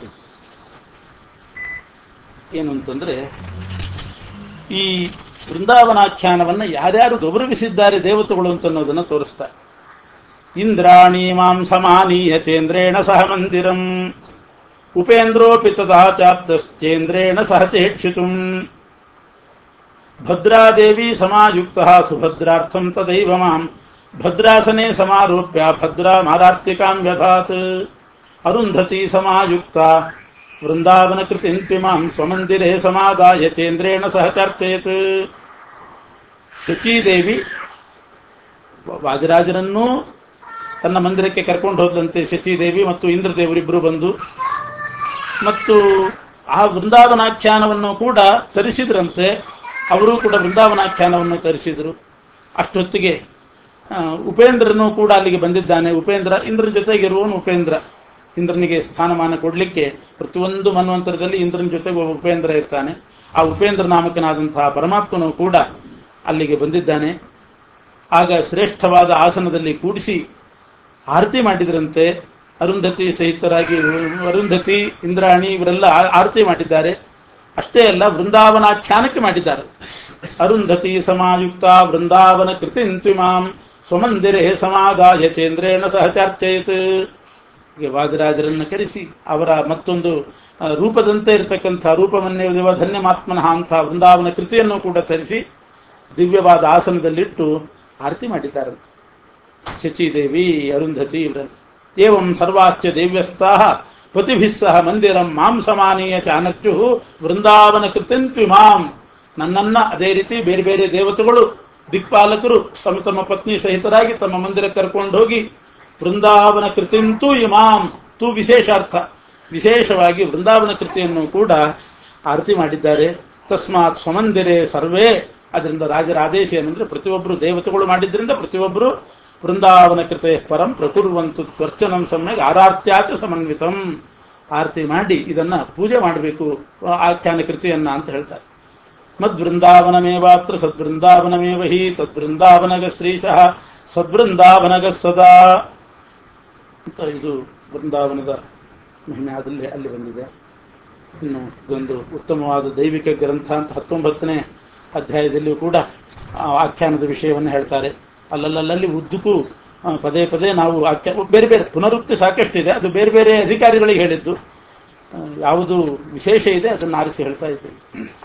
ಏನು ಅಂತಂದ್ರೆ ಈ ವೃಂದಾವನಾಖ್ಯಾನವನ್ನ ಯಾರ್ಯಾರು ಗೌರವಿಸಿದ್ದಾರೆ ದೇವತೆಗಳು ಅಂತ ಅನ್ನೋದನ್ನ ತೋರಿಸ್ತಾರೆ ಇಂದ್ರಾಣಿ ಮಾಂ ಸಮಾನೀಯ ಚೇಂದ್ರೇಣ ಸಹ ಮಂದಿರಂ ಉಪೇಂದ್ರೋಪಿ ತದಾ ಚಾಪ್ತಶ್ಚೇಂದ್ರೇಣ ಸಹ ಚೇಕ್ಷಿತುಂ ಭದ್ರಾದೇವಿ ಸಮಾಯುಕ್ತ ಸುಭದ್ರಾರ್ಥಂ ತದೈವ ಮಾಂ ಭದ್ರಾಸನೆ ಸಮಾರೋಪ್ಯ ಭದ್ರಾ ಮಾರಾರ್ತಿಕಾಂ ವ್ಯಧಾತ್ ಅರುಂಧತಿ ಸಮಾಯುಕ್ತ ವೃಂದಾವನ ಕೃತಿಂತಿ ಮಾಂ ಸ್ವಮಂದಿರೇ ಸಮಾದಾಯ ಚೇಂದ್ರೇಣ ಸಹ ಚರ್ಚಯತ್ ಶಚೀದೇವಿ ವಾಜರಾಜರನ್ನೂ ತನ್ನ ಮಂದಿರಕ್ಕೆ ಕರ್ಕೊಂಡು ಹೋದಂತೆ ಶಚೀದೇವಿ ಮತ್ತು ಇಂದ್ರದೇವರಿಬ್ಬರು ಬಂದು ಮತ್ತು ಆ ವೃಂದಾವನಾಖ್ಯಾನವನ್ನು ಕೂಡ ತರಿಸಿದ್ರಂತೆ ಅವರು ಕೂಡ ವೃಂದಾವನಾಖ್ಯಾನವನ್ನು ತರಿಸಿದರು ಅಷ್ಟೊತ್ತಿಗೆ ಆ, ಉಪೇಂದ್ರನು ಕೂಡ ಅಲ್ಲಿಗೆ ಬಂದಿದ್ದಾನೆ ಉಪೇಂದ್ರ ಇಂದ್ರನ ಜೊತೆಗಿರುವವನು ಉಪೇಂದ್ರ ಇಂದ್ರನಿಗೆ ಸ್ಥಾನಮಾನ ಕೊಡಲಿಕ್ಕೆ ಪ್ರತಿಯೊಂದು ಮನ್ವಂತರದಲ್ಲಿ ಇಂದ್ರನ ಜೊತೆಗೆ ಒಬ್ಬ ಉಪೇಂದ್ರ ಇರ್ತಾನೆ ಆ ಉಪೇಂದ್ರ ನಾಮಕನಾದಂತಹ ಪರಮಾತ್ಮನು ಕೂಡ ಅಲ್ಲಿಗೆ ಬಂದಿದ್ದಾನೆ ಆಗ ಶ್ರೇಷ್ಠವಾದ ಆಸನದಲ್ಲಿ ಕೂಡಿಸಿ ಆರತಿ ಮಾಡಿದ್ರಂತೆ ಅರುಂಧತಿ ಸಹಿತರಾಗಿ ಅರುಂಧತಿ ಇಂದ್ರಾಣಿ ಇವರೆಲ್ಲ ಆ- ಆರತಿ ಮಾಡಿದ್ದಾರೆ ಅಷ್ಟೇ ಅಲ್ಲ ವೃಂದಾವನಾಖ್ಯಾನಕ್ಕೆ ಮಾಡಿದ್ದಾರೆ ಅರುಂಧತಿ ಸಮಾಯುಕ್ತ ವೃಂದಾವನ ಕೃತಿಂತಿಮಾಂ ಸ್ವಮಂದಿರೇ ಸಮಾದಾಯ ಚೇಂದ್ರೇಣ ಸಹ ಚರ್ಚಯಿತ್ ಹೀಗೆ ವಾದಿರಾಜರನ್ನ ಕರೆಸಿ ಅವರ ಮತ್ತೊಂದು ಆ, ರೂಪದಂತೆ ಇರತಕ್ಕಂಥ ರೂಪವನ್ನೇ ದೇವ ಧನ್ಯಮಾತ್ಮನಃ ಅಂತ ವೃಂದಾವನ ಕೃತಿಯನ್ನು ಕೂಡ ತರಿಸಿ ದಿವ್ಯವಾದ ಆಸನದಲ್ಲಿಟ್ಟು ಆರತಿ ಮಾಡಿದ್ದಾರೆ ಶಚಿದೇವಿ ಅರುಂಧತಿ ಇವರನ್ನು ಏವಂ ಸರ್ವಾಶ್ಚ ದೇವ್ಯಸ್ಥಾ ಪತಿಭಿಃ ಸಹ ಮಂದಿರಂ ಮಾಂ ಸಮಾನೀಯ ಚಾನಚ್ಚು ವೃಂದಾವನ ಕೃತಿಂತ್ವಿಮಾಂ ನನ್ನನ್ನ ಅದೇ ರೀತಿ ಬೇರೆ ಬೇರೆ ದೇವತೆಗಳು ದಿಕ್ಪಾಲಕರು ತಮ್ಮ ತಮ್ಮ ಪತ್ನಿ ಸಹಿತರಾಗಿ ತಮ್ಮ ಮಂದಿರಕ್ಕೆ ಕರ್ಕೊಂಡು ಹೋಗಿ ವೃಂದಾವನ ಕೃತಿಂತೂ ಇಮಾಂ ತು ವಿಶೇಷಾರ್ಥ ವಿಶೇಷವಾಗಿ ವೃಂದಾವನ ಕೃತಿಯನ್ನು ಕೂಡ ಆರತಿ ಮಾಡಿದ್ದಾರೆ ತಸ್ಮಾತ್ ಸ್ವಮಂದಿರೇ ಸರ್ವೇ ಅದರಿಂದ ರಾಜರ ಆದೇಶ ಏನಂದ್ರೆ ಪ್ರತಿಯೊಬ್ಬರು ದೇವತೆಗಳು ಮಾಡಿದ್ರಿಂದ ಪ್ರತಿಯೊಬ್ಬರು ವೃಂದಾವನ ಕೃತೆ ಪರಂ ಪ್ರಕುರ್ವಂತು ತ್ವರ್ಚನಂ ಸಮ್ಯಕ್ ಆರಾತ್ಯಾಚ ಸಮನ್ವಿತಂ ಆರತಿ ಮಾಡಿ ಇದನ್ನ ಪೂಜೆ ಮಾಡಬೇಕು ಆಖ್ಯಾನ ಕೃತಿಯನ್ನ ಅಂತ ಹೇಳ್ತಾರೆ ಮದ್ವೃಂದಾವನಮೇವಾತ್ರ ಸದ್ವೃಂದಾವನಮೇವ ಹಿ ತದ್ವೃಂದಾವನಗ ಶ್ರೀಶಃ ಸದ್ವೃಂದಾವನಗ ಸದಾ ಅಂತ ಇದು ವೃಂದಾವನದ ಮಹಿಮೆ ಅದಲ್ಲಿ ಅಲ್ಲಿ ಬಂದಿದೆ ಇನ್ನು ಇದೊಂದು ಉತ್ತಮವಾದ ದೈವಿಕ ಗ್ರಂಥ ಅಂತ ಹತ್ತೊಂಬತ್ತನೇ ಅಧ್ಯಾಯದಲ್ಲಿಯೂ ಕೂಡ ಆ ಆಖ್ಯಾನದ ವಿಷಯವನ್ನು ಹೇಳ್ತಾರೆ ಅಲ್ಲಲ್ಲಲ್ಲಿ ಉದ್ದಕ್ಕೂ ಆ, ಪದೇ ಪದೇ ನಾವು ಆಖ್ಯಾ ಬೇರೆ ಬೇರೆ ಪುನರುಕ್ತಿ ಸಾಕಷ್ಟಿದೆ ಅದು ಬೇರೆ ಬೇರೆ ಅಧಿಕಾರಿಗಳಿಗೆ ಹೇಳಿದ್ದು ಆ, ಯಾವುದು ವಿಶೇಷ ಇದೆ ಅದನ್ನು ಆರಿಸಿ ಹೇಳ್ತಾ ಇದ್ದೇವೆ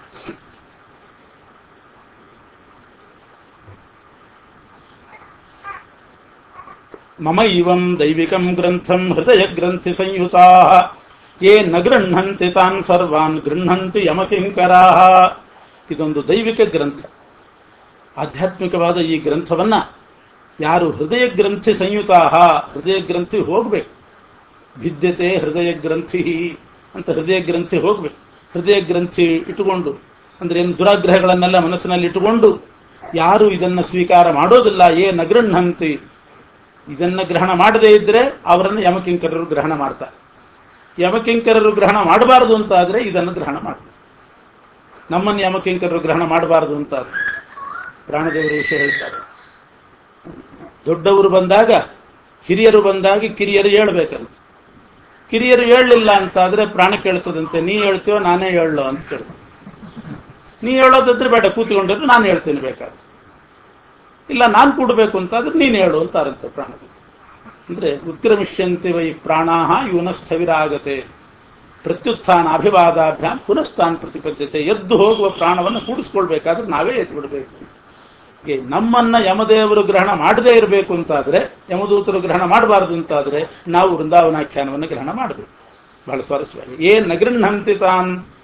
ಮಮ ಇವಂ ದೈವಿಕಂ ಗ್ರಂಥಂ ಹೃದಯ ಗ್ರಂಥಿ ಸಂಯುತಾ ಯೇ ನ ಗೃಹಂತಿ ತಾನ್ ಸರ್ವಾನ್ ಗೃಹಂತಿ ಯಮಕಿಂಕರಾ ಇದೊಂದು ದೈವಿಕ ಗ್ರಂಥ ಆಧ್ಯಾತ್ಮಿಕವಾದ ಈ ಗ್ರಂಥವನ್ನ ಯಾರು ಹೃದಯ ಗ್ರಂಥಿ ಸಂಯುತಾ ಹೃದಯ ಗ್ರಂಥಿ ಹೋಗ್ಬೇಕು ಭಿದ್ಯತೆ ಹೃದಯ ಗ್ರಂಥಿ ಅಂತ ಹೃದಯ ಗ್ರಂಥಿ ಹೋಗ್ಬೇಕು ಹೃದಯ ಗ್ರಂಥಿ ಇಟ್ಟುಕೊಂಡು ಅಂದ್ರೆ ಏನು ದುರಾಗ್ರಹಗಳನ್ನೆಲ್ಲ ಮನಸ್ಸಿನಲ್ಲಿ ಇಟ್ಟುಕೊಂಡು ಯಾರು ಇದನ್ನ ಸ್ವೀಕಾರ ಮಾಡೋದಿಲ್ಲ ಏ ನಗೃಹಂತಿ ಇದನ್ನ ಗ್ರಹಣ ಮಾಡದೇ ಇದ್ರೆ ಅವರನ್ನು ಯಮಕಿಂಕರರು ಗ್ರಹಣ ಮಾಡ್ತಾರೆ ಯಮಕಿಂಕರರು ಗ್ರಹಣ ಮಾಡಬಾರದು ಅಂತ ಆದ್ರೆ ಇದನ್ನು ಗ್ರಹಣ ಮಾಡ್ತಾರೆ ನಮ್ಮನ್ನು ಯಮಕಿಂಕರರು ಗ್ರಹಣ ಮಾಡಬಾರದು ಅಂತ ಆದ್ರೆ ಪ್ರಾಣದೇವರ ವಿಷಯ ಹೇಳ್ತಾರೆ ದೊಡ್ಡವರು ಬಂದಾಗ ಹಿರಿಯರು ಬಂದಾಗ ಕಿರಿಯರು ಹೇಳ್ಬೇಕಂತ ಕಿರಿಯರು ಹೇಳಲಿಲ್ಲ ಅಂತಾದ್ರೆ ಪ್ರಾಣ ಕೇಳ್ತದಂತೆ ನೀ ಹೇಳ್ತೀವೋ ನಾನೇ ಹೇಳೋ ಅಂತ ಕೇಳ್ತಾರೆ ನೀ ಹೇಳೋದಾದ್ರೆ ಬೇಡ ಕೂತ್ಕೊಂಡಿದ್ರೆ ನಾನು ಹೇಳ್ತೇನೆ ಬೇಕಾದ್ರೆ ಇಲ್ಲ ನಾನು ಕೂಡಬೇಕು ಅಂತಾದ್ರೆ ನೀನು ಹೇಳು ಅಂತಾರಂತೆ ಪ್ರಾಣದೇವರು ಅಂದ್ರೆ ಉತ್ಕ್ರಮಿಷ್ಯಂತೆ ವೈ ಪ್ರಾಣಾಹ ಇವನ ಸ್ಥವಿರಾಗತೆ ಪ್ರತ್ಯುತ್ಥಾನ ಅಭಿವಾದಾಭ್ಯಾಮ್ ಪುನಃಸ್ಥಾನ್ ಪ್ರತಿಪದ್ಯತೆ ಎದ್ದು ಹೋಗುವ ಪ್ರಾಣವನ್ನು ಕೂಡಿಸ್ಕೊಳ್ಬೇಕಾದ್ರೆ ನಾವೇ ಎದ್ದು ಬಿಡಬೇಕು ಹೀಗೆ ನಮ್ಮನ್ನ ಯಮದೇವರು ಗ್ರಹಣ ಮಾಡದೇ ಇರಬೇಕು ಅಂತಾದ್ರೆ ಯಮದೂತರು ಗ್ರಹಣ ಮಾಡಬಾರದು ಅಂತಾದ್ರೆ ನಾವು ವೃಂದಾವನಾಖ್ಯಾನವನ್ನು ಗ್ರಹಣ ಮಾಡಬೇಕು ಬಹಳ ಸ್ವಾರಸ್ಯವಾಗಿ ಏ ನಗೃಹಂತಿ ತಾನ್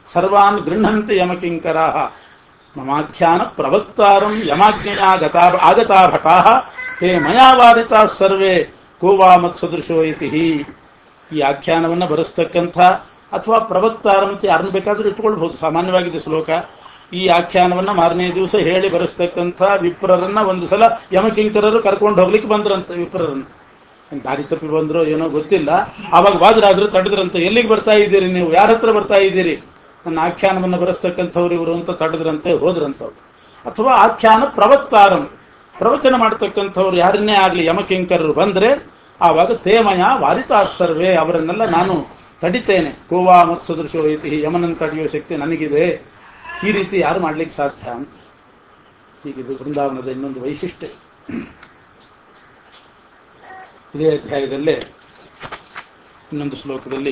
ಸರ್ವಾನ್ ಗೃಹಂತೆ ಯಮಕಿಂಕರ ಮಮಾಖ್ಯಾನ ಪ್ರವಕ್ತಾರಂ ಯಮಾಜ್ಞೆಯ ಗತಾ ಆಗತಾ ಭಟಾ ಹೇ ಮಯಾ ವಾರಿತಾ ಸರ್ವೇ ಕೋವಾ ಮತ್ಸದೃಶೋ ಇತಿ ಈ ಆಖ್ಯಾನವನ್ನ ಬರೆಸ್ತಕ್ಕಂಥ ಅಥವಾ ಪ್ರವಕ್ತಾರಂತ ಯಾರನ್ನು ಬೇಕಾದ್ರೂ ಇಟ್ಕೊಳ್ಬಹುದು ಸಾಮಾನ್ಯವಾಗಿದೆ ಶ್ಲೋಕ ಈ ಆಖ್ಯಾನವನ್ನ ಮಾರನೇ ದಿವಸ ಹೇಳಿ ಬರೆಸ್ತಕ್ಕಂಥ ವಿಪ್ರರನ್ನ ಒಂದು ಸಲ ಯಮಕಿಂಕರರು ಕರ್ಕೊಂಡು ಹೋಗ್ಲಿಕ್ಕೆ ಬಂದ್ರಂತ ವಿಪ್ರರನ್ನ ದಾರಿ ತಪ್ಪಿ ಬಂದ್ರೋ ಏನೋ ಗೊತ್ತಿಲ್ಲ ಆವಾಗ ವಾದರಾದ್ರು ತಡೆದ್ರಂತೆ ಎಲ್ಲಿಗೆ ಬರ್ತಾ ಇದ್ದೀರಿ ನೀವು ಯಾರ ಹತ್ರ ಬರ್ತಾ ಇದ್ದೀರಿ ನನ್ನ ಆಖ್ಯಾನವನ್ನ ಬರೆಸ್ತಕ್ಕಂಥವ್ರು ಇವರು ಅಂತ ತಡೆದ್ರಂತೆ ಹೋದ್ರಂತವ್ರು ಅಥವಾ ಆಖ್ಯಾನ ಪ್ರವಕ್ತಾರಂ ಪ್ರವಚನ ಮಾಡತಕ್ಕಂಥವ್ರು ಯಾರನ್ನೇ ಆಗ್ಲಿ ಯಮಕಿಂಕರರು ಬಂದ್ರೆ ಆವಾಗ ತೇಮಯ ವಾರಿತಾ ಸರ್ವೇ ಅವರನ್ನೆಲ್ಲ ನಾನು ತಡಿತೇನೆ ಗೋವಾ ಮತ್ತು ಸದೃಶೋ ಐತಿ ಯಮನನ್ನು ತಡೆಯುವ ಶಕ್ತಿ ನನಗಿದೆ ಈ ರೀತಿ ಯಾರು ಮಾಡ್ಲಿಕ್ಕೆ ಸಾಧ್ಯ ಅಂತ ಹೀಗಿದು ಬೃಂದಾವನದ ಇನ್ನೊಂದು ವೈಶಿಷ್ಟ್ಯ ಇದೇ ಅಧ್ಯಾಯದಲ್ಲೇ ಇನ್ನೊಂದು ಶ್ಲೋಕದಲ್ಲಿ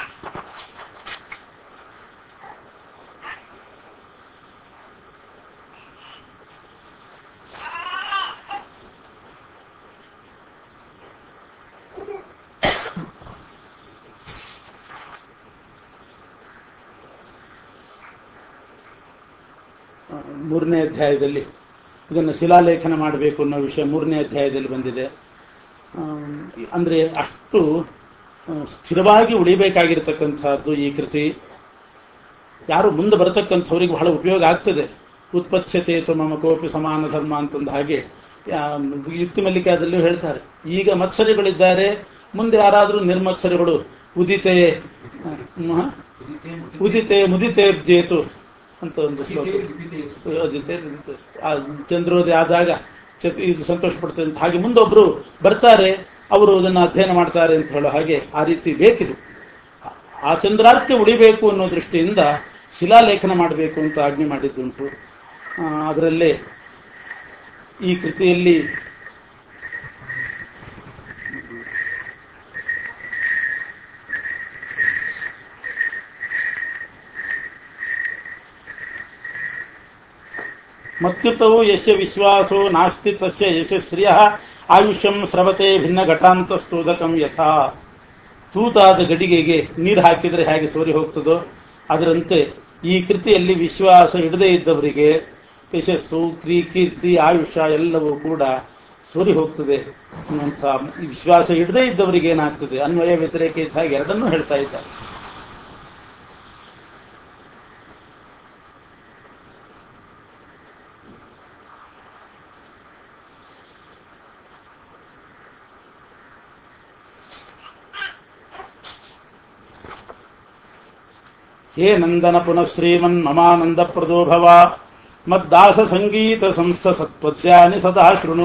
ಆ, ಮೂರನೇ ಅಧ್ಯಾಯದಲ್ಲಿ ಇದನ್ನು ಶಿಲಾಲೇಖನ ಮಾಡಬೇಕು ಅನ್ನೋ ವಿಷಯ ಮೂರನೇ ಅಧ್ಯಾಯದಲ್ಲಿ ಬಂದಿದೆ ಆ, ಅಂದ್ರೆ ಅಷ್ಟು ಆ, ಸ್ಥಿರವಾಗಿ ಉಳಿಬೇಕಾಗಿರ್ತಕ್ಕಂಥದ್ದು ಈ ಕೃತಿ ಯಾರು ಮುಂದೆ ಬರತಕ್ಕಂಥವ್ರಿಗೆ ಬಹಳ ಉಪಯೋಗ ಆಗ್ತದೆ ಉತ್ಪತ್ಸ್ಯತೆ ತು ಮಮ ಕೋಪಿ ಸಮಾನ ಧರ್ಮ ಅಂತಂದ ಹಾಗೆ ಆ, ಯುಕ್ತಿ ಮಲ್ಲಿಕಾದಲ್ಲೂ ಹೇಳ್ತಾರೆ ಈಗ ಮತ್ಸರಿಗಳಿದ್ದಾರೆ ಮುಂದೆ ಯಾರಾದರೂ ನಿರ್ಮತ್ಸರಿಗಳು ಉದಿತೆ ಆ, ಮ- ಉದಿತೆ ಮುದಿತೆ ಜೇತು ಅಂತ ಒಂದು ಶ್ಲೋಕ ಅದಿತೆ ಅದಿತೆ. ಆ ಚಂದ್ರೋದಯ ಆದಾಗ ಚ- ಇದು ಸಂತೋಷ ಪಡ್ತದೆ ಅಂತ ಹಾಗೆ ಮುಂದೊಬ್ರು ಬರ್ತಾರೆ ಅವರು ಅದನ್ನ ಅಧ್ಯಯನ ಮಾಡ್ತಾರೆ ಅಂತ ಹೇಳೋ ಹಾಗೆ ಆ ರೀತಿ ಬೇಕಿದು ಆ ಚಂದ್ರಾರ್ಥ ಉಳಿಬೇಕು ಅನ್ನೋ ದೃಷ್ಟಿಯಿಂದ ಶಿಲಾಲೇಖನ ಮಾಡಬೇಕು ಅಂತ ಆಜ್ಞೆ ಮಾಡಿದ್ದುಂಟು ಆ, ಅದರಲ್ಲೇ ಈ ಕೃತಿಯಲ್ಲಿ ಮತ್ಯುತವು ಯಶ ವಿಶ್ವಾಸೋ ನಾಸ್ತಿ ತಸ್ಯ ಯಶಸ್ಶ್ರಿಯ ಆಯುಷ್ಯಂ ಸ್ರವತೆ ಭಿನ್ನ ಘಟಾಂತಸ್ತೋದಕಂ ಯಥಾ ತೂತಾದ ಗಡಿಗೆಗೆ ನೀರು ಹಾಕಿದರೆ ಹೇಗೆ ಸೋರಿ ಹೋಗ್ತದೋ ಅದರಂತೆ ಈ ಕೃತಿಯಲ್ಲಿ ವಿಶ್ವಾಸ ಇಡದೇ ಇದ್ದವರಿಗೆ ಯಶಸ್ಸು ಕ್ರೀ ಕೀರ್ತಿ ಆಯುಷ್ಯ ಎಲ್ಲವೂ ಕೂಡ ಸೋರಿ ಹೋಗ್ತದೆ ಅನ್ನುವಂಥ ಈ ವಿಶ್ವಾಸ ಇಡದೇ ಇದ್ದವರಿಗೆ ಏನಾಗ್ತದೆ ಅನ್ವಯ ವ್ಯತಿರೇಕ ಇದ್ದ ಹಾಗೆ ಎರಡನ್ನೂ ಹೇಳ್ತಾ ಇದ್ದಾರೆ ಹೇ ನಂದನ ಪುನಃ ಶ್ರೀಮನ್ ಮಮಾನಂದ ಪ್ರದೋ ಭವ ಮದ್ದಾಸ ಸಂಗೀತ ಸಂಸ್ಥ ಸತ್ಪದ್ಯಾನಿ ಸದಾ ಶೃಣು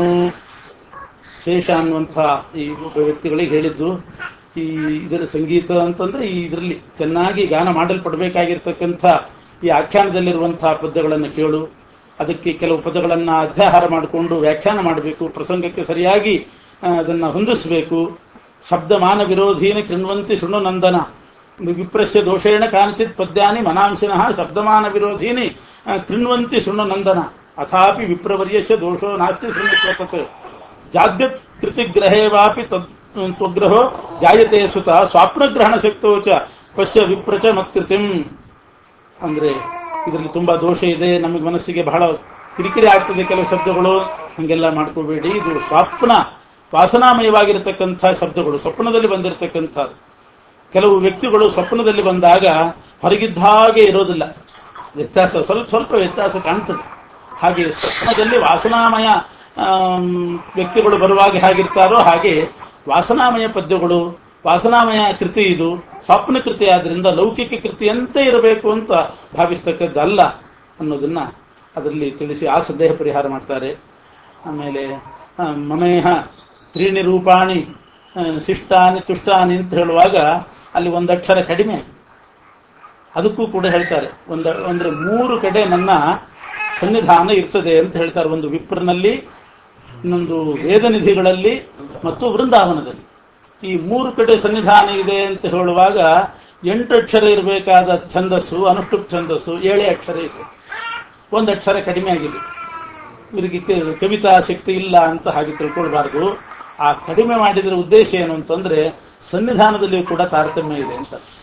ಶೇಷ ಅನ್ನುವಂಥ ಈ ಒಬ್ಬ ವ್ಯಕ್ತಿಗಳಿಗೆ ಹೇಳಿದ್ದು ಈ ಇದರ ಸಂಗೀತ ಅಂತಂದ್ರೆ ಈ ಇದರಲ್ಲಿ ಚೆನ್ನಾಗಿ ಗಾನ ಮಾಡಲ್ಪಡಬೇಕಾಗಿರ್ತಕ್ಕಂಥ ಈ ಆಖ್ಯಾನದಲ್ಲಿರುವಂತಹ ಪದ್ಯಗಳನ್ನು ಕೇಳು ಅದಕ್ಕೆ ಕೆಲವು ಪದಗಳನ್ನ ಅಧ್ಯಾಹಾರ ಮಾಡಿಕೊಂಡು ವ್ಯಾಖ್ಯಾನ ಮಾಡಬೇಕು ಪ್ರಸಂಗಕ್ಕೆ ಸರಿಯಾಗಿ ಆ, ಅದನ್ನ ಹೊಂದಿಸಬೇಕು ಶಬ್ದಮಾನ ವಿರೋಧೀನ ಕೃಣ್ವಂತಿ ಶೃಣು ನಂದನ ವಿಪ್ರಶ್ಯ ದೋಷೇಣ ಕಾಂಚಿತ್ ಪದ್ಯಾನಿ ಮನಾಂಶಿನಃ ಶಬ್ದಮಾನ ವಿರೋಧೀನಿ ಆ, ಕೃಣ್ವಂತಿ ಶೃಣು ನಂದನ ಅಥಾಪಿ ವಿಪ್ರವರ್ಯಸ್ಯ ದೋಷೋ ನಾಸ್ತಿ ಶೃಣ್ವತ್ ಜಾದ್ಯತ್ ಕೃತಿಗ್ರಹೇ ವಾಪಿ ತದ್ ತ್ವಗ್ರಹೋ ಜಾಯತೆ ಸುತ ಸ್ವಾಪ್ನಗ್ರಹಣ ಶಕ್ತೋ ಚ ಪಶ್ಯ ವಿಪ್ರಚ ಮತ್ಕೃತಿಂ ಅಂದ್ರೆ ಇದರಲ್ಲಿ ತುಂಬಾ ದೋಷ ಇದೆ ನಮಗೆ ಮನಸ್ಸಿಗೆ ಬಹಳ ಕಿರಿಕಿರಿ ಆಗ್ತದೆ ಕೆಲವು ಶಬ್ದಗಳು ಹಂಗೆಲ್ಲ ಮಾಡ್ಕೋಬೇಡಿ ಇದು ಸ್ವಪ್ನ ವಾಸನಾಮಯವಾಗಿರತಕ್ಕಂಥ ಶಬ್ದಗಳು ಸ್ವಪ್ನದಲ್ಲಿ ಬಂದಿರತಕ್ಕಂಥ ಕೆಲವು ವ್ಯಕ್ತಿಗಳು ಸ್ವಪ್ನದಲ್ಲಿ ಬಂದಾಗ ಹೊರಗಿದ್ದ ಹಾಗೆ ಇರೋದಿಲ್ಲ ವ್ಯತ್ಯಾಸ ಸ್ವಲ್ಪ ಸ್ವಲ್ಪ ವ್ಯತ್ಯಾಸ ಕಾಣ್ತದೆ ಹಾಗೆ ಸ್ವಪ್ನದಲ್ಲಿ ವಾಸನಾಮಯ ಆಮ್, ವ್ಯಕ್ತಿಗಳು ಬರುವಾಗ ಹೇಗಿರ್ತಾರೋ ಹಾಗೆ ವಾಸನಾಮಯ ಪದ್ಯಗಳು ವಾಸನಾಮಯ ಕೃತಿ ಇದು ಸ್ವಪ್ನ ಕೃತಿ ಆದ್ರಿಂದ ಲೌಕಿಕ ಕೃತಿಯಂತೆ ಇರಬೇಕು ಅಂತ ಭಾವಿಸ್ತಕ್ಕದ್ದಲ್ಲ ಅನ್ನೋದನ್ನ ಅದರಲ್ಲಿ ತಿಳಿಸಿ ಆ ಸಂದೇಹ ಪರಿಹಾರ ಮಾಡ್ತಾರೆ ಆಮೇಲೆ ಆ, ಮಮೇಹ ತ್ರೀಣಿ ರೂಪಾಣಿ ಆ, ಶಿಷ್ಟಾನಿ ತುಷ್ಟಾನಿ ಅಂತ ಹೇಳುವಾಗ ಅಲ್ಲಿ ಒಂದಕ್ಷರ ಕಡಿಮೆ ಅದಕ್ಕೂ ಕೂಡ ಹೇಳ್ತಾರೆ ಒಂದ ಅಂದ್ರೆ ಮೂರು ಕಡೆ ನನ್ನ ಸನ್ನಿಧಾನ ಇರ್ತದೆ ಅಂತ ಹೇಳ್ತಾರೆ ಒಂದು ವಿಪ್ರನಲ್ಲಿ ಇನ್ನೊಂದು ವೇದನಿಧಿಗಳಲ್ಲಿ ಮತ್ತು ವೃಂದಾವನದಲ್ಲಿ ಈ ಮೂರು ಕಡೆ ಸನ್ನಿಧಾನ ಇದೆ ಅಂತ ಹೇಳುವಾಗ ಎಂಟು ಅಕ್ಷರ ಇರಬೇಕಾದ ಛಂದಸ್ಸು ಅನುಷ್ಠುಪ್ ಛಂದಸ್ಸು ಏಳೇ ಅಕ್ಷರ ಇದೆ ಒಂದು ಅಕ್ಷರ ಕಡಿಮೆ ಆಗಿದೆ ಇವರಿಗೆ ಕ- ಕವಿತಾ ಶಕ್ತಿ ಇಲ್ಲ ಅಂತ ಹಾಗೆ ತಿಳ್ಕೊಳ್ಬಾರ್ದು ಆ ಕಡಿಮೆ ಮಾಡಿದ್ರ ಉದ್ದೇಶ ಏನು ಅಂತಂದ್ರೆ ಸನ್ನಿಧಾನದಲ್ಲಿಯೂ ಕೂಡ ತಾರತಮ್ಯ ಇದೆ ಅಂತ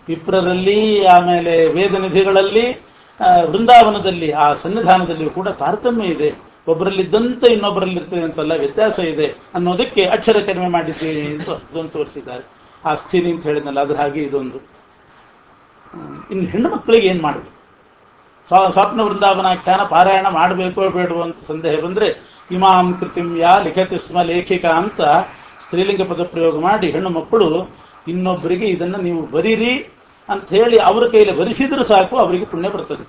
ವಿಪ್ರರಲ್ಲಿ ಆಮೇಲೆ ವೇದನಿಧಿಗಳಲ್ಲಿ ಆ, ವೃಂದಾವನದಲ್ಲಿ ಆ ಸನ್ನಿಧಾನದಲ್ಲಿಯೂ ಕೂಡ ತಾರತಮ್ಯ ಇದೆ ಒಬ್ಬರಲ್ಲಿದ್ದಂತೆ ಇನ್ನೊಬ್ಬರಲ್ಲಿ ಇರ್ತದೆ ಅಂತಲ್ಲ ವ್ಯತ್ಯಾಸ ಇದೆ ಅನ್ನೋದಕ್ಕೆ ಅಕ್ಷರ ಕಡಿಮೆ ಮಾಡಿದ್ದೀನಿ ಅಂತ ಅದನ್ನು ತೋರಿಸಿದ್ದಾರೆ ಆ ಸ್ಥಿತಿ ಅಂತ ಹೇಳಿದ್ನಲ್ಲ ಅದ್ರ ಹಾಗೆ ಇದೊಂದು ಹ್ಮ್. ಇನ್ನು ಹೆಣ್ಣು ಮಕ್ಕಳಿಗೆ ಏನ್ ಮಾಡಬೇಕು ಸ್ವ- ಸ್ವಪ್ನ ವೃಂದಾವನಾಖ್ಯಾನ ಪಾರಾಯಣ ಮಾಡಬೇಕೋ ಬೇಡವೋ ಅಂತ ಸಂದೇಹ ಬಂದ್ರೆ ಇಮಾಂ ಕೃತಿಂ ಯಾ ಲಿಖತಿ ಸ್ಮ ಲೇಖಿಕ ಅಂತ ಸ್ತ್ರೀಲಿಂಗ ಪದ ಪ್ರಯೋಗ ಮಾಡಿ ಹೆಣ್ಣು ಮಕ್ಕಳು ಇನ್ನೊಬ್ಬರಿಗೆ ಇದನ್ನ ನೀವು ಬರೀರಿ ಅಂತ ಹೇಳಿ ಅವರ ಕೈಲಿ ಬರಿಸಿದ್ರೆ ಸಾಕು ಅವರಿಗೆ ಪುಣ್ಯ ಬರ್ತದೆ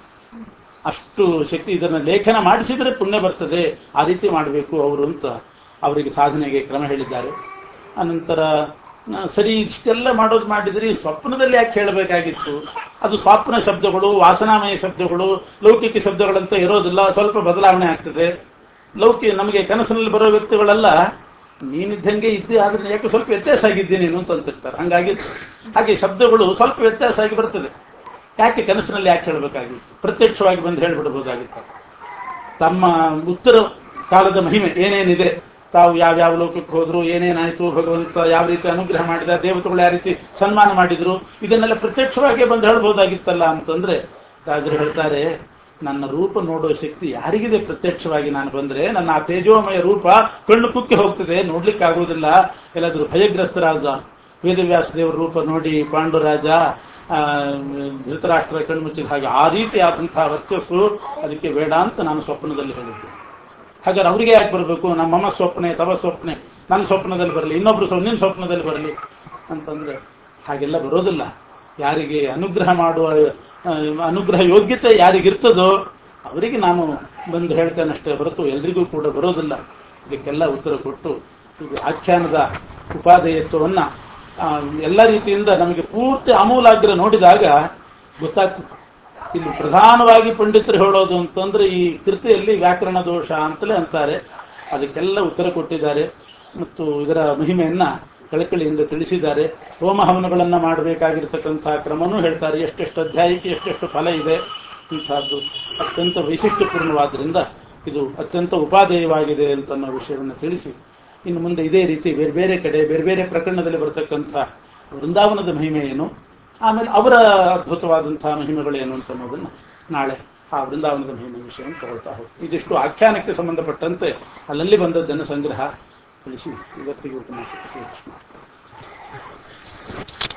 ಅಷ್ಟು ಶಕ್ತಿ ಇದನ್ನ ಲೇಖನ ಮಾಡಿಸಿದ್ರೆ ಪುಣ್ಯ ಬರ್ತದೆ ಆ ರೀತಿ ಮಾಡಬೇಕು ಅವರು ಅಂತ ಅವರಿಗೆ ಸಾಧನೆಗೆ ಕ್ರಮ ಹೇಳಿದ್ದಾರೆ ಅನಂತರ ಆ, ಸರಿ ಇಷ್ಟೆಲ್ಲ ಮಾಡೋದು ಮಾಡಿದ್ರಿ ಸ್ವಪ್ನದಲ್ಲಿ ಯಾಕೆ ಹೇಳಬೇಕಾಗಿತ್ತು ಅದು ಸ್ವಪ್ನ ಶಬ್ದಗಳು ವಾಸನಾಮಯ ಶಬ್ದಗಳು ಲೌಕಿಕ ಶಬ್ದಗಳಂತ ಇರೋದಿಲ್ಲ ಸ್ವಲ್ಪ ಬದಲಾವಣೆ ಆಗ್ತದೆ ಲೌಕಿಕ ನಮಗೆ ಕನಸಿನಲ್ಲಿ ಬರೋ ವ್ಯಕ್ತಿಗಳೆಲ್ಲ ನೀನಿದ್ದಂಗೆ ಇದ್ದೆ ಆದ್ರೆ ಯಾಕೆ ಸ್ವಲ್ಪ ವ್ಯತ್ಯಾಸ ಆಗಿದ್ದೆ ನೀನು ಅಂತ ಅಂತಿರ್ತಾರೆ ಹಂಗಾಗಿ ಹಾಗೆ ಶಬ್ದಗಳು ಸ್ವಲ್ಪ ವ್ಯತ್ಯಾಸ ಆಗಿ ಬರ್ತದೆ ಯಾಕೆ ಕನಸಿನಲ್ಲಿ ಯಾಕೆ ಹೇಳಬೇಕಾಗಿತ್ತು ಪ್ರತ್ಯಕ್ಷವಾಗಿ ಬಂದು ಹೇಳ್ಬಿಡ್ಬೋದಾಗಿತ್ತು ತಮ್ಮ ಉತ್ತರ ಕಾಲದ ಮಹಿಮೆ ಏನೇನಿದೆ ತಾವು ಯಾವ್ಯಾವ ಲೋಕಕ್ಕೆ ಹೋದ್ರು ಏನೇನಾಯ್ತು ಭಗವಂತ ಯಾವ ರೀತಿ ಅನುಗ್ರಹ ಮಾಡಿದ ದೇವತೆಗಳು ಯಾವ ರೀತಿ ಸನ್ಮಾನ ಮಾಡಿದ್ರು ಇದನ್ನೆಲ್ಲ ಪ್ರತ್ಯಕ್ಷವಾಗಿ ಬಂದು ಹೇಳ್ಬೋದಾಗಿತ್ತಲ್ಲ ಅಂತಂದ್ರೆ ರಾಜರು ಹೇಳ್ತಾರೆ ನನ್ನ ರೂಪ ನೋಡೋ ಶಕ್ತಿ ಯಾರಿಗಿದೆ ಪ್ರತ್ಯಕ್ಷವಾಗಿ ನಾನು ಬಂದ್ರೆ ನನ್ನ ಆ ತೇಜೋಮಯ ರೂಪ ಕಣ್ಣು ಕುಕ್ಕಿ ಹೋಗ್ತದೆ ನೋಡ್ಲಿಕ್ಕೆ ಆಗುವುದಿಲ್ಲ ಎಲ್ಲಾದ್ರೂ ಭಯಗ್ರಸ್ತರಾದ ವೇದವ್ಯಾಸ ದೇವರ ರೂಪ ನೋಡಿ ಪಾಂಡುರಾಜ ಆ, ಧೃತರಾಷ್ಟ್ರ ಕಣ್ಮುಚ್ಚಿದ ಹಾಗೆ ಆ ರೀತಿಯಾದಂತಹ ವರ್ಚಸ್ಸು ಅದಕ್ಕೆ ಬೇಡ ಅಂತ ನಾನು ಸ್ವಪ್ನದಲ್ಲಿ ಹೇಳಿದ್ದೆ ಹಾಗಾದ್ರೆ ಅವರಿಗೆ ಯಾಕೆ ಬರಬೇಕು ನಮ್ಮಮ್ಮ ಸ್ವಪ್ನೆ ತವ ಸ್ವಪ್ನೆ ನನ್ನ ಸ್ವಪ್ನದಲ್ಲಿ ಬರಲಿ ಇನ್ನೊಬ್ರು ಸ್ವ ನಿನ್ನ ಸ್ವಪ್ನದಲ್ಲಿ ಬರಲಿ ಅಂತಂದ್ರೆ ಹಾಗೆಲ್ಲ ಬರೋದಿಲ್ಲ ಯಾರಿಗೆ ಅನುಗ್ರಹ ಮಾಡುವ ಆ, ಅನುಗ್ರಹ ಯೋಗ್ಯತೆ ಯಾರಿಗಿರ್ತದೋ ಅವರಿಗೆ ನಾನು ಬಂದು ಹೇಳ್ತೇನೆ ಅಷ್ಟೇ ಹೊರತು ಎಲ್ರಿಗೂ ಕೂಡ ಬರೋದಿಲ್ಲ ಇದಕ್ಕೆಲ್ಲ ಉತ್ತರ ಕೊಟ್ಟು ಇದು ಆಖ್ಯಾನದ ಉಪಾದೇಯತ್ವವನ್ನ ಆ, ಎಲ್ಲ ರೀತಿಯಿಂದ ನಮಗೆ ಪೂರ್ತಿ ಆಮೂಲಾಗ್ರ ನೋಡಿದಾಗ ಗೊತ್ತಾಗ್ತದೆ ಇಲ್ಲಿ ಪ್ರಧಾನವಾಗಿ ಪಂಡಿತರು ಹೇಳೋದು ಅಂತಂದ್ರೆ ಈ ಕೃತಿಯಲ್ಲಿ ವ್ಯಾಕರಣ ದೋಷ ಅಂತಲೇ ಅಂತಾರೆ ಅದಕ್ಕೆಲ್ಲ ಉತ್ತರ ಕೊಟ್ಟಿದ್ದಾರೆ ಮತ್ತು ಇದರ ಮಹಿಮೆಯನ್ನ ಕಳಕಳಿಯಿಂದ ತಿಳಿಸಿದ್ದಾರೆ ಹೋಮ ಹವನಗಳನ್ನ ಮಾಡಬೇಕಾಗಿರ್ತಕ್ಕಂತಹ ಕ್ರಮನೂ ಹೇಳ್ತಾರೆ ಎಷ್ಟೆಷ್ಟು ಅಧ್ಯಾಯಕ್ಕೆ ಎಷ್ಟೆಷ್ಟು ಫಲ ಇದೆ ಇಂತಹದ್ದು ಅತ್ಯಂತ ವೈಶಿಷ್ಟ್ಯಪೂರ್ಣವಾದ್ರಿಂದ ಇದು ಅತ್ಯಂತ ಉಪಾದೇಯವಾಗಿದೆ ಅಂತ ಅನ್ನೋ ವಿಷಯವನ್ನು ತಿಳಿಸಿ ಇನ್ನು ಮುಂದೆ ಇದೇ ರೀತಿ ಬೇರೆ ಬೇರೆ ಕಡೆ ಬೇರೆ ಬೇರೆ ಪ್ರಕರಣದಲ್ಲಿ ಬರತಕ್ಕಂಥ ವೃಂದಾವನದ ಮಹಿಮೆ ಏನು ಆಮೇಲೆ ಅವರ ಅದ್ಭುತವಾದಂತಹ ಮಹಿಮೆಗಳೇನು ಅಂತ ಅನ್ನೋದನ್ನ ನಾಳೆ ಆ ವೃಂದಾವನದ ಮಹಿಮೆ ವಿಷಯವನ್ನು ತಗೊಳ್ತಾ ಹೋಗ್ತೀವಿ ಇದಿಷ್ಟು ಆಖ್ಯಾನಕ್ಕೆ ಸಂಬಂಧಪಟ್ಟಂತೆ ಅಲ್ಲಲ್ಲಿ ಬಂದದ್ದನ್ನು ಸಂಗ್ರಹ ತಿಳಿಸಿ ಇವತ್ತಿಗೆ ಉಪನ್ಯಾಸಕ್ಕೆ ಶ್ರೀಕೃಷ್ಣ